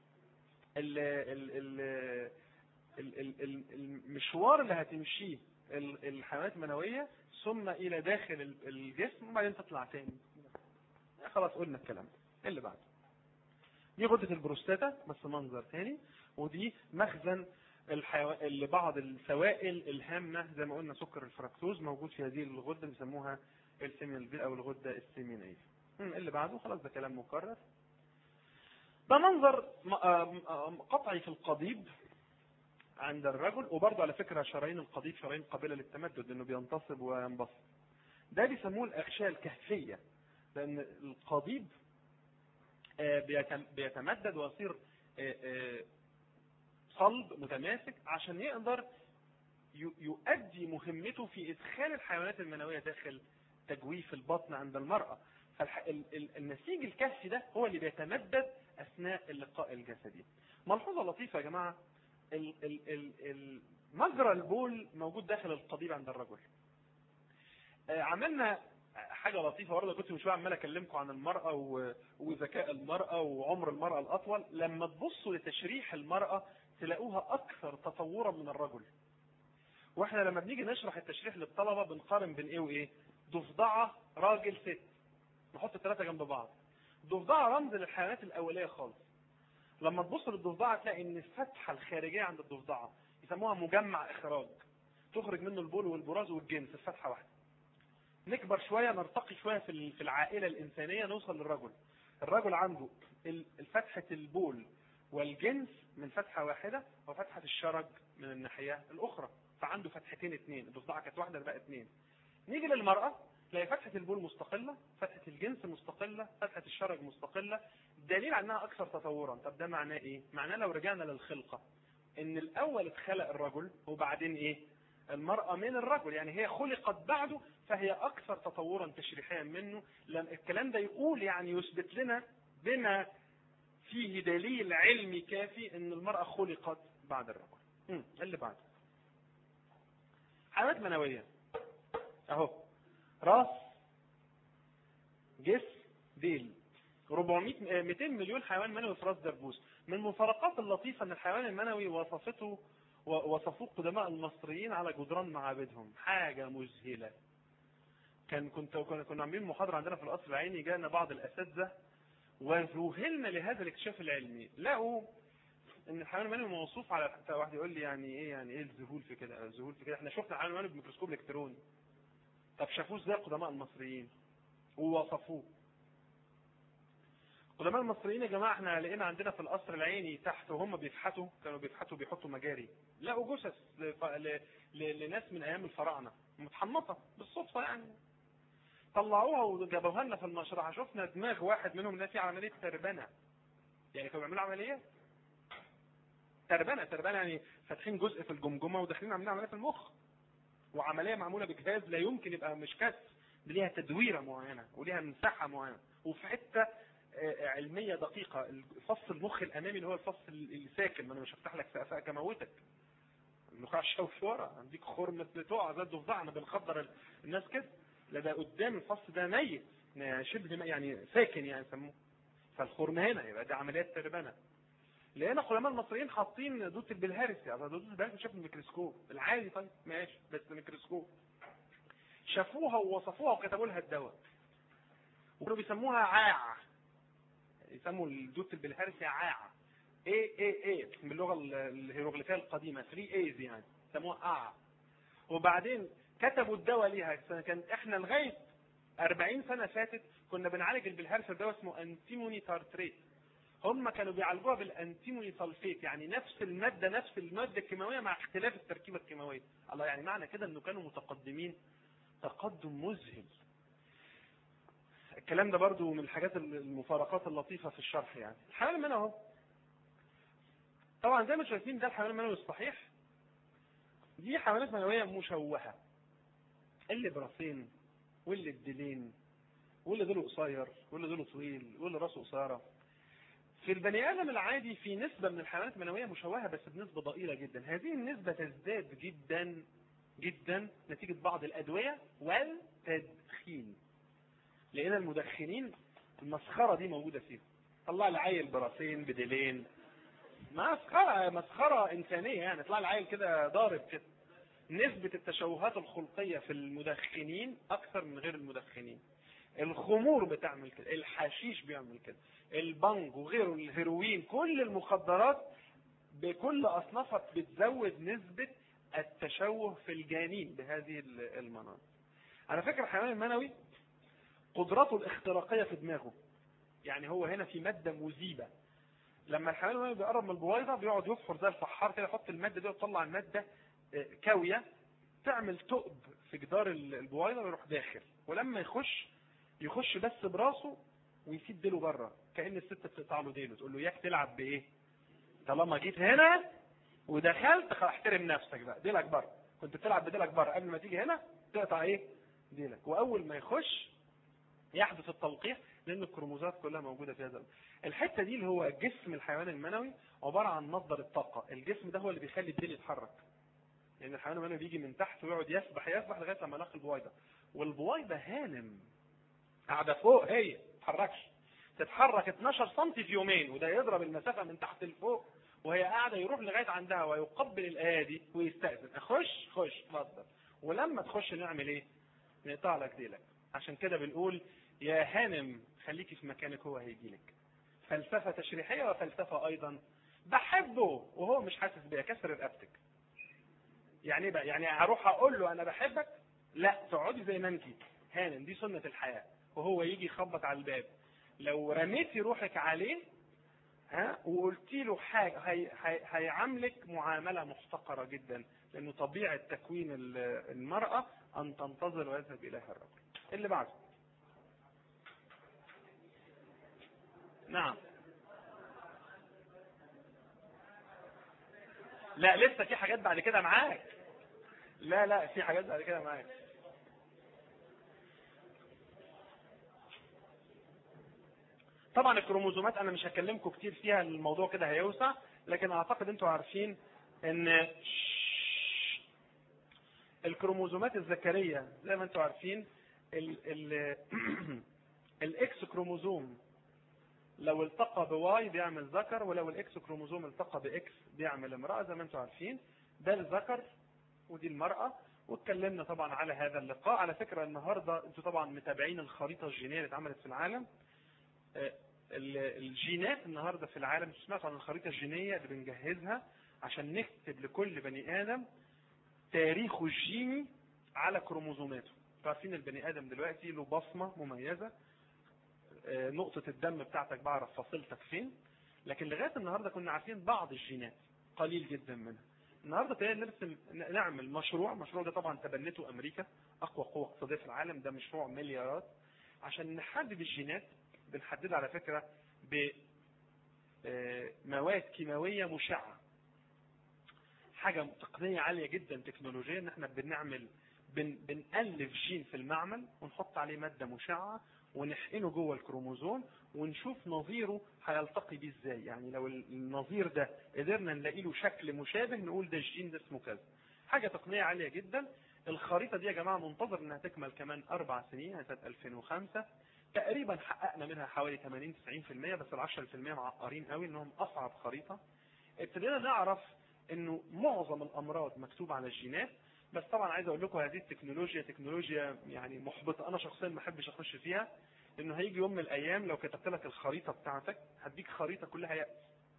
ال ال ال ال ال ال المشوار اللي هتمشيه ال- الحيوانات المنوية ثم إلى داخل ال- الجسم وبعدين تطلع تاني خلاص قلنا الكلام ده. اللي بعده دي غدة البروستاتا بس منظر تاني ودي مخزن الحيو... اللي بعض السوائل الهامة زي ما قلنا سكر الفركتوز موجود في هذه الغدة بيسموها السيمينال او الغدة السيمينية مم، اللي بعده خلاص ده كلام مكرر ده منظر م- آم- آم- قطعي في القضيب عند الرجل وبرضه على فكرة شرايين القضيب شرايين قابلة للتمدد لأنه بينتصب وينبسط ده بيسموه الأغشية الكهفية لأن القضيب آه، بيتم- بيتمدد ويصير آه، آه، صلب متماسك عشان يقدر ي- يؤدي مهمته في إدخال الحيوانات المنوية داخل تجويف البطن عند المرأة فالنسيج الكهفي ده هو اللي بيتمدد أثناء اللقاء الجسدي ملحوظة لطيفة يا جماعة ال- ال- ال- ال- مجرى البول موجود داخل القضيب عند الرجل آه، عملنا حاجة لطيفة برضه كنت من شوية عمال أكلمكم عن المرأة و- وذكاء المرأة وعمر المرأة الأطول لما تبصوا لتشريح المرأة تلاقوها أكثر تطورا من الرجل واحنا لما بنيجي نشرح التشريح للطلبة بنقارن بين ايه وايه ضفدعة راجل ست نحط الثلاثة جنب بعض ضفدعة رمز للحيوانات الأولية خالص لما تبص للضفدعة تلاقي ان الفتحة الخارجية عند الضفدعة يسموها مجمع إخراج تخرج منه البول والبراز والجنس في فتحة واحدة نكبر شوية نرتقي شوية في ال- في العائلة الإنسانية نوصل للرجل الرجل عنده ال- الفتحة البول والجنس من فتحة واحدة وفتحة الشرج من الناحية الأخرى فعنده فتحتين اتنين الضفدعة كانت واحدة بقى اتنين نيجي للمرأة تلاقي فتحة البول مستقلة فتحة الجنس مستقلة فتحة الشرج مستقلة دليل على انها اكثر تطورا طب ده معناه ايه معناه لو رجعنا للخلقة ان الاول اتخلق الرجل وبعدين ايه المرأة من الرجل يعني هي خلقت بعده فهي اكثر تطورا تشريحيا منه لم الكلام ده يقول يعني يثبت لنا بما فيه دليل علمي كافي ان المرأة خلقت بعد الرجل مم. اللي بعده حيوانات منوية اهو راس جسم ديل 400 200 مليون حيوان منوي في راس دبوس من المفارقات اللطيفة ان الحيوان المنوي وصفته وصفوه قدماء المصريين على جدران معابدهم حاجة مذهلة كان كنت كنا كنا عاملين محاضرة عندنا في القصر العيني جانا بعض الأساتذة وذهلنا لهذا الاكتشاف العلمي لقوا ان الحيوان المنوي موصوف على واحد يقول لي يعني ايه يعني ايه الذهول في كده الذهول في كده احنا شفنا الحيوان المنوي بميكروسكوب الكتروني طب شافوه ازاي قدماء المصريين ووصفوه قدماء المصريين يا جماعه احنا لقينا عندنا في القصر العيني تحت وهم بيفحتوا كانوا بيفحتوا بيحطوا مجاري لقوا جثث لف- ل- ل- لناس من ايام الفراعنه متحنطه بالصدفه يعني طلعوها وجابوها لنا في المشرحه شفنا دماغ واحد منهم ده في عمليه تربنه يعني كانوا بيعملوا عمليه تربنه تربنه يعني فاتحين جزء في الجمجمه وداخلين عاملين عمليه في المخ وعمليه معموله بجهاز لا يمكن يبقى مش كسر دي ليها تدويره معينه وليها مساحه معينه وفي حته آه، علميه دقيقه فص المخ الامامي اللي هو الفص الساكن ما انا مش هفتح لك سقفك اموتك النخاع الشوكي ورا عندك خرم تقع زي الضفدع انا بنخدر ال- الناس كده لا ده قدام الفص ده ميت يعني شبه م- يعني ساكن يعني يسموه فالخرم هنا يبقى دي عمليات تربنه لقينا العلماء المصريين حاطين دوت البلهارسي يعني دوت البلهارسي شاف الميكروسكوب العادي طيب ماشي بس الميكروسكوب شافوها ووصفوها وكتبوا لها الدواء وكانوا بيسموها عاع يسموا الدوت البلهارسي عاع اي اي اي باللغه ال- الهيروغليفيه القديمه 3 ايز يعني سموها اع وبعدين كتبوا الدواء ليها كان احنا لغايه 40 سنه فاتت كنا بنعالج البلهارسي دواء اسمه انتيموني تارتريت هم كانوا بيعالجوها بالانتيموني سلفيت يعني نفس الماده نفس الماده الكيماويه مع اختلاف التركيبه الكيماويه الله يعني معنى كده انه كانوا متقدمين تقدم مذهل الكلام ده برضو من الحاجات المفارقات اللطيفة في الشرح يعني الحيوان المنوي اهو طبعا زي ما شايفين ده الحيوان المنوي الصحيح دي حيوانات منوية مشوهة اللي براسين واللي بديلين واللي دول قصير واللي دول طويل واللي راسه قصيرة في البني ادم العادي في نسبة من الحيوانات المنوية مشوهة بس بنسبة ضئيلة جدا هذه النسبة تزداد جدا جدا نتيجة بعض الأدوية والتدخين لقينا المدخنين المسخرة دي موجودة فيهم طلع لي عيل براسين بديلين مسخرة مسخرة إنسانية يعني طلع لي عيل كده ضارب كده نسبة التشوهات الخلقية في المدخنين أكثر من غير المدخنين الخمور بتعمل كده الحشيش بيعمل كده البنج وغيره الهيروين كل المخدرات بكل أصنافها بتزود نسبة التشوه في الجنين بهذه المناطق على فكرة الحيوان المنوي قدرته الاختراقية في دماغه يعني هو هنا في مادة مذيبة لما الحيوان المنوي بيقرب من البويضة بيقعد يفحر زي الفحار كده يحط المادة دي ويطلع المادة آه، كاوية تعمل ثقب في جدار البويضة ويروح داخل ولما يخش يخش بس براسه ويسيب ديله بره كأن الست بتقطع له ديله تقول له اياك تلعب بايه طالما جيت هنا ودخلت خلاص احترم نفسك بقى ديلك بره كنت بتلعب بديلك بره قبل ما تيجي هنا تقطع ايه ديلك واول ما يخش يحدث التلقيح لان الكروموزات كلها موجوده في هذا الحته دي اللي هو جسم الحيوان المنوي عباره عن مصدر الطاقه الجسم ده هو اللي بيخلي الديل يتحرك لان الحيوان المنوي بيجي من تحت ويقعد يسبح يسبح لغايه لما يلاقي البويضه والبويضه هانم قاعده فوق هي ما تتحركش تتحرك 12 سم في يومين وده يضرب المسافه من تحت لفوق وهي قاعده يروح لغايه عندها ويقبل الايادي ويستاذن اخش خش اتفضل ولما تخش نعمل ايه؟ نقطع لك ديلك عشان كده بنقول يا هانم خليكي في مكانك هو هيجي لك فلسفه تشريحيه وفلسفه ايضا بحبه وهو مش حاسس بيها كسر رقبتك يعني ايه بقى يعني هروح اقول له انا بحبك لا تقعدي زي ما انت هانم دي سنه الحياه وهو يجي يخبط على الباب لو رميتي روحك عليه ها وقلتي له حاجه هي هي هيعاملك معامله محتقره جدا لانه طبيعه تكوين ال- المراه ان تنتظر ويذهب اليها الرجل اللي بعده نعم لا لسه في حاجات بعد كده معاك لا لا في حاجات بعد كده معاك طبعا الكروموزومات انا مش هكلمكم كتير فيها الموضوع كده هيوسع لكن اعتقد انتوا عارفين ان الكروموزومات الذكريه زي ما انتوا عارفين ال ال الاكس كروموزوم لو التقى بواي بيعمل ذكر ولو الاكس كروموزوم التقى باكس بيعمل امراه زي ما انتوا عارفين ده الذكر ودي المراه واتكلمنا طبعا على هذا اللقاء على فكره النهارده انتوا طبعا متابعين الخريطه الجينيه اللي اتعملت في العالم الجينات النهارده في العالم سمعت عن الخريطه الجينيه اللي بنجهزها عشان نكتب لكل بني ادم تاريخه الجيني على كروموزوماته عارفين البني ادم دلوقتي له بصمه مميزه نقطه الدم بتاعتك بعرف فصيلتك فين لكن لغايه النهارده كنا عارفين بعض الجينات قليل جدا منها النهارده ابتدينا نرسم نعمل مشروع المشروع ده طبعا تبنته امريكا اقوى قوه اقتصاديه في العالم ده مشروع مليارات عشان نحدد الجينات بنحددها على فكره بمواد كيماويه مشعه حاجه تقنيه عاليه جدا تكنولوجيا ان احنا بنعمل بن بنألف جين في المعمل ونحط عليه ماده مشعه ونحقنه جوه الكروموزوم ونشوف نظيره هيلتقي بيه ازاي يعني لو النظير ده قدرنا نلاقي له شكل مشابه نقول ده الجين ده اسمه كذا حاجه تقنيه عاليه جدا الخريطه دي يا جماعه منتظر انها تكمل كمان اربع سنين سنه 2005 تقريبا حققنا منها حوالي 80 90% بس ال 10% معقرين قوي انهم اصعب خريطه ابتدينا نعرف انه معظم الامراض مكتوب على الجينات بس طبعا عايز اقول لكم هذه التكنولوجيا تكنولوجيا يعني محبطه انا شخصيا ما احبش اخش فيها انه هيجي يوم من الايام لو كتبت لك الخريطه بتاعتك هديك خريطه كلها يأس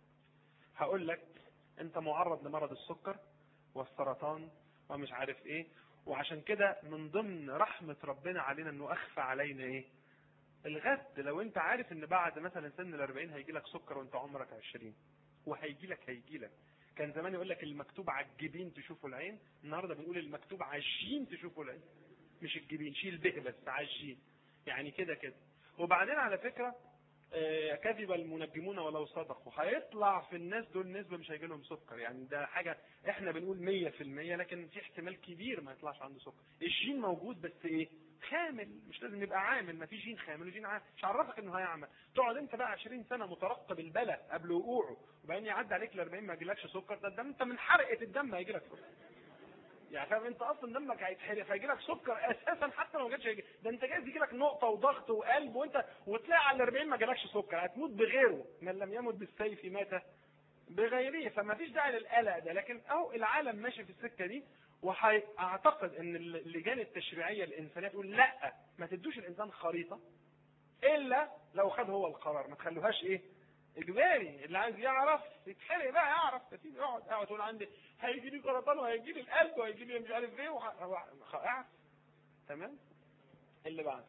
هقول لك انت معرض لمرض السكر والسرطان ومش عارف ايه وعشان كده من ضمن رحمه ربنا علينا انه اخفى علينا ايه الغد لو انت عارف ان بعد مثلا سن ال 40 هيجي لك سكر وانت عمرك 20 وهيجي لك هيجي لك كان زمان يقول لك المكتوب على الجبين تشوفه العين النهارده بنقول المكتوب على الجين تشوفه العين مش الجبين شيل به بس على الجين يعني كده كده وبعدين على فكره آه كذب المنجمون ولو صدقوا هيطلع في الناس دول نسبه مش هيجي لهم سكر يعني ده حاجه احنا بنقول 100% لكن في احتمال كبير ما يطلعش عنده سكر الجين موجود بس ايه خامل مش لازم يبقى عامل ما في جين خامل وجين عامل مش عرفك انه هيعمل تقعد انت بقى 20 سنه مترقب البلاء قبل وقوعه وبعدين يعدي عليك ال 40 ما يجيلكش سكر ده, ده انت من حرقه الدم هيجي لك سكر يعني فاهم انت اصلا دمك هيتحرق فيجي لك سكر اساسا حتى لو ما جاتش هيجي ده انت جايز يجي لك نقطه وضغط وقلب وانت وتلاقي على ال 40 ما جالكش سكر هتموت بغيره من لم يمت بالسيف مات بغيره فما فيش داعي للقلق ده لكن اهو العالم ماشي في السكه دي وهعتقد ان اللجان التشريعيه الانسانيه تقول لا ما تدوش الانسان خريطه الا لو خد هو القرار ما تخلوهاش ايه اجباري اللي عايز يعرف يتحرق بقى يعرف يا سيدي اقعد اقعد تقول عندي هيجي لي سرطان وهيجي لي القلب وهيجي لي مش عارف ايه وح... اعرف تمام اللي بعد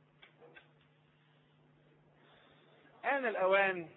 آن الأوان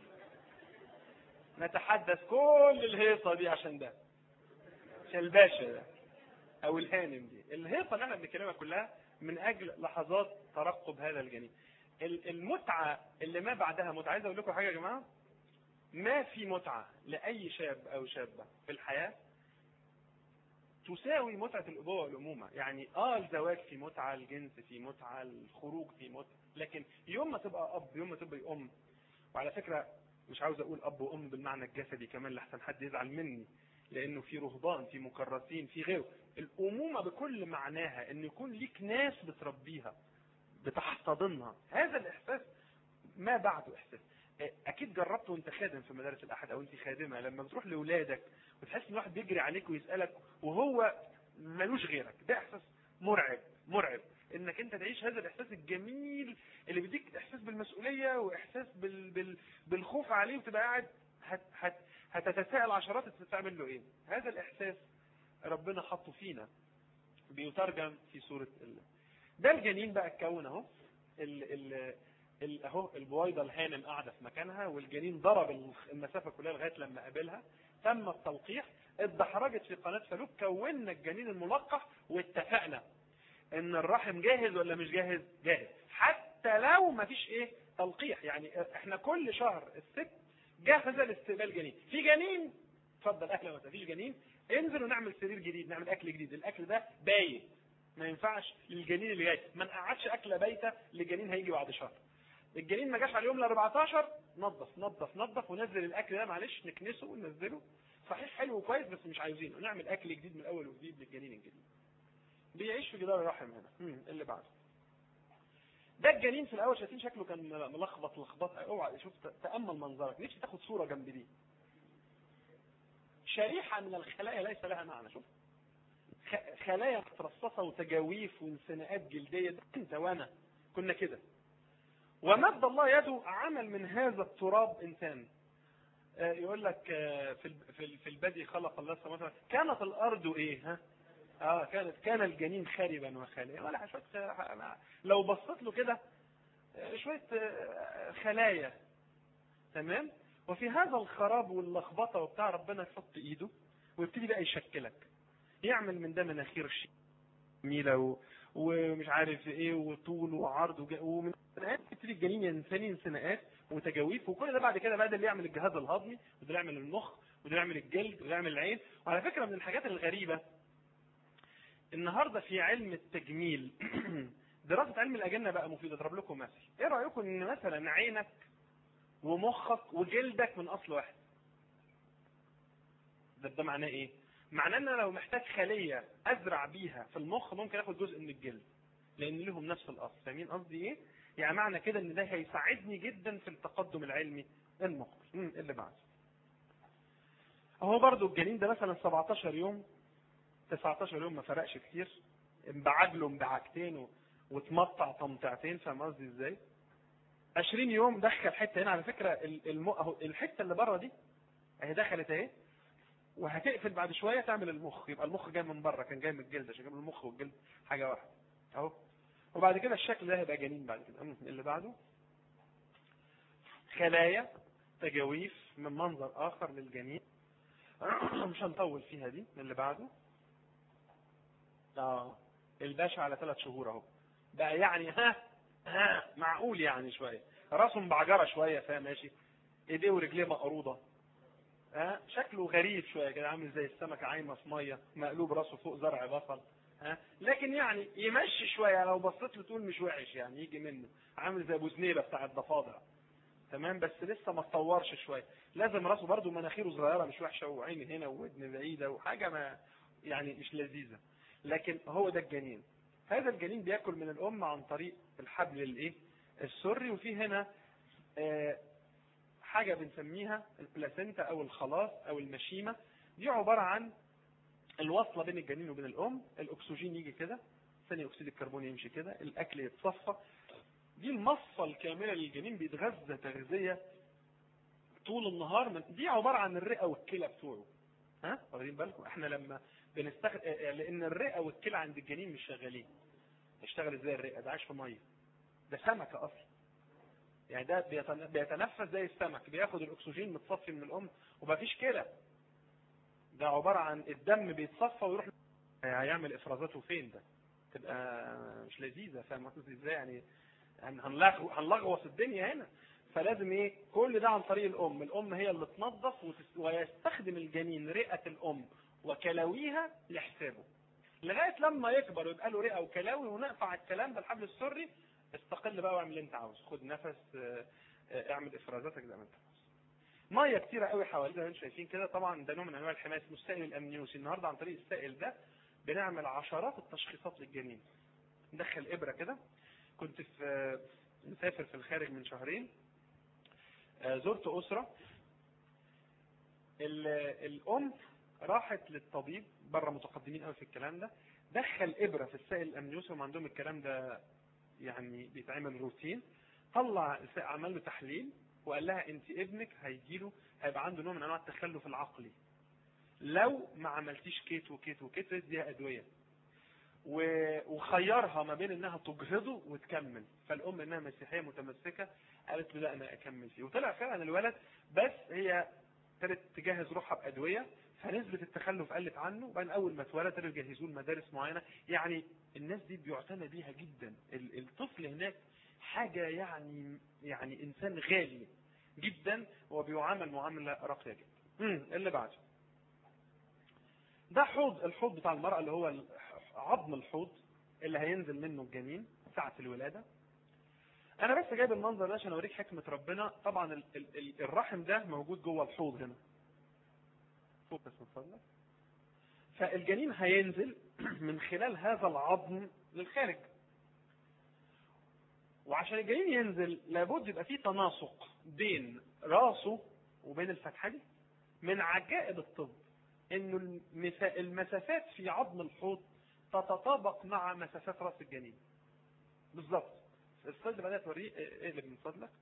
نتحدث كل الهيصة دي عشان ده عشان الباشا ده أو الهانم دي الهيصة اللي احنا بنتكلمها كلها من أجل لحظات ترقب هذا الجنين المتعة اللي ما بعدها متعة عايز أقول لكم حاجة يا جماعة ما في متعة لأي شاب أو شابة في الحياة تساوي متعة الأبوة والأمومة يعني آه الزواج في متعة الجنس في متعة الخروج في متعة لكن يوم ما تبقى أب يوم ما تبقى أم وعلى فكرة مش عاوز أقول أب وأم بالمعنى الجسدي كمان لحسن حد يزعل مني لأنه في رهبان في مكرسين في غيره الأمومة بكل معناها أن يكون ليك ناس بتربيها بتحتضنها هذا الإحساس ما بعده إحساس اكيد جربت وانت خادم في مدارس الاحد او انت خادمه لما بتروح لاولادك وتحس ان واحد بيجري عليك ويسالك وهو ملوش غيرك ده احساس مرعب مرعب انك انت تعيش هذا الاحساس الجميل اللي بيديك احساس بالمسؤوليه واحساس بال بال بالخوف عليه وتبقى قاعد هت هت هتتساءل عشرات تعمل له ايه هذا الاحساس ربنا حطه فينا بيترجم في سوره ال... ده الجنين بقى اتكون اهو ال... ال... اهو البويضه الهانم قاعده في مكانها والجنين ضرب المسافه كلها لغايه لما قابلها تم التلقيح اتدحرجت في قناه فلوك كونا الجنين الملقح واتفقنا ان الرحم جاهز ولا مش جاهز جاهز حتى لو ما فيش ايه تلقيح يعني احنا كل شهر الست جاهزه لاستقبال جنين في جنين اتفضل اهلا وسهلا مفيش جنين انزل ونعمل سرير جديد نعمل اكل جديد الاكل ده بايت ما ينفعش للجنين اللي جاي ما نقعدش اكله بايته لجنين هيجي بعد شهر الجنين ما جاش على اليوم ال 14 نظف نظف نظف ونزل الاكل ده معلش نكنسه وننزله صحيح حلو وكويس بس مش عايزينه نعمل اكل جديد من الاول وجديد للجنين الجديد بيعيش في جدار الرحم هنا مم. اللي بعده ده الجنين في الاول شايفين شكله كان ملخبط لخبط اوعى شوف تامل منظرك نفسي تاخد صوره جنب دي شريحه من الخلايا ليس لها معنى شوف خلايا مترصصه وتجاويف وانثناءات جلديه ده انت وانا كنا كده ومد الله يده عمل من هذا التراب انسان يقول لك في في البدء خلق الله السماوات كانت الارض ايه ها اه كانت كان الجنين خاربا وخاليا ولا شويه لو بصيت له كده شويه خلايا تمام وفي هذا الخراب واللخبطه وبتاع ربنا يحط ايده ويبتدي بقى يشكلك يعمل من ده مناخير جميله ومش عارف ايه وطول وعرض ومن سنوات يبتدي الجنين ينثني انثناءات وتجاويف وكل ده بعد كده بقى ده اللي يعمل الجهاز الهضمي وده اللي يعمل المخ وده اللي يعمل الجلد وده يعمل العين وعلى فكره من الحاجات الغريبه النهارده في علم التجميل دراسه علم الاجنه بقى مفيده اضرب لكم مثل ايه رايكم ان مثلا عينك ومخك وجلدك من اصل واحد ده ده معناه ايه معناه ان انا لو محتاج خليه ازرع بيها في المخ ممكن اخد جزء من الجلد لان لهم نفس الاصل فاهمين قصدي ايه يعني معنى كده ان ده هيساعدني جدا في التقدم العلمي المقبل اللي بعده اهو برضو الجنين ده مثلا 17 يوم 19 يوم ما فرقش كتير انبعج له انبعاجتين واتمطع طمطعتين فاهم قصدي ازاي 20 يوم دخل حته هنا على فكره الم... اهو الحته اللي بره دي اهي دخلت اهي وهتقفل بعد شويه تعمل المخ يبقى المخ جاي من بره كان جاي من الجلد عشان المخ والجلد حاجه واحده اهو وبعد كده الشكل ده هيبقى جنين بعد كده اللي بعده خلايا تجاويف من منظر اخر للجنين مش هنطول فيها دي اللي بعده اه الباشا على ثلاث شهور اهو بقى يعني ها ها معقول يعني شويه راسه مبعجره شويه فاهم ماشي ايديه ورجليه مقروضه ها آه شكله غريب شويه كده عامل زي السمكه عايمه في ميه مقلوب راسه فوق زرع بصل ها لكن يعني يمشي شويه لو بصيت له تقول مش وحش يعني يجي منه عامل زي ابو زنيبه بتاع الضفادع تمام بس لسه ما اتطورش شويه لازم راسه برده مناخيره صغيره مش وحشه وعين هنا وودن بعيده وحاجه ما يعني مش لذيذه لكن هو ده الجنين هذا الجنين بياكل من الام عن طريق الحبل الايه السري وفي هنا آه حاجه بنسميها البلاسينتا او الخلاص او المشيمه دي عباره عن الوصله بين الجنين وبين الام الاكسجين يجي كده ثاني اكسيد الكربون يمشي كده الاكل يتصفى دي المصه الكامله للجنين بيتغذى تغذيه طول النهار من دي عباره عن الرئه والكلى بتوعه ها واخدين بالكم احنا لما بنستخدم لان الرئه والكلى عند الجنين مش شغالين يشتغل ازاي الرئه ده عايش في ميه ده سمكه اصلا يعني ده بيتنفس زي السمك بياخد الاكسجين متصفي من الام ومفيش كلى ده عباره عن الدم بيتصفى ويروح هيعمل افرازاته فين ده تبقى مش لذيذه فاهم قصدي ازاي يعني هنلغوص الدنيا هنا فلازم ايه كل ده عن طريق الام الام هي اللي تنظف ويستخدم الجنين رئه الام وكلاويها لحسابه لغايه لما يكبر ويبقى له رئه وكلاوي ونقطع الكلام ده الحبل السري استقل بقى واعمل اللي انت عاوزه خد نفس اعمل افرازاتك زي ما انت عاوز ميه كتيره قوي حوالينا زي ما انتم شايفين كده طبعا ده نوع من انواع الحمايه اسمه السائل الامنيوسي النهارده عن طريق السائل ده بنعمل عشرات التشخيصات للجنين ندخل ابره كده كنت في مسافر في الخارج من شهرين زرت اسره الام راحت للطبيب بره متقدمين قوي في الكلام ده دخل ابره في السائل الامنيوسي هم عندهم الكلام ده يعني بيتعمل روتين طلع عمل له تحليل وقال لها انت ابنك هيجي له هيبقى عنده نوع من انواع التخلف العقلي لو ما عملتيش كيت وكيت وكيت اديها ادويه وخيرها ما بين انها تجهضه وتكمل فالام انها مسيحيه متمسكه قالت له لا انا اكمل فيه وطلع فعلا الولد بس هي ابتدت تجهز روحها بادويه فنسبة التخلف قلت عنه وبعدين أول ما اتولد ابتدوا يجهزوه لمدارس معينة يعني الناس دي بيعتنى بيها جدا الطفل هناك حاجة يعني يعني إنسان غالي جدا وبيعامل معاملة راقية جدا اللي بعده ده حوض الحوض بتاع المرأة اللي هو ال- عظم الحوض اللي هينزل منه الجنين ساعة الولادة انا بس جايب المنظر ده عشان اوريك حكمة ربنا طبعا ال- ال- ال- الرحم ده موجود جوه الحوض هنا فوق بس من فضلك فالجنين هينزل من خلال هذا العظم للخارج وعشان الجنين ينزل لابد يبقى فيه تناسق بين راسه وبين الفتحه دي من عجائب الطب انه المسا- المسافات في عظم الحوض تتطابق مع مسافات راس الجنين بالظبط السلايد اللي بدات توريه اقلب من فضلك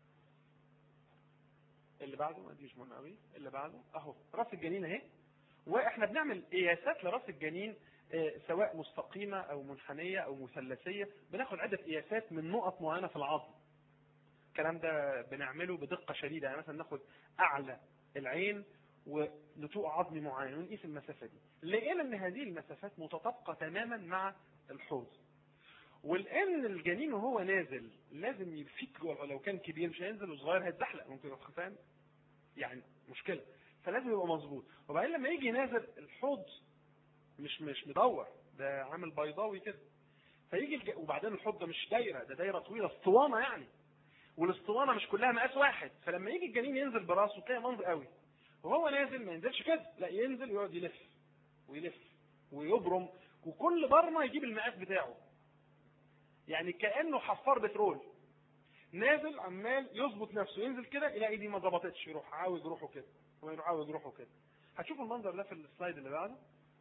اللي بعده ما دي مش مهم قوي اللي بعده اهو راس الجنين اهي واحنا بنعمل قياسات لراس الجنين آه، سواء مستقيمه او منحنيه او مثلثيه بناخد عده قياسات من نقط معينه في العظم الكلام ده بنعمله بدقه شديده يعني مثلا ناخد اعلى العين ونتوء عظمي معين ونقيس المسافه دي لقينا ان هذه المسافات متطابقه تماما مع الحوض ولان الجنين وهو نازل لازم يفك جوه لو كان كبير مش هينزل وصغير هيتزحلق ممكن يبقى فاهم يعني مشكله فلازم يبقى مظبوط وبعدين لما يجي نازل الحوض مش مش مدور ده عامل بيضاوي كده فيجي الج... وبعدين الحوض ده مش دايره ده دايره طويله اسطوانه يعني والاسطوانه مش كلها مقاس واحد فلما يجي الجنين ينزل براسه تلاقي منظر قوي وهو نازل ما ينزلش كده لا ينزل ويقعد يلف ويلف ويبرم وكل برمه يجيب المقاس بتاعه يعني كانه حفار بترول نازل عمال يظبط نفسه ينزل كده يلاقي دي ما ظبطتش يروح عاوج روحه كده ويروح عاوج روحه كده هتشوفوا المنظر ده في السلايد اللي بعده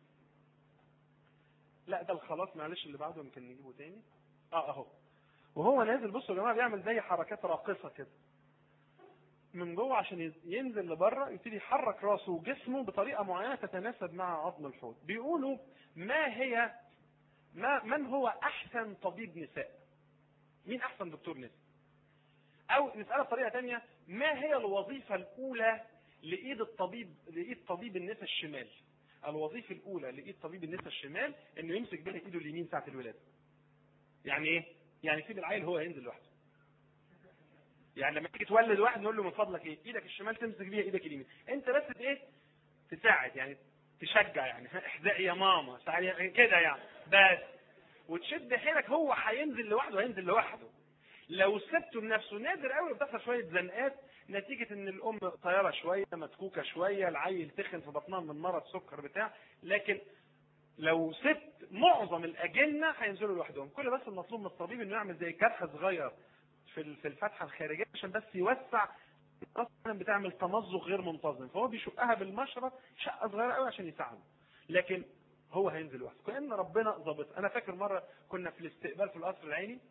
لا ده الخلاص معلش اللي بعده يمكن نجيبه تاني اه اهو وهو نازل بصوا يا جماعه بيعمل زي حركات راقصه كده من جوه عشان ينزل لبره يبتدي يحرك راسه وجسمه بطريقه معينه تتناسب مع عظم الحوض بيقولوا ما هي ما من هو احسن طبيب نساء مين احسن دكتور نساء او نسالها بطريقه ثانيه ما هي الوظيفه الاولى لايد الطبيب لايد طبيب النساء الشمال الوظيفه الاولى لايد طبيب النساء الشمال انه يمسك بين ايده اليمين ساعه الولاده يعني ايه يعني يسيب العيل هو ينزل لوحده يعني لما تيجي تولد واحد نقول له من فضلك ايه ايدك الشمال تمسك بيها ايدك اليمين انت بس ايه تساعد يعني تشجع يعني ها، احزقي يا ماما تعالي كده يعني بس وتشد حيلك هو هينزل لوحده هينزل لوحده لو سبته لنفسه نادر قوي بتحصل شويه زنقات نتيجه ان الام طياره شويه متكوكه شويه العيل تخن في بطنها من مرض سكر بتاع لكن لو سبت معظم الاجنه هينزلوا لوحدهم كل بس المطلوب من الطبيب انه يعمل زي جرح صغير في ال- في الفتحه الخارجيه عشان بس يوسع اصلا بتعمل تمزق غير منتظم فهو بيشقها بالمشرط شقه صغيره قوي عشان يساعده لكن هو هينزل لوحده كان ربنا ظابط انا فاكر مره كنا في الاستقبال في القصر العيني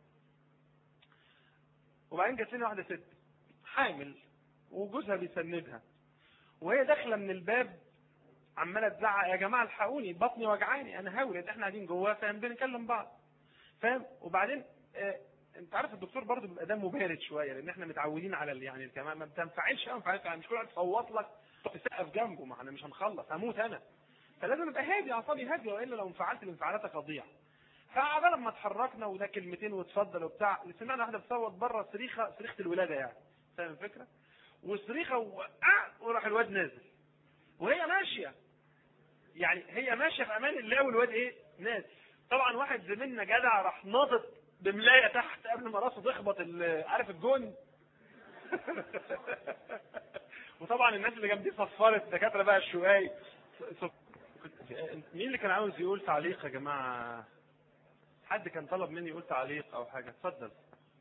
وبعدين جات لنا واحده ست حامل وجوزها بيسندها وهي داخله من الباب عماله تزعق يا جماعه الحقوني بطني وجعاني انا هولد احنا قاعدين جواه فاهم بنكلم بعض فاهم وبعدين آه انت عارف الدكتور برضه بيبقى دمه بارد شويه لان احنا متعودين على ال- يعني كمان ما بتنفعلش قوي يعني مش كل واحد تصوت لك تسقف جنبه ما احنا مش هنخلص هموت انا فلازم ابقى هادي اعصابي هاديه والا لو انفعلت الانفعالات هتضيع فعبال ما اتحركنا وده كلمتين واتفضل وبتاع سمعنا واحده بتصوت بره صريخه صريخه الولاده يعني فاهم الفكره؟ وصريخه وقع وراح الواد نازل وهي ماشيه يعني هي ماشيه في امان الله والواد ايه؟ نازل طبعا واحد زميلنا جدع راح ناطط بملايه تحت قبل ما راسه تخبط ال- عارف الجون وطبعا الناس اللي جنبيه صفرت الدكاتره بقى الشقاي صف- مين اللي كان عاوز يقول تعليق يا جماعه حد كان طلب مني يقول تعليق او حاجه اتفضل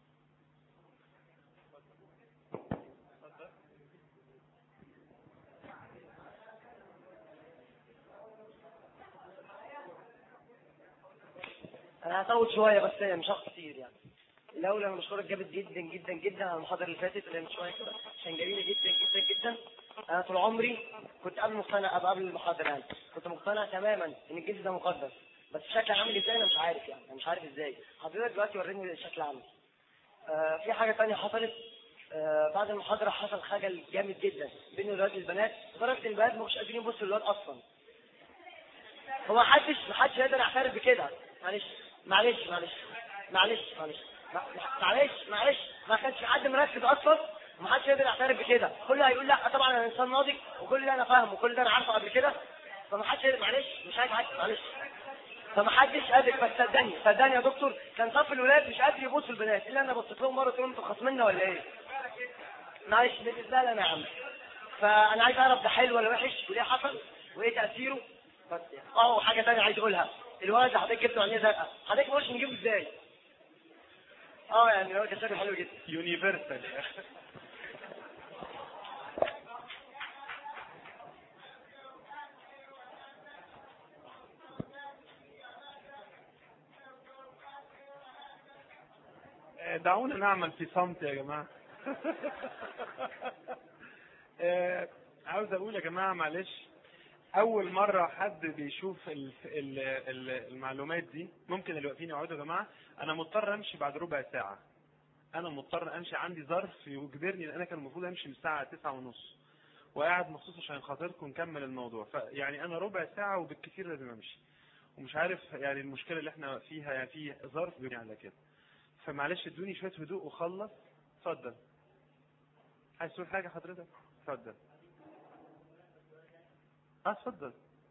انا هطول شويه بس مش هاخد كتير يعني الاول انا بشكرك جامد جدا جدا جدا على المحاضره اللي فاتت اللي من شويه كده كان جميله جدا جدا جدا انا طول عمري كنت قبل مقتنع قبل قبل المحاضره يعني كنت مقتنع تماما ان الجسم ده مقدس بس الشكل عامل ازاي انا مش عارف يعني انا مش عارف ازاي حضرتك دلوقتي وريني الشكل عامل آه في حاجه تانية حصلت آه بعد المحاضره حصل خجل جامد جدا بين الولاد والبنات لدرجه ان البنات ما مش قادرين يبصوا للولاد اصلا هو محدش محدش يقدر يعترف بكده معلش معلش معلش معلش معلش مع- مع- معلش معلش ما كانش في حد مركز اصلا ومحدش يقدر يعترف بكده كله هيقول لا طبعا انا انسان ناضج وكل ده انا فاهمه وكل ده انا عارفه قبل كده فما حدش معلش مش عايز حاجه معلش فما حدش قادر بس صدقني صدقني يا دكتور كان صف الولاد مش قادر يبص البنات الا انا بصيت لهم مره قلت لهم انتوا خاصميننا ولا ايه؟ معلش بالنسبه لي انا يا عم فانا عايز اعرف ده حلو ولا وحش وليه حصل وايه تاثيره بس يعني. اه وحاجه ثانيه عايز اقولها الولد اللي حضرتك جبته عينيه زرقاء حضرتك ما قلتش نجيبه ازاي؟ اه يعني هو كان شكله حلو جدا يونيفرسال دعونا نعمل في صمت يا جماعة آه، عاوز اقول يا جماعة معلش اول مرة حد بيشوف ال- ال- ال- المعلومات دي ممكن اللي واقفين يقعدوا يا جماعة انا مضطر امشي بعد ربع ساعة انا مضطر امشي عندي ظرف يجبرني ان انا كان المفروض امشي من الساعة تسعة ونص وقاعد مخصوص عشان خاطركم نكمل الموضوع فيعني انا ربع ساعة وبالكثير لازم امشي ومش عارف يعني المشكلة اللي احنا فيها يعني في ظرف بني على كده فمعلش ادوني شوية هدوء وخلص اتفضل عايز تقول حاجة حضرتك اتفضل اه اتفضل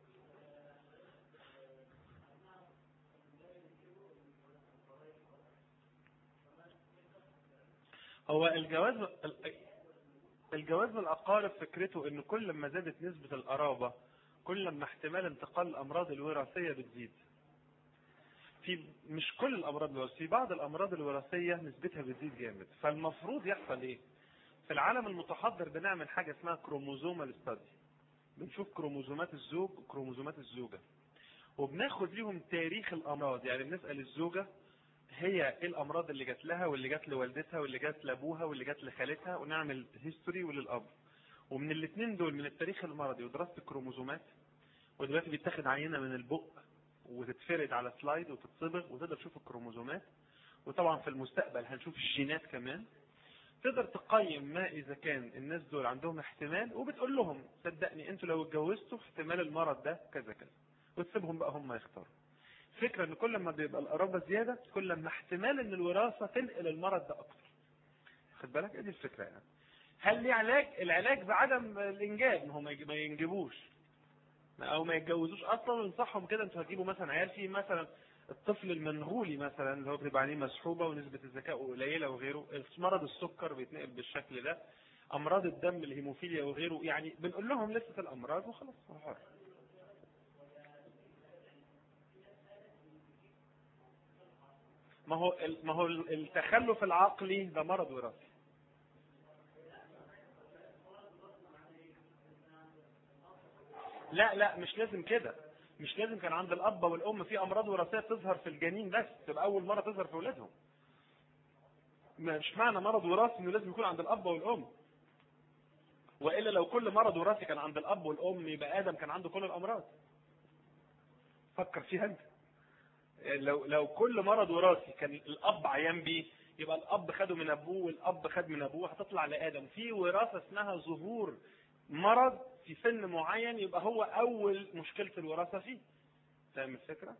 هو الجواز الجواز بالاقارب فكرته ان كل ما زادت نسبة القرابة كل ما احتمال انتقال الامراض الوراثية بتزيد في مش كل الامراض الوراثية في بعض الامراض الوراثية نسبتها بتزيد جامد فالمفروض يحصل ايه في العالم المتحضر بنعمل حاجة اسمها كروموزومال ستادي بنشوف كروموزومات الزوج وكروموزومات الزوجة وبناخد ليهم تاريخ الامراض يعني بنسأل الزوجة هي ايه الامراض اللي جات لها واللي جات لوالدتها واللي جات لابوها واللي جات لخالتها ونعمل هيستوري وللاب ومن الاثنين دول من التاريخ المرضي ودراسة الكروموزومات ودلوقتي بيتاخد عينة من البق وتتفرد على سلايد وتتصبغ وتقدر تشوف الكروموزومات وطبعا في المستقبل هنشوف الجينات كمان تقدر تقيم ما اذا كان الناس دول عندهم احتمال وبتقول لهم صدقني انتوا لو اتجوزتوا احتمال المرض ده كذا كذا وتسيبهم بقى هم يختاروا فكرة ان كل ما بيبقى القرابة زيادة كل ما احتمال ان الوراثة تنقل المرض ده اكتر خد بالك ايه دي الفكرة يعني هل ليه علاج العلاج بعدم الانجاب ما هو ما يج- ما ينجبوش او ما يتجوزوش اصلا وننصحهم كده انتوا هتجيبوا مثلا عيال فيه مثلا الطفل المنغولي مثلا اللي هو بتبقى عينيه مسحوبه ونسبه الذكاء قليله وغيره مرض السكر بيتنقل بالشكل ده امراض الدم الهيموفيليا وغيره يعني بنقول لهم لسه الامراض وخلاص هو حر ما هو ال- ما هو التخلف العقلي ده مرض وراثي لا لا مش لازم كده مش لازم كان عند الاب والام في امراض وراثيه تظهر في الجنين بس تبقى اول مره تظهر في اولادهم مش معنى مرض وراثي انه لازم يكون عند الاب والام والا لو كل مرض وراثي كان عند الاب والام يبقى ادم كان عنده كل الامراض فكر فيها انت لو لو كل مرض وراثي كان الاب عيان بيه يبقى الاب خده من ابوه والاب خد من ابوه هتطلع لادم في وراثه اسمها ظهور مرض في سن معين يبقى هو اول مشكله الوراثه فيه فاهم الفكره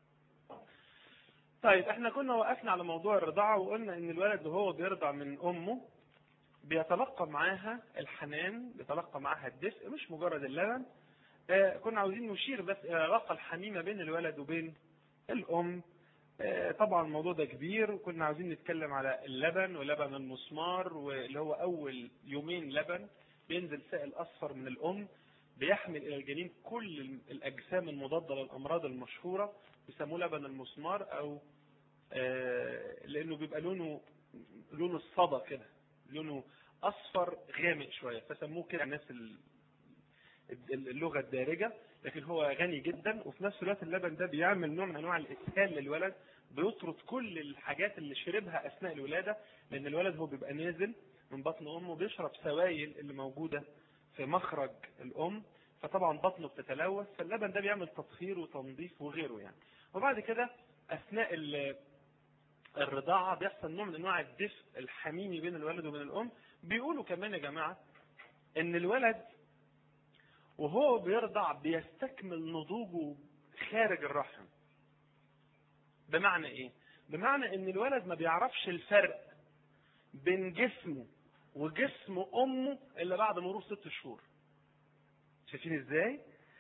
طيب احنا كنا وقفنا على موضوع الرضاعه وقلنا ان الولد وهو بيرضع من امه بيتلقى معاها الحنان بيتلقى معاها الدفء مش مجرد اللبن آه كنا عاوزين نشير بس الى العلاقه الحميمه بين الولد وبين الام آه طبعا الموضوع ده كبير وكنا عاوزين نتكلم على اللبن ولبن المسمار واللي هو اول يومين لبن بينزل سائل اصفر من الام بيحمل الى الجنين كل الاجسام المضاده للامراض المشهوره بيسموه لبن المسمار او آه لانه بيبقى لونه لونه الصدى كده لونه اصفر غامق شويه فسموه كده الناس اللغه الدارجه لكن هو غني جدا وفي نفس الوقت اللبن ده بيعمل نوع من انواع الاسهال للولد بيطرد كل الحاجات اللي شربها اثناء الولاده لان الولد هو بيبقى نازل من بطن امه بيشرب سوائل اللي موجوده في مخرج الام فطبعا بطنه بتتلوث فاللبن ده بيعمل تطهير وتنظيف وغيره يعني وبعد كده اثناء الرضاعه بيحصل نوع من انواع الدفء الحميمي بين الولد وبين الام بيقولوا كمان يا جماعه ان الولد وهو بيرضع بيستكمل نضوجه خارج الرحم بمعنى ايه بمعنى ان الولد ما بيعرفش الفرق بين جسمه وجسم امه الا بعد مرور ست شهور شايفين ازاي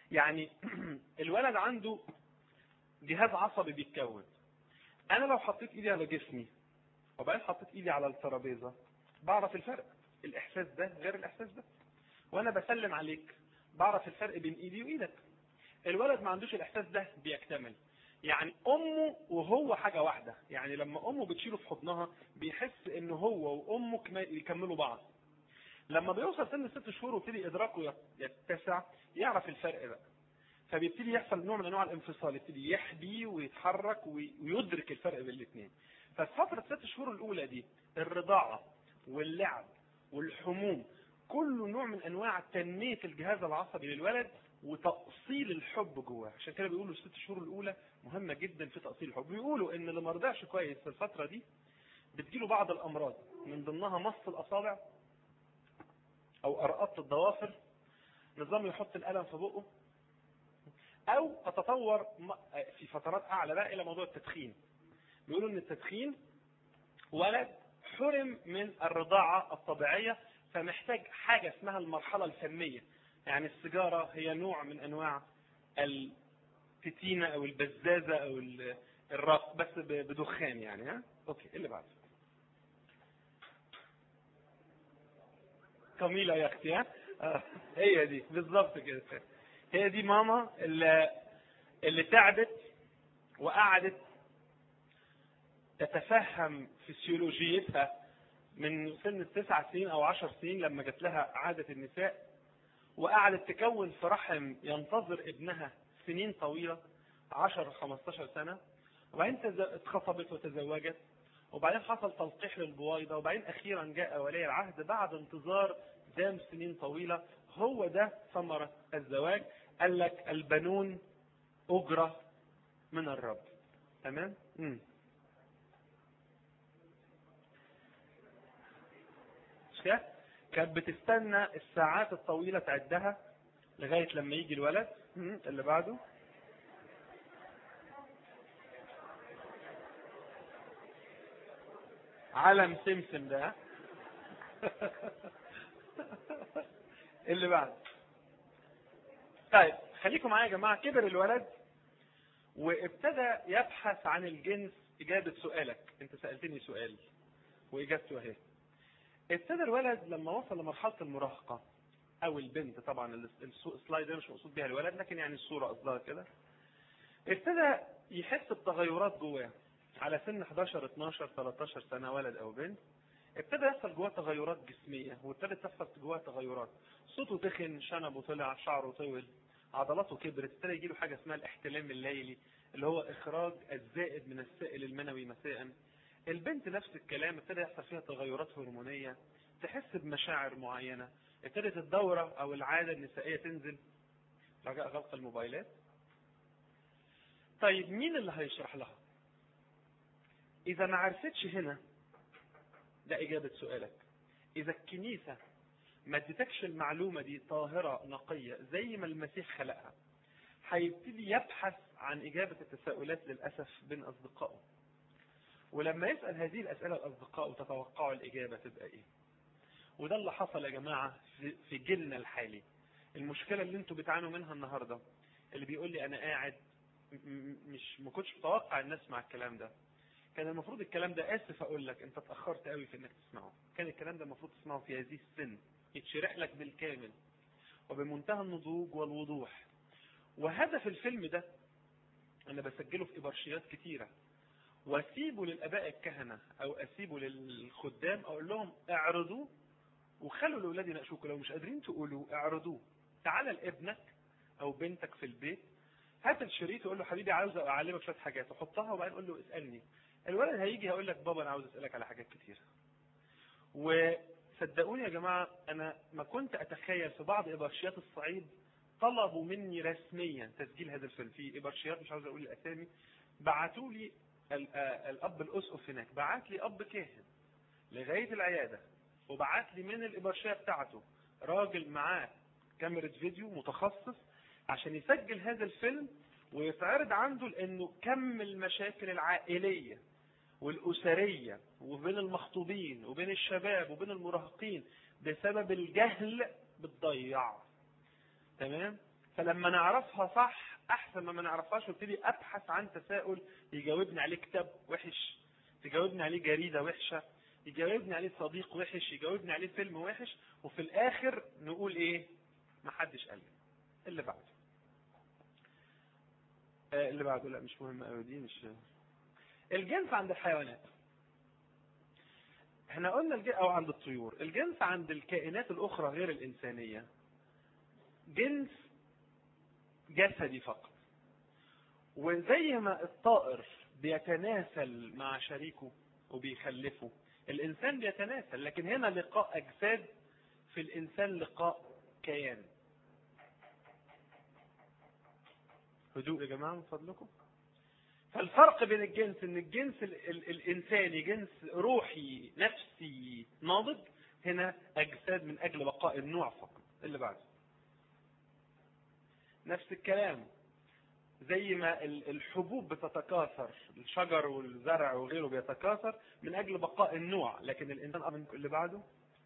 يعني الولد عنده جهاز عصبي بيتكون انا لو حطيت ايدي على جسمي وبعدين حطيت ايدي على الترابيزه بعرف الفرق الاحساس ده غير الاحساس ده وانا بسلم عليك بعرف الفرق بين ايدي وايدك الولد ما عندوش الاحساس ده بيكتمل يعني امه وهو حاجه واحده يعني لما امه بتشيله في حضنها بيحس ان هو وامه كما- يكملوا بعض لما بيوصل سن ست شهور ويبتدي ادراكه يتسع يعرف الفرق بقى فبيبتدي يحصل نوع من انواع الانفصال يبتدي يحبي ويتحرك وي- ويدرك الفرق بين الاثنين ففي فتره ست شهور الاولى دي الرضاعه واللعب والحموم كله نوع من انواع تنميه الجهاز العصبي للولد وتأصيل الحب جواه عشان كده بيقولوا الست شهور الاولى مهمه جدا في تأصيل الحب بيقولوا ان اللي ما رضعش كويس في الفتره دي بتجيله بعض الامراض من ضمنها مص الاصابع او ارقطه الضوافر نظام يحط القلم في بقه او تتطور م- في فترات اعلى بقى الى موضوع التدخين بيقولوا ان التدخين ولد حرم من الرضاعه الطبيعيه فمحتاج حاجه اسمها المرحله الفميه يعني السيجاره هي نوع من انواع التتينه او البزازه او ال- الرق بس ب- بدخان يعني ها اوكي اللي بعده كميلة يا اختي ها آه، هي دي بالظبط كده هي دي ماما اللي اللي تعبت وقعدت تتفهم فسيولوجيتها من سن التسع سنين او عشر سنين لما جات لها عادة النساء وقعدت تكون في رحم ينتظر ابنها سنين طويلة 10 15 سنة وبعدين تز- اتخطبت وتزوجت وبعدين حصل تلقيح للبويضة وبعدين أخيرا جاء ولي العهد بعد انتظار دام سنين طويلة هو ده ثمرة الزواج قال لك البنون أجرة من الرب تمام؟ مم. مش كده؟ كانت بتستنى الساعات الطويلة تعدها لغاية لما يجي الولد مم. اللي بعده علم سمسم ده اللي بعد طيب خليكم معايا يا جماعه كبر الولد وابتدى يبحث عن الجنس اجابه سؤالك انت سالتني سؤال واجابته اهي ابتدى الولد لما وصل لمرحله المراهقه او البنت طبعا الس- السلايد ده مش مقصود بيها الولد لكن يعني الصوره قصدها كده ابتدى يحس بتغيرات جواه على سن 11 12 13 سنه ولد او بنت ابتدى يحصل جواه تغيرات جسميه وابتدت تحصل جواه تغيرات صوته تخن شنبه طلع شعره طول عضلاته كبرت ابتدى يجيله حاجه اسمها الاحتلام الليلي اللي هو اخراج الزائد من السائل المنوي مساء البنت نفس الكلام ابتدى يحصل فيها تغيرات هرمونيه تحس بمشاعر معينه ابتدت الدوره او العاده النسائيه تنزل رجاء غلق الموبايلات طيب مين اللي هيشرح لها اذا ما عرفتش هنا ده اجابه سؤالك اذا الكنيسه ما ادتكش المعلومه دي طاهره نقيه زي ما المسيح خلقها هيبتدي يبحث عن اجابه التساؤلات للاسف بين اصدقائه ولما يسال هذه الاسئله الاصدقاء وتتوقعوا الاجابه تبقى ايه وده اللي حصل يا جماعه في- في جيلنا الحالي المشكله اللي انتوا بتعانوا منها النهارده اللي بيقول لي انا قاعد م- م- مش ما كنتش متوقع ان اسمع الكلام ده كان المفروض الكلام ده اسف اقول لك انت اتاخرت قوي في انك تسمعه كان الكلام ده المفروض تسمعه في هذه السن يتشرح لك بالكامل وبمنتهى النضوج والوضوح وهدف الفيلم ده انا بسجله في ابرشيات كتيره واسيبه للاباء الكهنه او اسيبه للخدام اقول لهم اعرضوه وخلوا الاولاد يناقشوكوا لو مش قادرين تقولوا اعرضوه تعالى لابنك او بنتك في البيت هات الشريط وقول له حبيبي عاوز اعلمك شويه حاجات وحطها وبعدين قول له اسالني الولد هيجي هيقول لك بابا انا عاوز اسالك على حاجات كتير وصدقوني يا جماعه انا ما كنت اتخيل في بعض ابرشيات الصعيد طلبوا مني رسميا تسجيل هذا الفيلم في ابرشيات مش عاوز اقول الاسامي بعتوا لي ال- آه الاب الاسقف هناك بعت لي اب كاهن لغايه العياده وبعت لي من الابرشيه بتاعته راجل معاه كاميرا فيديو متخصص عشان يسجل هذا الفيلم ويتعرض عنده لانه كم المشاكل العائليه والاسريه وبين المخطوبين وبين الشباب وبين المراهقين بسبب الجهل بتضيع تمام فلما نعرفها صح احسن ما ما نعرفهاش وابتدي ابحث عن تساؤل يجاوبني عليه كتاب وحش تجاوبني عليه جريده وحشه يجاوبني عليه صديق وحش يجاوبني عليه فيلم وحش وفي الاخر نقول ايه ما حدش قال لي اللي بعده آه اللي بعده لا مش مهم قوي دي مش الجنس عند الحيوانات احنا قلنا الجنس او عند الطيور الجنس عند الكائنات الاخرى غير الانسانيه جنس جسدي فقط وزي ما الطائر بيتناسل مع شريكه وبيخلفه الانسان بيتناسل لكن هنا لقاء اجساد في الانسان لقاء كيان هدوء يا جماعه من فضلكم فالفرق بين الجنس ان الجنس ال ال الانساني جنس روحي نفسي ناضج هنا اجساد من اجل بقاء النوع فقط اللي بعده نفس الكلام زي ما الحبوب بتتكاثر الشجر والزرع وغيره بيتكاثر من اجل بقاء النوع لكن الانسان اللي بعده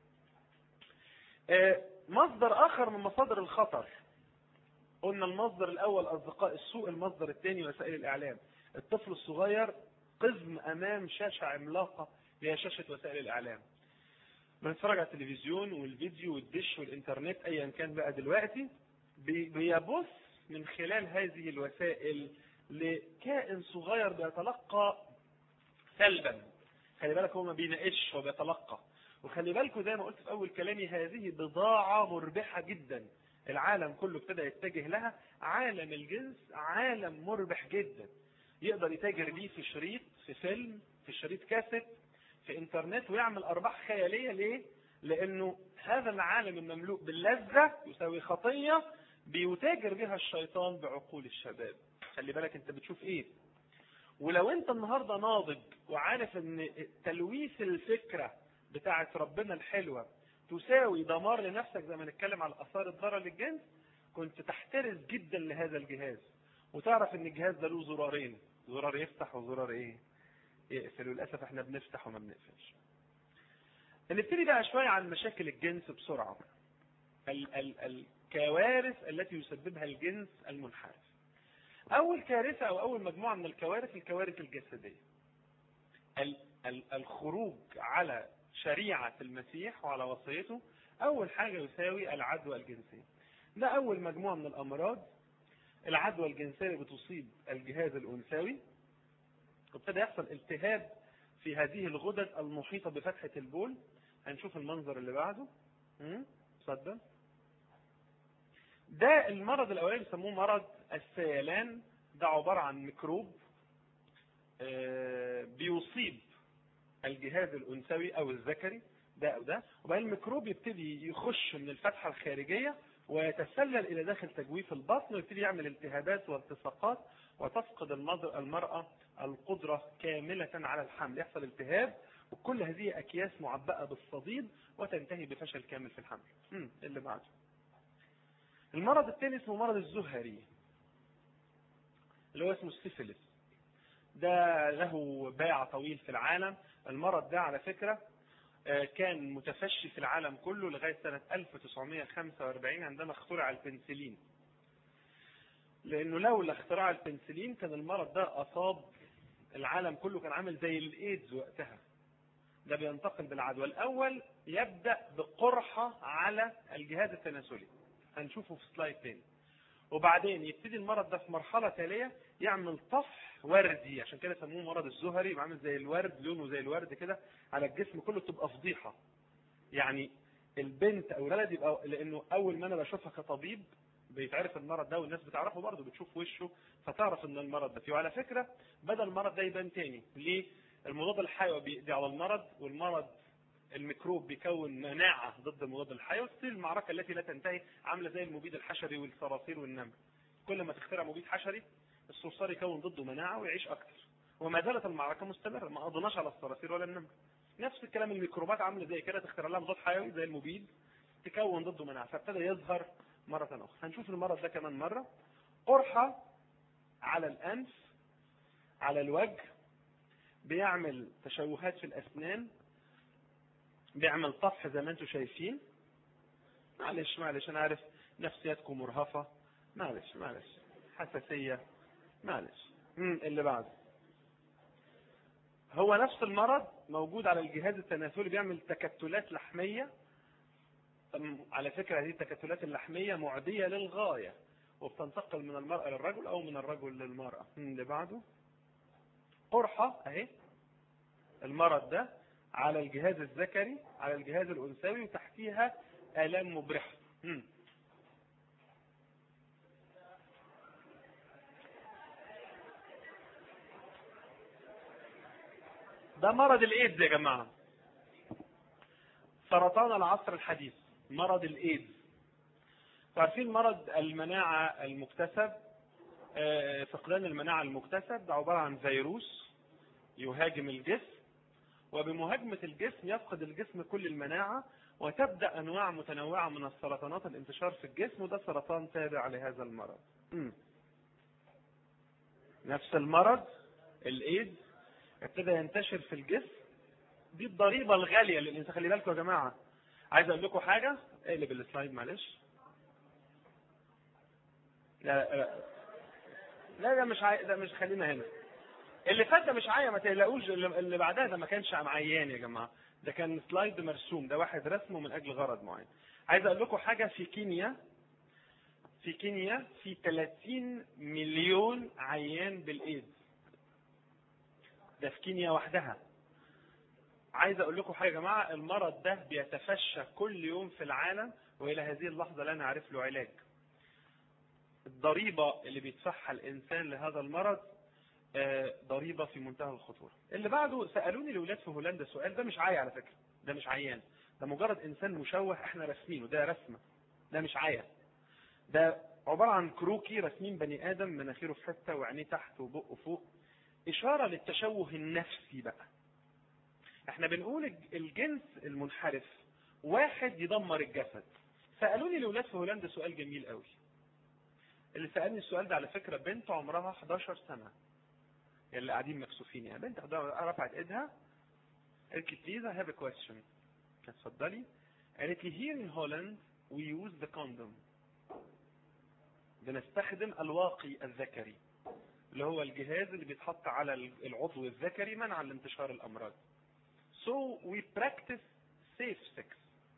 مصدر اخر من مصادر الخطر قلنا المصدر الاول اصدقاء السوء المصدر الثاني وسائل الاعلام الطفل الصغير قزم امام شاشه عملاقه هي شاشه وسائل الاعلام بنتفرج على التلفزيون والفيديو والدش والانترنت ايا كان بقى دلوقتي بيبص من خلال هذه الوسائل لكائن صغير بيتلقى سلبا خلي بالك هو ما بيناقش هو بيتلقى وخلي بالكم زي ما قلت في اول كلامي هذه بضاعه مربحه جدا العالم كله ابتدى يتجه لها عالم الجنس عالم مربح جدا يقدر يتاجر بيه في شريط في فيلم في شريط كاسيت في انترنت ويعمل ارباح خياليه ليه لانه هذا العالم المملوء باللذه يساوي خطيه بيتاجر بها الشيطان بعقول الشباب خلي بالك انت بتشوف ايه ولو انت النهارده ناضج وعارف ان تلويث الفكره بتاعه ربنا الحلوه تساوي دمار لنفسك زي ما نتكلم على اثار الضرر للجنس كنت تحترز جدا لهذا الجهاز وتعرف ان الجهاز ده له زرارين زرار يفتح وزرار ايه يقفل وللاسف احنا بنفتح وما بنقفلش نبتدي بقى شويه عن مشاكل الجنس بسرعه ال ال الكوارث التي يسببها الجنس المنحرف اول كارثه او اول مجموعه من الكوارث الكوارث الجسديه ال ال الخروج على شريعه المسيح وعلى وصيته اول حاجه يساوي العدوى الجنسيه ده اول مجموعه من الامراض العدوى الجنسيه بتصيب الجهاز الانثوي وابتدى يحصل التهاب في هذه الغدد المحيطه بفتحه البول هنشوف المنظر اللي بعده اتفضل ده المرض الاولاني بيسموه مرض السيلان ده عباره عن ميكروب بيصيب الجهاز الانثوي او الذكري ده او ده وبعدين الميكروب يبتدي يخش من الفتحه الخارجيه ويتسلل الى داخل تجويف البطن ويبتدي يعمل التهابات والتصاقات وتفقد المراه القدره كامله على الحمل يحصل التهاب وكل هذه اكياس معبأه بالصديد وتنتهي بفشل كامل في الحمل امم اللي بعده المرض الثاني اسمه مرض الزهري اللي هو اسمه السيفيلس ده له باع طويل في العالم المرض ده على فكرة كان متفشي في العالم كله لغاية سنة 1945 عندما اخترع البنسلين لأنه لولا اختراع البنسلين كان المرض ده أصاب العالم كله كان عامل زي الإيدز وقتها ده بينتقل بالعدوى الأول يبدأ بقرحة على الجهاز التناسلي هنشوفه في سلايد تاني وبعدين يبتدي المرض ده في مرحله تاليه يعمل طفح وردي عشان كده سموه مرض الزهري عامل زي الورد لونه زي الورد كده على الجسم كله تبقى فضيحه يعني البنت او الولد يبقى لانه اول ما انا بشوفها كطبيب بيتعرف المرض ده والناس بتعرفه برضه بتشوف وشه فتعرف ان المرض ده فيه وعلى فكره بدا المرض ده يبان تاني ليه؟ المضاد الحيوي بيقضي على المرض والمرض الميكروب بيكون مناعة ضد المضاد الحيوي تصير المعركة التي لا تنتهي عاملة زي المبيد الحشري والصراصير والنمل كل ما تخترع مبيد حشري الصرصار يكون ضده مناعة ويعيش أكثر وما زالت المعركة مستمرة ما قضناش على الصراصير ولا النمل نفس الكلام الميكروبات عاملة زي كده تخترع لها مضاد حيوي زي المبيد تكون ضده مناعة فابتدى يظهر مرة أخرى هنشوف المرض ده كمان مرة قرحة على الأنف على الوجه بيعمل تشوهات في الأسنان بيعمل طفح زي ما انتم شايفين معلش معلش انا عارف نفسياتكم مرهفه معلش معلش حساسية معلش مم، اللي بعده هو نفس المرض موجود على الجهاز التناسلي بيعمل تكتلات لحمية أم، على فكرة هذه التكتلات اللحمية معدية للغاية وبتنتقل من المرأة للرجل أو من الرجل للمرأة مم، اللي بعده قرحة أهي المرض ده على الجهاز الذكري على الجهاز الأنثوي وتحتيها آلام مبرحة مم. ده مرض الايدز يا جماعة سرطان العصر الحديث مرض الايدز عارفين مرض المناعة المكتسب آه، فقدان المناعة المكتسب ده عبارة عن فيروس يهاجم الجسم وبمهاجمة الجسم يفقد الجسم كل المناعة وتبدأ أنواع متنوعة من السرطانات الانتشار في الجسم وده سرطان تابع لهذا المرض مم. نفس المرض الايدز ابتدى ينتشر في الجسم دي الضريبة الغالية للإنسان خلي بالكم يا جماعة عايز أقول لكم حاجة اقلب السلايد معلش لا لا لا ده مش عاي... ده مش خلينا هنا اللي فات ده مش عاية ما تقلقوش اللي اللي بعدها ده ما كانش عيان يا جماعة ده كان سلايد مرسوم ده واحد رسمه من أجل غرض معين عايز أقول لكم حاجة في كينيا في كينيا في 30 مليون عيان بالإيدز ده في كينيا وحدها عايز اقول لكم حاجه يا جماعه المرض ده بيتفشى كل يوم في العالم والى هذه اللحظه لا نعرف له علاج الضريبه اللي بيدفعها الانسان لهذا المرض آه، ضريبه في منتهى الخطوره اللي بعده سالوني الاولاد في هولندا سؤال ده مش عاي على فكره ده مش عيان ده مجرد انسان مشوه احنا راسمينه ده رسمه ده مش عيا ده عباره عن كروكي راسمين بني ادم مناخيره في حته وعينيه تحت وبقه فوق إشارة للتشوه النفسي بقى احنا بنقول الج- الجنس المنحرف واحد يدمر الجسد سألوني الأولاد في هولندا سؤال جميل قوي اللي سألني السؤال ده على فكرة بنت عمرها 11 سنة اللي قاعدين مكسوفين يعني بنت 11 رفعت ايدها قالت لي بليز I have a question اتفضلي قالت لي here in Holland we use the condom بنستخدم الواقي الذكري اللي هو الجهاز اللي بيتحط على العضو الذكري منعا لانتشار الامراض. So we practice safe sex.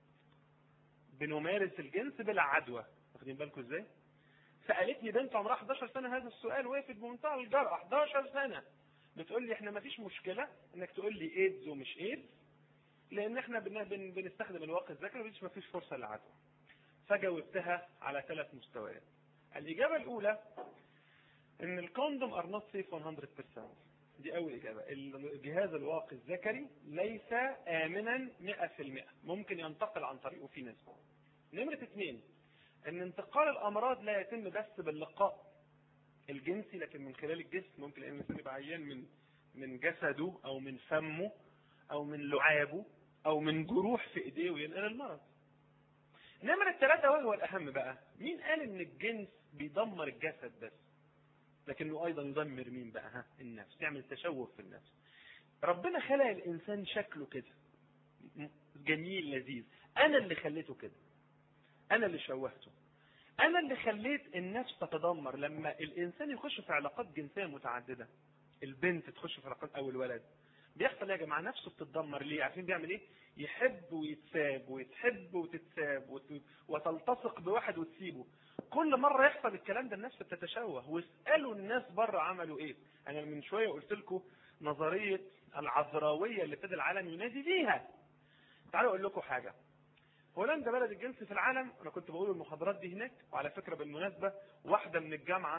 بنمارس الجنس بلا عدوى، واخدين بالكم ازاي؟ سالتني بنت عمرها 11 سنه هذا السؤال وقفت بمنتهى الجرأه 11 سنه بتقول لي احنا ما فيش مشكله انك تقول لي ايدز ومش ايدز لان احنا بن بن بنستخدم الواقي الذكري ومفيش ما فيش فرصه للعدوى. فجاوبتها على ثلاث مستويات. الاجابه الاولى ان الكوندوم ار نوت سيف 100% دي اول اجابه الجهاز الواقي الذكري ليس امنا 100% ممكن ينتقل عن طريقه في نسبه نمره اثنين ان انتقال الامراض لا يتم بس باللقاء الجنسي لكن من خلال الجسم ممكن الانسان يبقى عيان من من جسده او من فمه او من لعابه او من جروح في ايديه وينقل المرض نمرة ثلاثة وهو الأهم بقى مين قال إن الجنس بيدمر الجسد بس لكنه ايضا يدمر مين بقى ها النفس يعمل تشوه في النفس ربنا خلق الانسان شكله كده م- جميل لذيذ انا اللي خليته كده انا اللي شوهته انا اللي خليت النفس تتدمر لما الانسان يخش في علاقات جنسيه متعدده البنت تخش في علاقات او الولد بيحصل إيه يا جماعه نفسه بتتدمر ليه عارفين بيعمل ايه يحب ويتساب ويتحب وتتساب وت- وتلتصق بواحد وتسيبه كل مرة يحصل الكلام ده النفس بتتشوه واسألوا الناس بره عملوا ايه انا من شوية قلت لكم نظرية العذراوية اللي ابتدى العالم ينادي بيها تعالوا اقول لكم حاجة هولندا بلد الجنس في العالم انا كنت بقول المحاضرات دي هناك وعلى فكرة بالمناسبة واحدة من الجامعة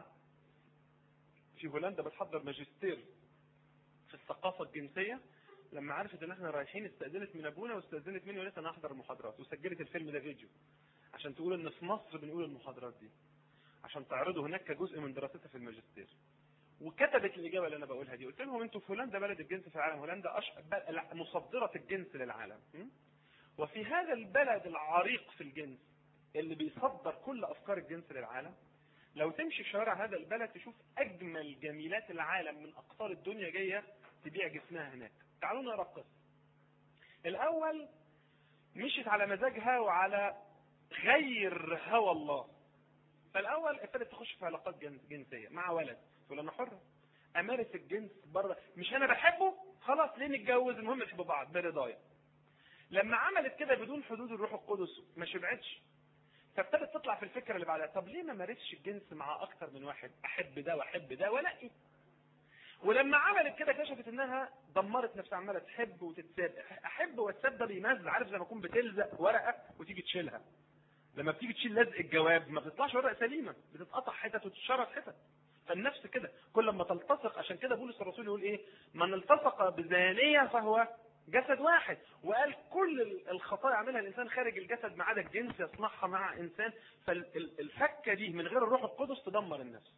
في هولندا بتحضر ماجستير في الثقافة الجنسية لما عرفت ان احنا رايحين استأذنت من ابونا واستأذنت مني ولسه انا احضر المحاضرات وسجلت الفيلم ده فيديو عشان تقول ان في مصر بنقول المحاضرات دي عشان تعرضه هناك كجزء من دراستها في الماجستير وكتبت الاجابه اللي انا بقولها دي قلت لهم انتوا في هولندا بلد الجنس في العالم هولندا أش... بل- لا، مصدره الجنس للعالم م? وفي هذا البلد العريق في الجنس اللي بيصدر كل افكار الجنس للعالم لو تمشي في شوارع هذا البلد تشوف اجمل جميلات العالم من اقطار الدنيا جايه تبيع جسمها هناك تعالوا نقرا القصه الاول مشيت على مزاجها وعلى غير هوى الله فالاول ابتدت تخش في علاقات جنس جنسيه مع ولد تقول انا حره امارس الجنس بره مش انا بحبه خلاص ليه نتجوز المهم نحب بعض برضايا لما عملت كده بدون حدود الروح القدس ما شبعتش فابتدت تطلع في الفكره اللي بعدها طب ليه ما مارسش الجنس مع اكتر من واحد احب ده واحب ده وانقي ولما عملت كده اكتشفت انها دمرت نفسها عماله تحب وتتساب احب واتساب ده بيمزع عارف زي ما تكون بتلزق ورقه وتيجي تشيلها لما بتيجي تشيل لزق الجواب ما بتطلعش ورقه سليمه بتتقطع حتت وتتشرط حتت فالنفس كده كل ما تلتصق عشان كده بولس الرسول يقول ايه من التصق بزانيه فهو جسد واحد وقال كل الخطايا عملها الانسان خارج الجسد ما عدا الجنس يصنعها مع انسان فالفكه دي من غير الروح القدس تدمر النفس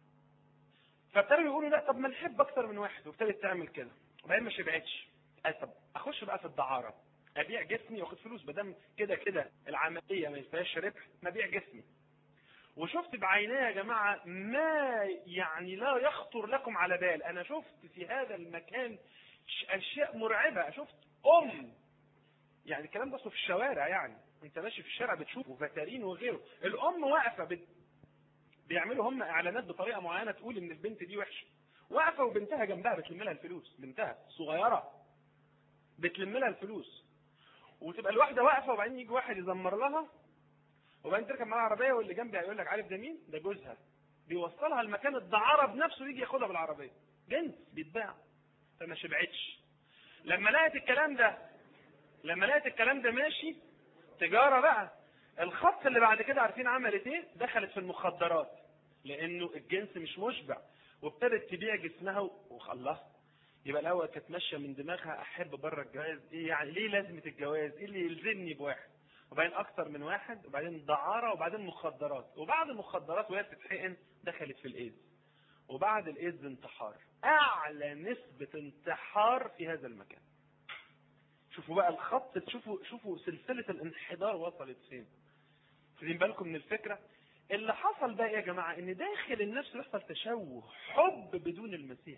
فابتدوا يقولوا لا طب ما نحب اكتر من واحد وابتدت تعمل كده وبعدين ما شبعتش قال طب اخش بقى في الدعاره ابيع جسمي واخد فلوس بدم كده كده العمليه ما فيهاش ربح ما ابيع جسمي وشفت بعيني يا جماعه ما يعني لا يخطر لكم على بال انا شفت في هذا المكان اشياء مرعبه شفت ام يعني الكلام ده في الشوارع يعني انت ماشي في الشارع بتشوفه فتارين وغيره الام واقفه بت... بيعملوا هم اعلانات بطريقه معينه تقول ان البنت دي وحشه واقفه وبنتها جنبها بتلم لها الفلوس بنتها صغيره بتلم لها الفلوس وتبقى الواحده واقفه وبعدين يجي واحد يزمر لها وبعدين تركب معاها العربيه واللي جنبي هيقول لك عارف ده مين؟ ده جوزها بيوصلها لمكان الدعاره بنفسه يجي ياخدها بالعربيه جنس بيتباع فما شبعتش لما لقت الكلام ده لما لقت الكلام ده ماشي تجاره بقى الخط اللي بعد كده عارفين عملت ايه؟ دخلت في المخدرات لانه الجنس مش مشبع وابتدت تبيع جسمها وخلاها يبقى الاول كانت ماشيه من دماغها احب بره الجواز ايه يعني ليه لازمه الجواز؟ ايه اللي يلزمني بواحد؟ وبعدين اكتر من واحد وبعدين دعاره وبعدين مخدرات وبعد المخدرات وهي بتتحقن دخلت في الايدز وبعد الايدز انتحار اعلى نسبه انتحار في هذا المكان شوفوا بقى الخط تشوفوا شوفوا سلسله الانحدار وصلت فين واخدين بالكم من الفكره اللي حصل بقى يا جماعه ان داخل النفس يحصل تشوه حب بدون المسيح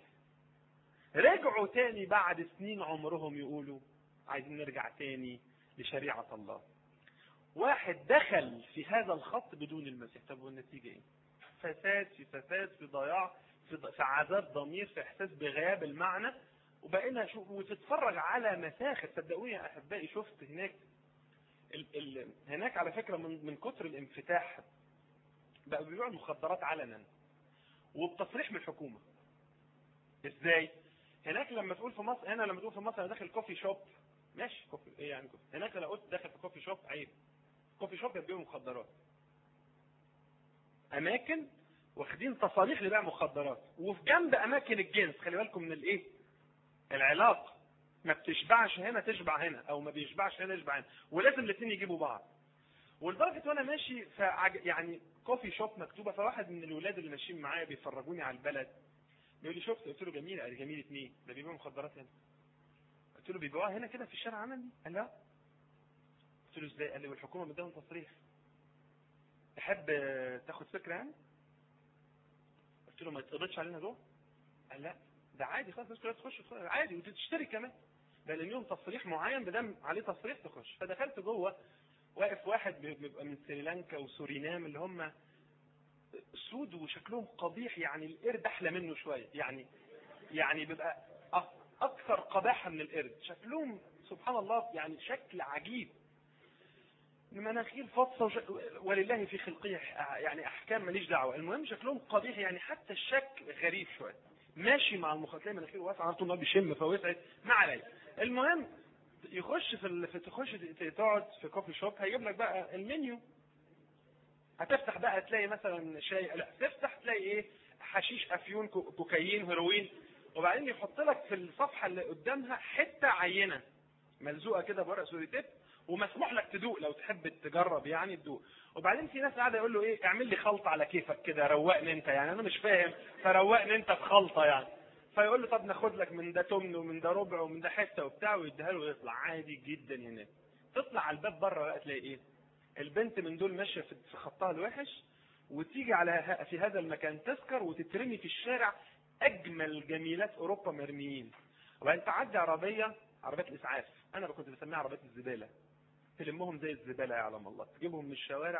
رجعوا تاني بعد سنين عمرهم يقولوا عايزين نرجع تاني لشريعه الله واحد دخل في هذا الخط بدون المسيح طب والنتيجه ايه فساد في فساد في ضياع في, ض... في عذاب ضمير في احساس بغياب المعنى وبقينا شوف وتتفرج على مساخر صدقوني يا احبائي شفت هناك ال... ال... هناك على فكره من من كتر الانفتاح بقوا بيبيعوا المخدرات علنا وبتصريح من الحكومه ازاي هناك لما تقول في مصر هنا لما تقول في مصر انا داخل كوفي شوب ماشي كوفي ايه يعني كوفي هناك لو قلت داخل في كوفي شوب عيب كوفي شوب بيبيعوا مخدرات اماكن واخدين تصاريح لبيع مخدرات وفي جنب اماكن الجنس خلي بالكم من الايه العلاقه ما بتشبعش هنا تشبع هنا او ما بيشبعش هنا يشبع هنا ولازم الاثنين يجيبوا بعض ولدرجه وانا ماشي فعج... يعني كوفي شوب مكتوبه فواحد من الولاد اللي ماشيين معايا بيفرجوني على البلد بيقول لي شفت قلت له جميله قال لي جميله مين ده بيبيعوا مخدرات هنا قلت له بيبيعوها هنا كده في الشارع عندي قال لا قلت له ازاي قال لي والحكومه مديهم تصريح تحب تاخد فكره يعني قلت له ما يتقبضش علينا دول قال لا ده عادي خلاص الناس كلها تخش عادي وتشتري كمان بقى لهم تصريح معين بدم عليه تصريح تخش فدخلت جوه واقف واحد بيبقى من سريلانكا وسورينام اللي هم سود وشكلهم قبيح يعني القرد احلى منه شويه يعني يعني بيبقى اكثر قباحه من القرد شكلهم سبحان الله يعني شكل عجيب مناخير فطسه وش... ولله في خلقه يعني احكام ماليش دعوه المهم شكلهم قبيح يعني حتى الشكل غريب شويه ماشي مع المخ تلاقي مناخيره واسعه على طول ما بيشم فوسعت ما عليا المهم يخش في, ال... في تخش تقعد في كوفي شوب هيجيب لك بقى المنيو هتفتح بقى تلاقي مثلا شاي لا تفتح تلاقي ايه حشيش افيون كو... كوكايين هيروين وبعدين يحط لك في الصفحه اللي قدامها حته عينه ملزوقه كده بورق سوريتيب ومسموح لك تدوق لو تحب تجرب يعني تدوق وبعدين في ناس قاعده يقول له ايه اعمل لي خلطه على كيفك كده روقني انت يعني انا مش فاهم فروقني انت بخلطه يعني فيقول له طب ناخد لك من ده تمن ومن ده ربع ومن ده حته وبتاع ويديها له ويطلع عادي جدا هناك تطلع على الباب بره بقى تلاقي ايه البنت من دول ماشيه في خطها الوحش وتيجي على في هذا المكان تسكر وتترمي في الشارع اجمل جميلات اوروبا مرميين وبعدين تعدي عربيه عربيات الاسعاف انا كنت بسميها عربيات الزباله تلمهم زي الزباله يعلم الله تجيبهم من الشوارع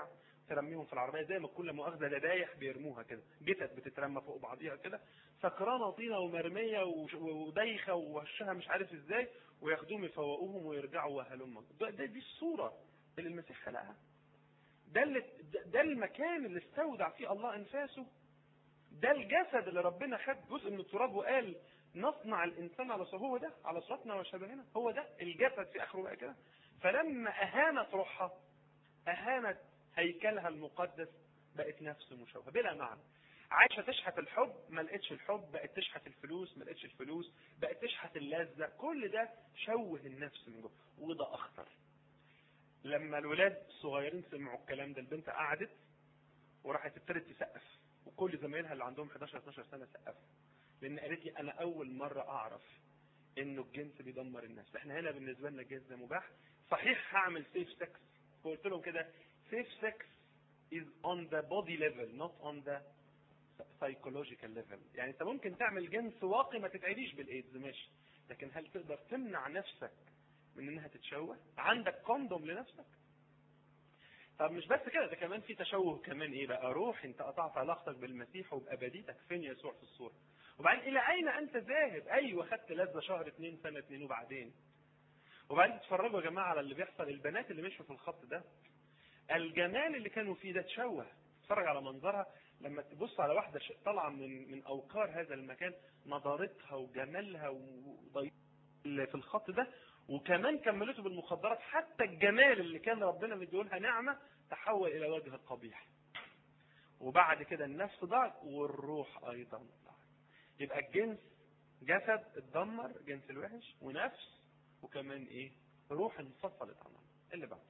ترميهم في العربيه زي ما كل مؤاخذه ذبايح بيرموها كده جتت بتترمى فوق بعضيها كده سكرانه طينه ومرميه وش- ودايخه ووشها مش عارف ازاي وياخدوهم يفوقوهم ويرجعوا وهلم ده, ده دي الصوره اللي المسيح خلقها ده اللي ده- ده المكان اللي استودع فيه الله انفاسه ده الجسد اللي ربنا خد جزء من التراب وقال نصنع الانسان على صورة هو ده على صورتنا وشبهنا هو ده الجسد في اخره بقى كده فلما اهانت روحها اهانت هيكلها المقدس بقت نفس مشوهه بلا معنى عايشه تشحت الحب ما لقتش الحب بقت تشحت الفلوس ما لقتش الفلوس بقت تشحت اللذه كل ده شوه النفس من جوه وده اخطر لما الولاد الصغيرين سمعوا الكلام ده البنت قعدت وراحت ابتدت تسقف وكل زمايلها اللي عندهم 11 12 سنه سقفوا لان قالت لي انا اول مره اعرف انه الجنس بيدمر النفس احنا هنا بالنسبه لنا الجنس ده مباح صحيح هعمل سيف سكس فقلت لهم كده سيف سكس is on the body level not on the psychological level يعني انت ممكن تعمل جنس واقي ما تتعديش بالايدز ماشي لكن هل تقدر تمنع نفسك من انها تتشوه عندك كوندوم لنفسك طب مش بس كده ده كمان في تشوه كمان ايه بقى روح انت قطعت علاقتك بالمسيح وبابديتك فين يسوع في الصوره وبعدين الى اين انت ذاهب ايوه خدت لذه شهر اتنين سنه اتنين وبعدين وبعدين تتفرجوا يا جماعه على اللي بيحصل البنات اللي مشوا في الخط ده الجمال اللي كانوا فيه ده تشوه تتفرج على منظرها لما تبص على واحده ش- طالعه من من اوقار هذا المكان نضارتها وجمالها وضي اللي في الخط ده وكمان كملته بالمخدرات حتى الجمال اللي كان ربنا مديولها نعمه تحول الى وجه قبيح وبعد كده النفس ضاعت والروح ايضا ضاعت يبقى الجنس جسد اتدمر جنس الوحش ونفس وكمان ايه روح انفصلت عنها اللي بعد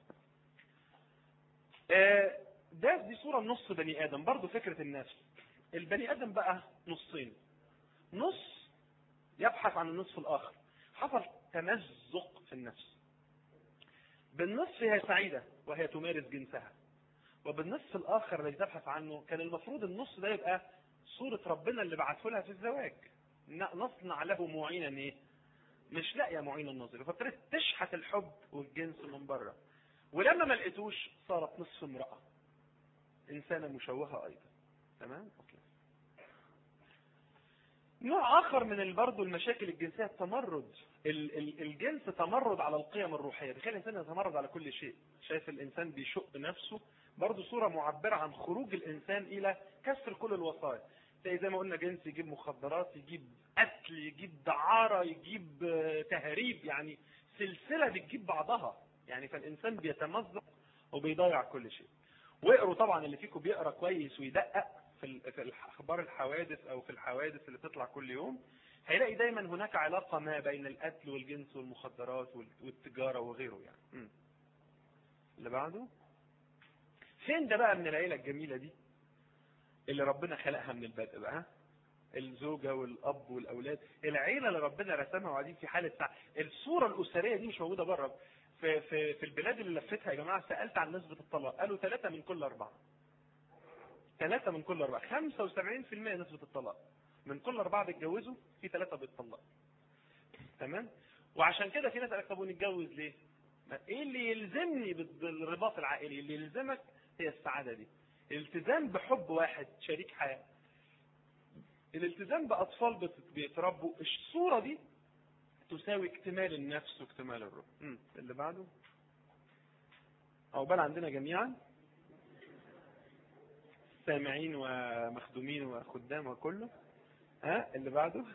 آه، ده دي صورة نص بني آدم برضو فكرة النفس البني آدم بقى نصين نص يبحث عن النصف الآخر حصل تمزق في النفس بالنصف هي سعيدة وهي تمارس جنسها وبالنصف الآخر الذي تبحث عنه كان المفروض النص ده يبقى صورة ربنا اللي بعته لها في الزواج ن- نصنع له معينا ايه مش لاقيه معين النظر فابتدت تشحت الحب والجنس من بره ولما ما لقيتوش صارت نصف امراه انسانه مشوهه ايضا تمام اوكي نوع اخر من ال- برضه المشاكل الجنسيه التمرد ال- ال- الجنس تمرد على القيم الروحيه بيخلي الانسان يتمرد على كل شيء شايف الانسان بيشق نفسه برضه صوره معبره عن خروج الانسان الى كسر كل الوصايا زي زي ما قلنا جنس يجيب مخدرات يجيب قتل يجيب دعاره يجيب آه، تهريب يعني سلسله بتجيب بعضها يعني فالانسان بيتمزق وبيضيع كل شيء واقروا طبعا اللي فيكم بيقرا كويس ويدقق في ال- في اخبار الحوادث او في الحوادث اللي بتطلع كل يوم هيلاقي دايما هناك علاقه ما بين القتل والجنس والمخدرات وال- والتجاره وغيره يعني م. اللي بعده فين ده بقى من العيله الجميله دي اللي ربنا خلقها من البدء بقى الزوجه والاب والاولاد العيله اللي ربنا رسمها وقاعدين في حاله سعادة الصوره الاسريه دي مش موجوده بره في في في البلاد اللي لفتها يا جماعه سالت عن نسبه الطلاق قالوا ثلاثه من كل اربعه ثلاثه من كل اربعه 75% نسبه الطلاق من كل اربعه بيتجوزوا في ثلاثه بيتطلقوا تمام وعشان كده في ناس قالت طب ونتجوز ليه؟ ما ايه اللي يلزمني بال- بالرباط العائلي اللي يلزمك هي السعاده دي الالتزام بحب واحد شريك حياه الالتزام باطفال بت- بيتربوا الصوره دي تساوي اكتمال النفس واكتمال الروح مم. اللي بعده عقبال عندنا جميعا سامعين ومخدومين وخدام وكله ها اللي بعده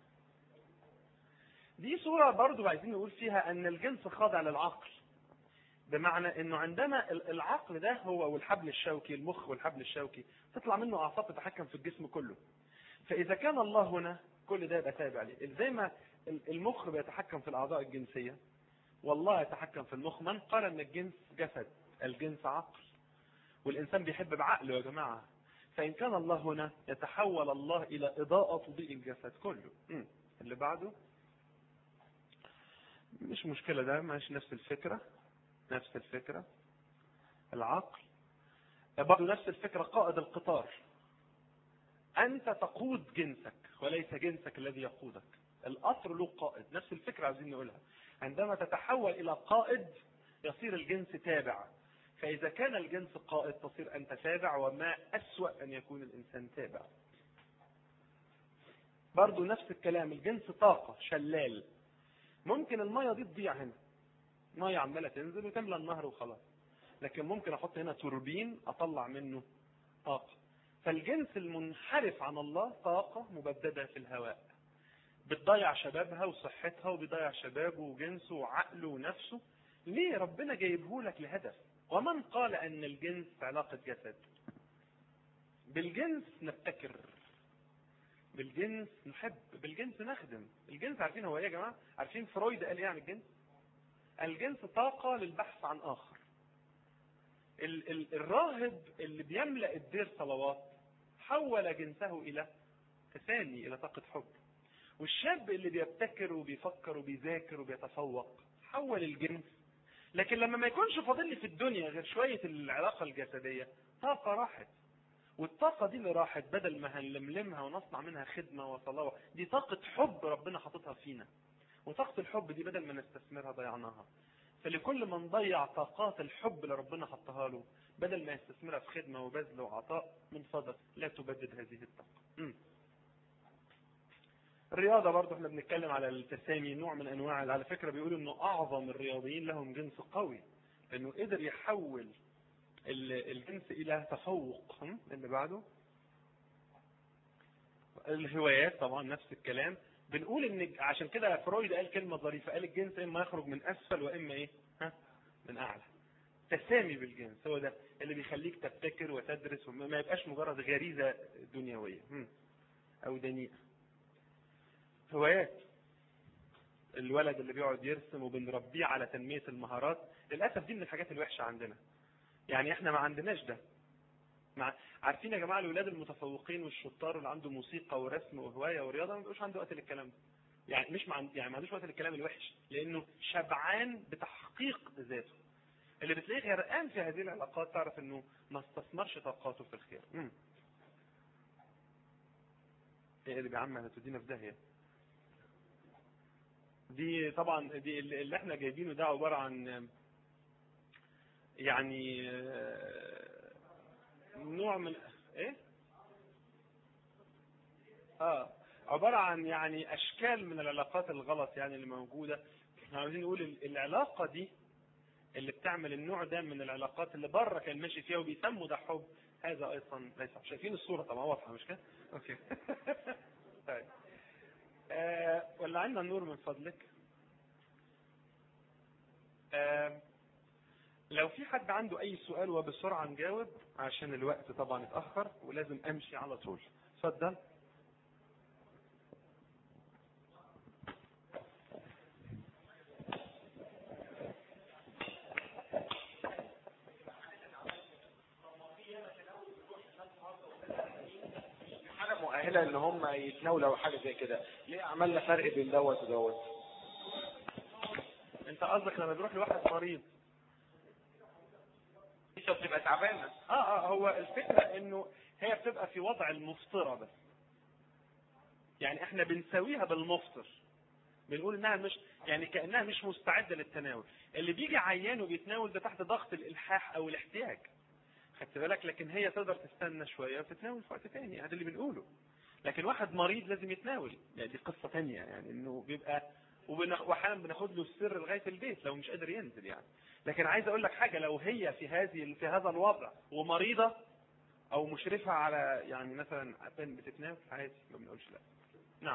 دي صورة برضو عايزين نقول فيها ان الجنس خاضع للعقل بمعنى انه عندما ال- العقل ده هو والحبل الشوكي المخ والحبل الشوكي تطلع منه اعصاب تتحكم في الجسم كله فاذا كان الله هنا كل ده يبقى تابع ليه زي ما ال- المخ بيتحكم في الاعضاء الجنسيه والله يتحكم في المخ من قال ان الجنس جسد الجنس عقل والانسان بيحب بعقله يا جماعه فان كان الله هنا يتحول الله الى اضاءه تضيء الجسد كله مم. اللي بعده مش مشكله ده ماشي نفس الفكره نفس الفكره العقل برضه نفس الفكره قائد القطار انت تقود جنسك وليس جنسك الذي يقودك القطر له قائد نفس الفكره عايزين نقولها عندما تتحول الى قائد يصير الجنس تابع فإذا كان الجنس قائد تصير أنت تابع وما أسوأ أن يكون الإنسان تابع برضو نفس الكلام الجنس طاقة شلال ممكن المية دي تضيع هنا مية عمالة تنزل وتملى النهر وخلاص لكن ممكن أحط هنا توربين أطلع منه طاقة فالجنس المنحرف عن الله طاقة مبددة في الهواء بتضيع شبابها وصحتها وبيضيع شبابه وجنسه وعقله ونفسه ليه ربنا جايبه لك لهدف ومن قال ان الجنس علاقة جسد بالجنس نبتكر بالجنس نحب بالجنس نخدم الجنس عارفين هو ايه يا جماعة عارفين فرويد قال ايه عن الجنس الجنس طاقة للبحث عن اخر ال ال الراهب اللي بيملأ الدير صلوات حول جنسه الى تساني الى طاقة حب والشاب اللي بيبتكر وبيفكر وبيذاكر وبيتفوق حول الجنس لكن لما ما يكونش فاضل لي في الدنيا غير شوية العلاقة الجسدية طاقة راحت والطاقة دي اللي راحت بدل ما هنلملمها ونصنع منها خدمة وصلاة دي طاقة حب ربنا حاططها فينا وطاقة الحب دي بدل ما نستثمرها ضيعناها فلكل من ضيع طاقات الحب اللي ربنا حطها له بدل ما يستثمرها في خدمة وبذل وعطاء من فضل لا تبدد هذه الطاقة م. الرياضة برضه احنا بنتكلم على التسامي نوع من انواع على فكرة بيقولوا انه اعظم الرياضيين لهم جنس قوي لانه قدر يحول الجنس الى تفوق اللي بعده الهوايات طبعا نفس الكلام بنقول ان عشان كده فرويد قال كلمة ظريفة قال الجنس اما يخرج من اسفل واما ايه ها من اعلى تسامي بالجنس هو ده اللي بيخليك تبتكر وتدرس وما يبقاش مجرد غريزة دنيوية او دنيئة هوايات الولد اللي بيقعد يرسم وبنربيه على تنمية المهارات للأسف دي من الحاجات الوحشة عندنا يعني احنا ما عندناش ده مع عارفين يا جماعة الولاد المتفوقين والشطار اللي عنده موسيقى ورسم وهواية ورياضة ما بيبقوش عنده وقت للكلام ده يعني مش مع يعني ما عندوش وقت للكلام الوحش لانه شبعان بتحقيق ذاته اللي بتلاقيه غرقان في هذه العلاقات تعرف انه ما استثمرش طاقاته في الخير امم ايه اللي يا عم هتودينا في داهيه دي طبعا دي اللي احنا جايبينه ده عبارة عن يعني نوع من ايه اه عبارة عن يعني اشكال من العلاقات الغلط يعني اللي موجودة احنا عاوزين نقول العلاقة دي اللي بتعمل النوع ده من العلاقات اللي بره كان ماشي فيها وبيسموا ده حب هذا ايضا ليس شايفين الصورة طبعا واضحة مش كده اوكي طيب آه ولا عندنا النور من فضلك آه لو في حد عنده اي سؤال وبسرعة نجاوب عشان الوقت طبعا اتأخر ولازم امشي على طول اتفضل حاجة مؤهلة ان هم يتناولوا او حاجة زي كده ليه عملنا فرق بين دوت ودوت انت قصدك لما بيروح لواحد مريض انت بتبقى تعبانة اه اه هو الفكرة انه هي بتبقى في وضع المفطرة بس يعني احنا بنساويها بالمفطر بنقول انها مش يعني كانها مش مستعده للتناول اللي بيجي عيان وبيتناول ده تحت ضغط الالحاح او الاحتياج خدت بالك لكن هي تقدر تستنى شويه وتتناول في وقت تاني هذا اللي بنقوله لكن واحد مريض لازم يتناول يعني دي قصه تانية يعني انه بيبقى وبنخ- واحيانا بناخد له السر لغايه البيت لو مش قادر ينزل يعني لكن عايز اقول لك حاجه لو هي في هذه في هذا الوضع ومريضه او مشرفه على يعني مثلا بتتناول عادي ما بنقولش لا نعم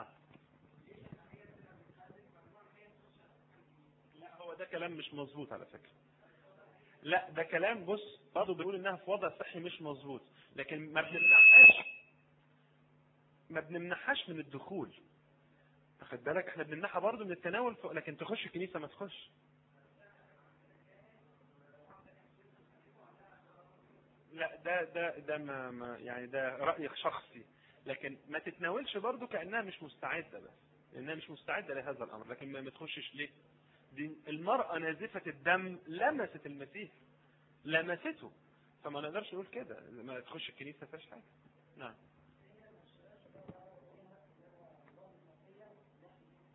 لا هو ده كلام مش مظبوط على فكره لا ده كلام بص برضه بيقول انها في وضع صحي مش مظبوط لكن ما بنمنعهاش ما بنمنعهاش من الدخول واخد بالك احنا بنمنعها برضه من التناول ف- لكن تخش الكنيسه ما تخش لا ده ده ده ما, ما يعني ده رأي شخصي لكن ما تتناولش برضه كأنها مش مستعدة بس لأنها مش مستعدة لهذا الأمر لكن ما ما تخشش ليه دي المرأة نازفة الدم لمست المسيح لمسته فما نقدرش نقول كده ما تخش الكنيسة ما فيهاش حاجة نعم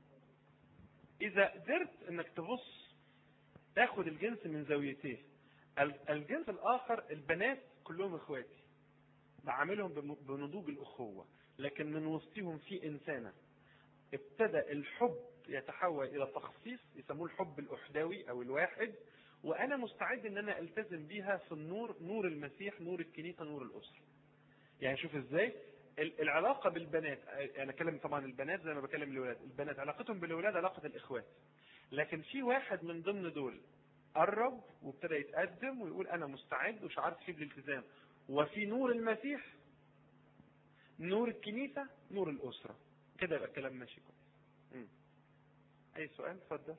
إذا قدرت إنك تبص تاخد الجنس من زاويتيه ال- الجنس الاخر البنات كلهم اخواتي بعاملهم بم- بنضوج الاخوه لكن من وسطهم في انسانه ابتدى الحب يتحول الى تخصيص يسموه الحب الاحداوي او الواحد وانا مستعد ان انا التزم بيها في النور نور المسيح نور الكنيسه نور الاسره يعني شوف ازاي ال- العلاقه بالبنات انا اتكلم طبعا البنات زي ما بكلم الاولاد البنات علاقتهم بالاولاد علاقه الاخوات لكن في واحد من ضمن دول قرب وابتدى يتقدم ويقول انا مستعد وشعرت فيه بالالتزام وفي نور المسيح نور الكنيسه نور الاسره كده يبقى الكلام ماشي كويس مم. اي سؤال اتفضل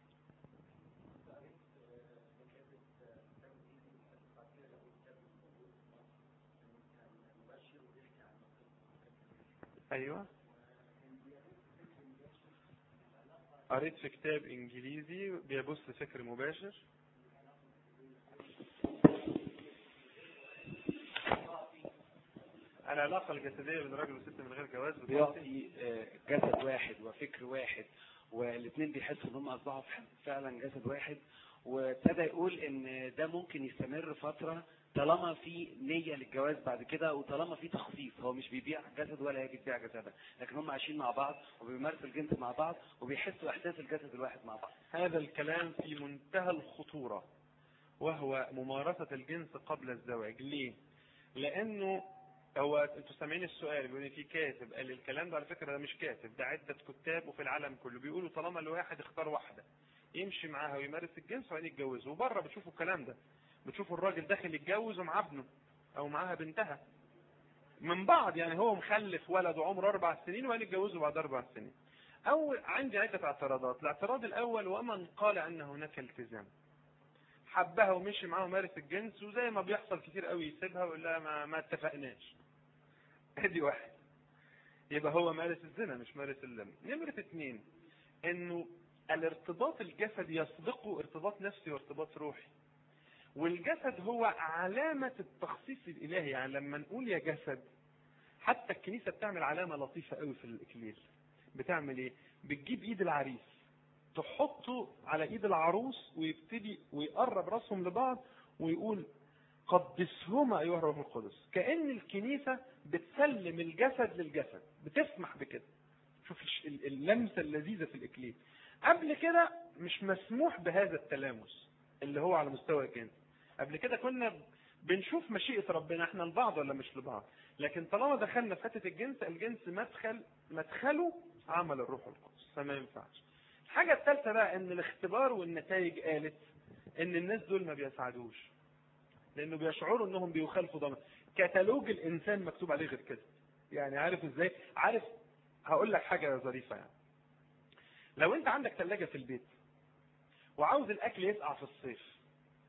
ايوه قريت في كتاب انجليزي بيبث فكر مباشر العلاقة الجسدية بين راجل وست من غير جواز بتعطي بيعطي آه، جسد واحد وفكر واحد والاثنين بيحسوا ان هم اصبحوا فعلا جسد واحد وابتدى يقول ان ده ممكن يستمر فتره طالما في نيه للجواز بعد كده وطالما في تخصيص هو مش بيبيع جسد ولا هي بتبيع جسدها لكن هم عايشين مع بعض وبيمارسوا الجنس مع بعض وبيحسوا احساس الجسد الواحد مع بعض هذا الكلام في منتهى الخطورة وهو ممارسة الجنس قبل الزواج ليه؟ لأنه هو انتوا سامعين السؤال بيقول إن في كاتب قال الكلام ده على فكرة ده مش كاتب ده عدة كتاب وفي العالم كله بيقولوا طالما الواحد اختار واحدة يمشي معاها ويمارس الجنس وبعدين يتجوزوا وبره بتشوفوا الكلام ده بتشوفوا الراجل داخل يتجوز ومعاه ابنه او معاها بنتها من بعض يعني هو مخلف ولد وعمره اربع سنين وبعدين يتجوزوا بعد اربع سنين أول عندي عدة اعتراضات، الاعتراض الأول ومن قال أن هناك التزام. حبها ومشي معاها ومارس الجنس وزي ما بيحصل كتير قوي يسيبها ويقول لها ما, ما اتفقناش. ادي واحد. يبقى هو مارس الزنا مش مارس اللم. نمرة اثنين انه الارتباط الجسدي يسبقه ارتباط نفسي وارتباط روحي. والجسد هو علامة التخصيص الإلهي يعني لما نقول يا جسد حتى الكنيسة بتعمل علامة لطيفة قوي في الإكليل. بتعمل ايه بتجيب ايد العريس تحطه على ايد العروس ويبتدي ويقرب راسهم لبعض ويقول قدسهما ايها الروح القدس كان الكنيسه بتسلم الجسد للجسد بتسمح بكده شوف الش- ال- اللمسه اللذيذه في الاكليل قبل كده مش مسموح بهذا التلامس اللي هو على مستوى الجنس قبل كده كنا بنشوف مشيئه ربنا احنا لبعض ولا مش لبعض لكن طالما دخلنا في حته الجنس الجنس مدخل مدخله عمل الروح القدس فما ينفعش الحاجه الثالثه بقى ان الاختبار والنتائج قالت ان الناس دول ما بيسعدوش لانه بيشعروا انهم بيخالفوا ضمن كتالوج الانسان مكتوب عليه غير كده يعني عارف ازاي عارف هقول لك حاجه ظريفه يعني لو انت عندك ثلاجه في البيت وعاوز الاكل يسقع في الصيف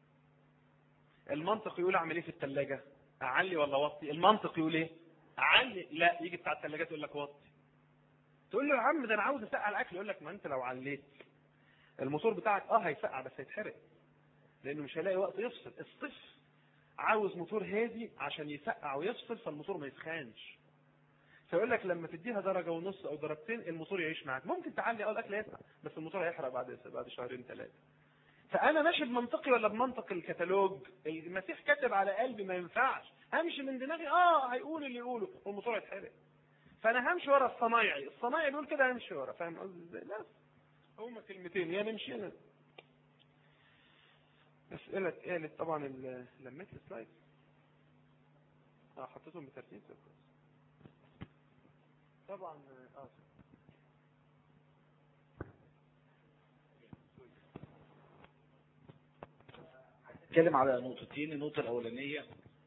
المنطق يقول اعمل ايه في الثلاجه اعلي ولا اوطي المنطق يقول ايه اعلي لا يجي بتاع الثلاجات يقول لك وطي تقول له يا عم ده انا عاوز اسقع الاكل يقول لك ما انت لو عليت الموتور بتاعك اه هيسقع بس هيتحرق لانه مش هيلاقي وقت يفصل الصيف عاوز موتور هادي عشان يسقع ويفصل فالموتور ما يسخنش فيقول لك لما تديها درجه ونص او درجتين الموتور يعيش معاك ممكن تعلي اه الاكل يسقع بس الموتور هيحرق بعد بعد شهرين ثلاثه فانا ماشي بمنطقي ولا بمنطق الكتالوج المسيح كتب على قلبي ما ينفعش همشي من دماغي اه هيقول اللي يقوله والموتور هيتحرق فانا همشي ورا الصنايعي الصنايعي بيقول كده همشي ورا فاهم قصدي ازاي بس هما كلمتين يا نمشي يا اسئله اتقالت طبعا ال- لميت السلايد اه حطيتهم بترتيب كويس. طبعا اه اتكلم على نقطتين النقطة الأولانية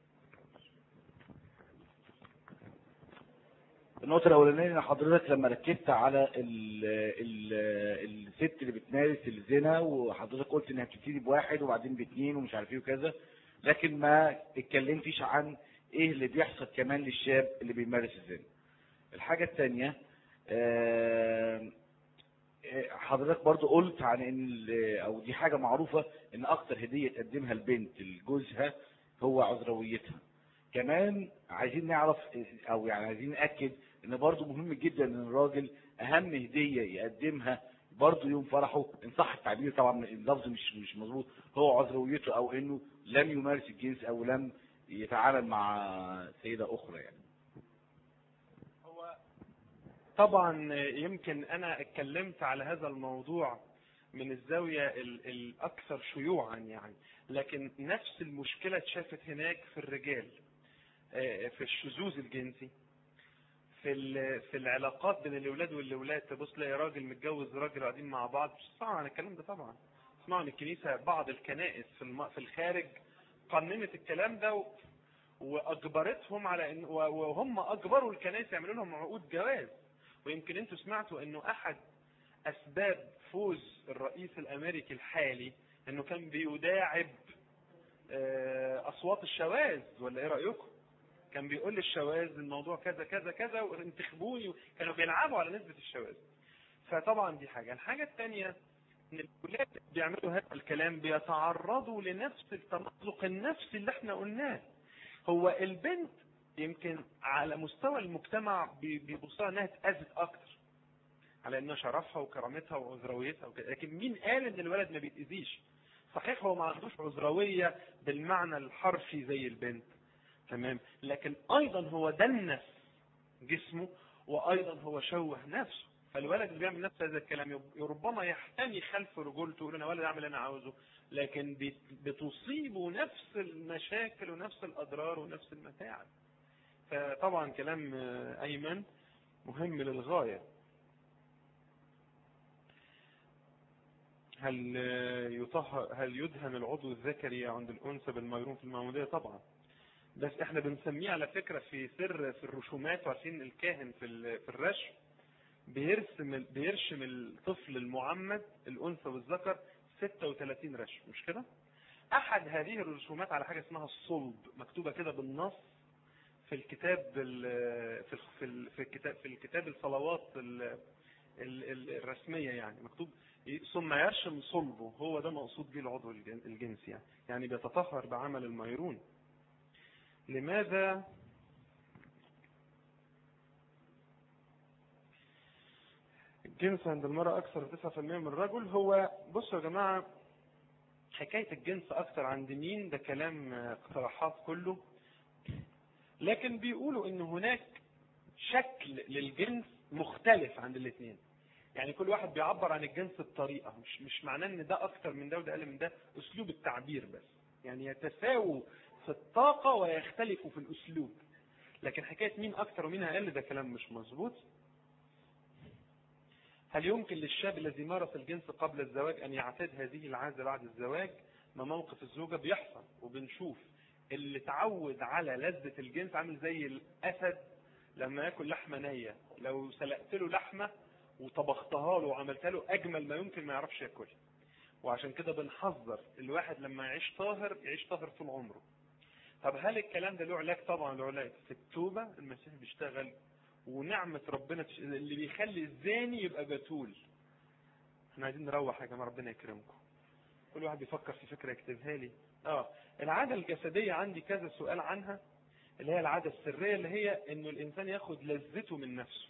النقطة الأولانية إن حضرتك لما ركزت على ال ال الست اللي بتمارس الزنا وحضرتك قلت إنها بتبتدي بواحد وبعدين باتنين ومش عارف إيه وكذا لكن ما اتكلمتيش عن إيه اللي بيحصل كمان للشاب اللي بيمارس الزنا. الحاجة الثانية آه، حضرتك برضو قلت عن ان ال- او دي حاجة معروفة ان اكتر هدية تقدمها البنت لجوزها هو عذرويتها كمان عايزين نعرف او يعني عايزين نأكد ان برضو مهم جدا ان الراجل اهم هدية يقدمها برضه يوم فرحه ان صح التعبير طبعا اللفظ مش مش مظبوط هو عذرويته او انه لم يمارس الجنس او لم يتعامل مع سيده اخرى يعني هو طبعا يمكن انا اتكلمت على هذا الموضوع من الزاوية ال- الأكثر شيوعا يعني لكن نفس المشكلة اتشافت هناك في الرجال آه، في الشذوذ الجنسي في ال- في العلاقات بين الأولاد والأولاد تبص تلاقي راجل متجوز راجل قاعدين مع بعض مش تسمعوا عن الكلام ده طبعا تسمعوا عن الكنيسة بعض الكنائس في الم- في الخارج قننت الكلام ده و- واجبرتهم على ان و- وهم اجبروا الكنائس يعملوا لهم عقود جواز ويمكن انتوا سمعتوا انه احد اسباب فوز الرئيس الامريكي الحالي انه كان بيداعب آه، اصوات الشواذ ولا ايه رايكم كان بيقول للشواذ الموضوع كذا كذا كذا وانتخبوني كانوا بيلعبوا على نسبة الشواذ فطبعا دي حاجة الحاجة الثانية ان الولاد بيعملوا هذا الكلام بيتعرضوا لنفس التمزق النفسي اللي احنا قلناه هو البنت يمكن على مستوى المجتمع بي- بيبصوا انها اتأذت اكتر على انها شرفها وكرامتها وعذرويتها وكده لكن مين قال ان الولد ما بيتأذيش صحيح هو ما عندوش عذروية بالمعنى الحرفي زي البنت تمام لكن ايضا هو دنس جسمه وايضا هو شوه نفسه فالولد اللي بيعمل نفس هذا الكلام يب- ربما يحتمي خلف رجولته يقول انا ولد اعمل اللي انا عاوزه لكن بت- بتصيبه نفس المشاكل ونفس الاضرار ونفس المتاعب فطبعا كلام آه، ايمن مهم للغايه هل آه، يطهر هل يدهن العضو الذكري عند الانثى بالميرون في المعموديه طبعا بس احنا بنسميه على فكرة في سر في الرسومات وعارفين الكاهن في ال- في الرشم بيرسم ال- بيرشم الطفل المعمد الانثى والذكر 36 رشم مش كده؟ احد هذه الرسومات على حاجة اسمها الصلب مكتوبة كده بالنص في الكتاب ال- في ال- في ال- في الكتاب في الكتاب الصلوات ال- ال- ال- الرسمية يعني مكتوب ثم يرشم صلبه هو ده مقصود به العضو الجن- الجنسي يعني يعني بيتطهر بعمل الميرون لماذا الجنس عند المرأة أكثر 9% من الرجل هو بصوا يا جماعة حكاية الجنس أكثر عند مين ده كلام آه، اقتراحات كله لكن بيقولوا إن هناك شكل للجنس مختلف عند الاثنين يعني كل واحد بيعبر عن الجنس بطريقة مش مش معناه ان ده اكتر من ده وده اقل من ده اسلوب التعبير بس يعني يتساووا في الطاقة ويختلفوا في الاسلوب لكن حكاية مين اكتر ومين اقل ده كلام مش مظبوط هل يمكن للشاب الذي مارس الجنس قبل الزواج ان يعتاد هذه العادة بعد الزواج ما موقف الزوجة بيحصل وبنشوف اللي اتعود على لذة الجنس عامل زي الاسد لما ياكل لحمة نية لو سلقت له لحمة وطبختها له وعملتها له اجمل ما يمكن ما يعرفش ياكلها وعشان كده بنحذر الواحد لما يعيش طاهر يعيش طاهر طول عمره طب هل الكلام ده له علاج طبعا له علاج في التوبة المسيح بيشتغل ونعمة ربنا تش... اللي بيخلي الزاني يبقى بتول احنا عايزين نروح يا جماعة ربنا يكرمكم كل واحد بيفكر في فكرة يكتبها لي اه العادة الجسدية عندي كذا سؤال عنها اللي هي العادة السرية اللي هي انه الانسان ياخد لذته من نفسه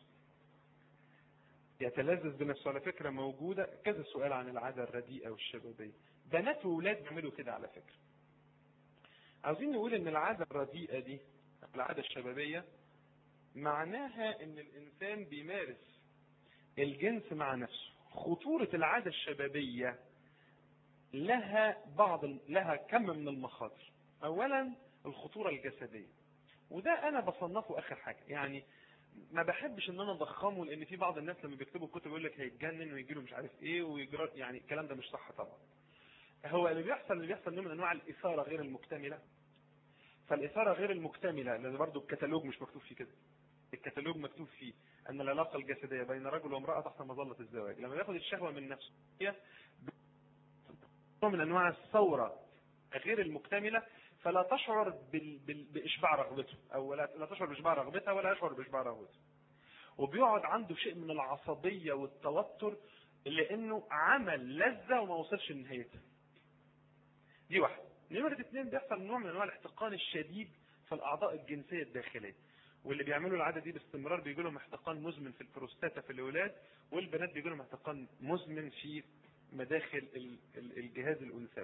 يتلذذ بنفسه على فكرة موجودة كذا سؤال عن العادة الرديئة والشبابية بنات وولاد بيعملوا كده على فكرة عاوزين نقول ان العادة الرديئة دي العادة الشبابية معناها ان الانسان بيمارس الجنس مع نفسه خطورة العادة الشبابية لها بعض لها كم من المخاطر اولا الخطورة الجسدية وده انا بصنفه اخر حاجة يعني ما بحبش ان انا اضخمه لان في بعض الناس لما بيكتبوا كتب يقول لك هيتجنن ويجي له مش عارف ايه ويجرى يعني الكلام ده مش صح طبعا هو اللي بيحصل اللي بيحصل نوع من انواع الاثاره غير المكتمله فالاثاره غير المكتمله لان برضه الكتالوج مش مكتوب فيه كده الكتالوج مكتوب فيه ان العلاقه الجسديه بين رجل وامراه تحت مظله الزواج لما ياخد الشهوه من نفسه هي نوع من انواع الثوره غير المكتمله فلا تشعر بال... بال... باشباع رغبته او لا... لا تشعر باشباع رغبتها ولا يشعر باشباع رغبته وبيقعد عنده شيء من العصبيه والتوتر لانه عمل لذه وما وصلش لنهايتها دي واحده نمرة اثنين بيحصل نوع من انواع الاحتقان الشديد في الاعضاء الجنسيه الداخليه واللي بيعملوا العاده دي باستمرار بيجي لهم احتقان مزمن في البروستاتا في الاولاد والبنات بيجي لهم احتقان مزمن في مداخل ال- ال- الجهاز الانثوي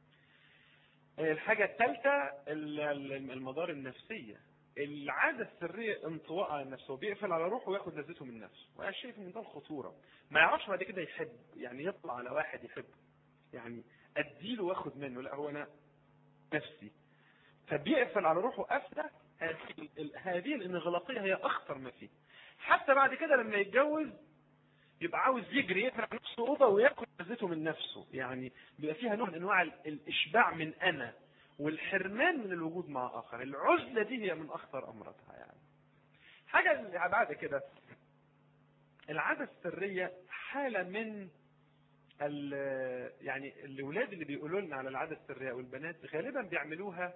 الحاجه الثالثه المدار النفسيه العاده السريه انطواء على النفس هو بيقفل على روحه وياخد لذته من نفسه وهذا شيء في منتهى الخطوره ما يعرفش بعد كده يحب يعني يطلع على واحد يحبه يعني اديله واخد منه لا هو انا نفسي فبيقفل على روحه قفله هذه ال- هذه الانغلاقيه هي اخطر ما فيه حتى بعد كده لما يتجوز يبقى عاوز يجري يقفل على نفسه اوضه وياكل لذته من نفسه يعني بيبقى فيها نوع من انواع ال- الاشباع من انا والحرمان من الوجود مع اخر العزله دي هي من اخطر امراضها يعني حاجه اللي بعد كده العاده السريه حاله من ال- يعني الاولاد اللي بيقولوا لنا على العاده السريه والبنات غالبا بيعملوها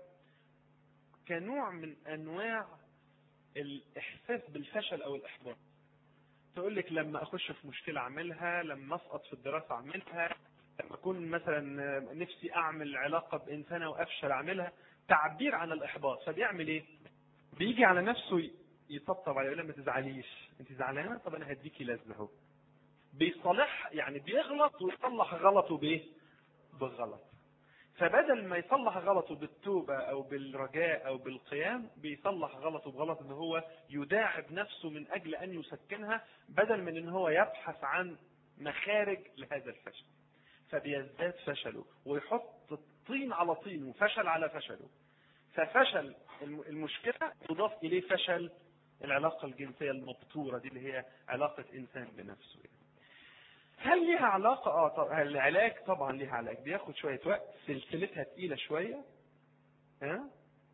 كنوع من انواع الاحساس بالفشل او الاحباط تقول لك لما اخش في مشكله اعملها لما اسقط في الدراسه اعملها لما اكون مثلا نفسي اعمل علاقه بانسانه وافشل اعملها تعبير عن الاحباط فبيعمل ايه بيجي على نفسه ي- يطبطب عليه يقول لها ما تزعليش انت زعلانه طب انا هديكي لذه اهو بيصالح يعني بيغلط ويصلح غلطه بايه بغلط فبدل ما يصلح غلطه بالتوبة أو بالرجاء أو بالقيام بيصلح غلطه بغلط إن هو يداعب نفسه من أجل أن يسكنها بدل من إن هو يبحث عن مخارج لهذا الفشل فبيزداد فشله ويحط طين على طين وفشل على فشله ففشل الم- المشكلة تضاف إليه فشل العلاقة الجنسية المبتورة دي اللي هي علاقة إنسان بنفسه يعني. هل ليها علاقة؟ اه طبعا العلاج طبعا ليها علاج بياخد شوية وقت سلسلتها تقيلة شوية ها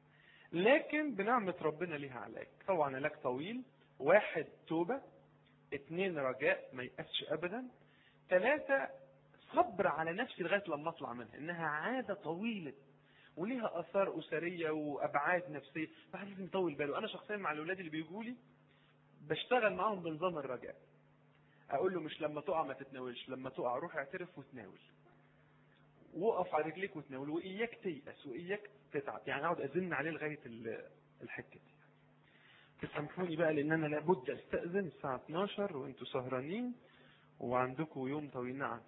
لكن بنعمة ربنا ليها علاج طبعا علاج طويل واحد توبة اتنين رجاء ما يأسش أبدا ثلاثة صبر على نفسي لغاية لما أطلع منها إنها عادة طويلة وليها آثار أسرية وأبعاد نفسية فحد لازم يطول باله أنا شخصيا مع الأولاد اللي بيجوا لي بشتغل معاهم بنظام الرجاء اقول له مش لما تقع ما تتناولش لما تقع روح اعترف وتناول وقف على رجليك وتناول واياك تيأس واياك تتعب يعني اقعد ازن عليه لغايه ال- الحته دي تسامحوني بقى لان انا لابد استاذن الساعه 12 وانتوا سهرانين وعندكم يوم طويل نعم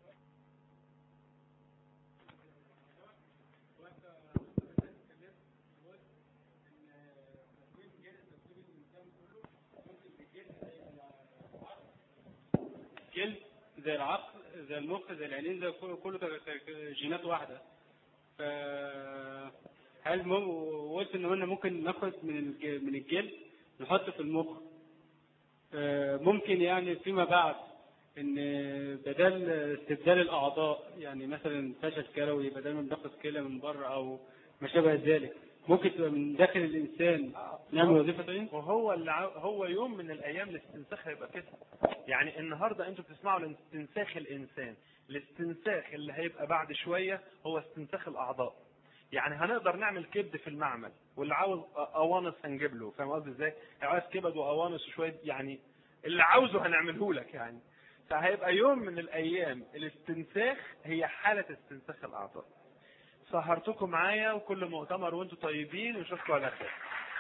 جلد زي العقل زي المخ زي العينين زي كله كله ك- ك- جينات واحده ف هل مم... قلت ان قلنا ممكن ناخد من الج- من الجلد نحطه في المخ آه، ممكن يعني فيما بعد ان بدل استبدال الاعضاء يعني مثلا فشل كلوي بدل ما بناخد كلى من بره او ما شابه ذلك ممكن تبقى من داخل الانسان نعمل وظيفه تانية وهو اللي عاو- هو يوم من الايام الاستنساخ هيبقى كده يعني النهارده انتوا بتسمعوا لاستنساخ الانسان الاستنساخ اللي هيبقى بعد شويه هو استنساخ الاعضاء يعني هنقدر نعمل كبد في المعمل واللي عاوز أ- قوانص هنجيب له فاهم قصدي ازاي؟ عاوز كبد وقوانص وشويه يعني اللي عاوزه هنعمله لك يعني فهيبقى يوم من الايام الاستنساخ هي حاله استنساخ الاعضاء سهرتكم معايا وكل مؤتمر وانتم طيبين واشوفكم على خير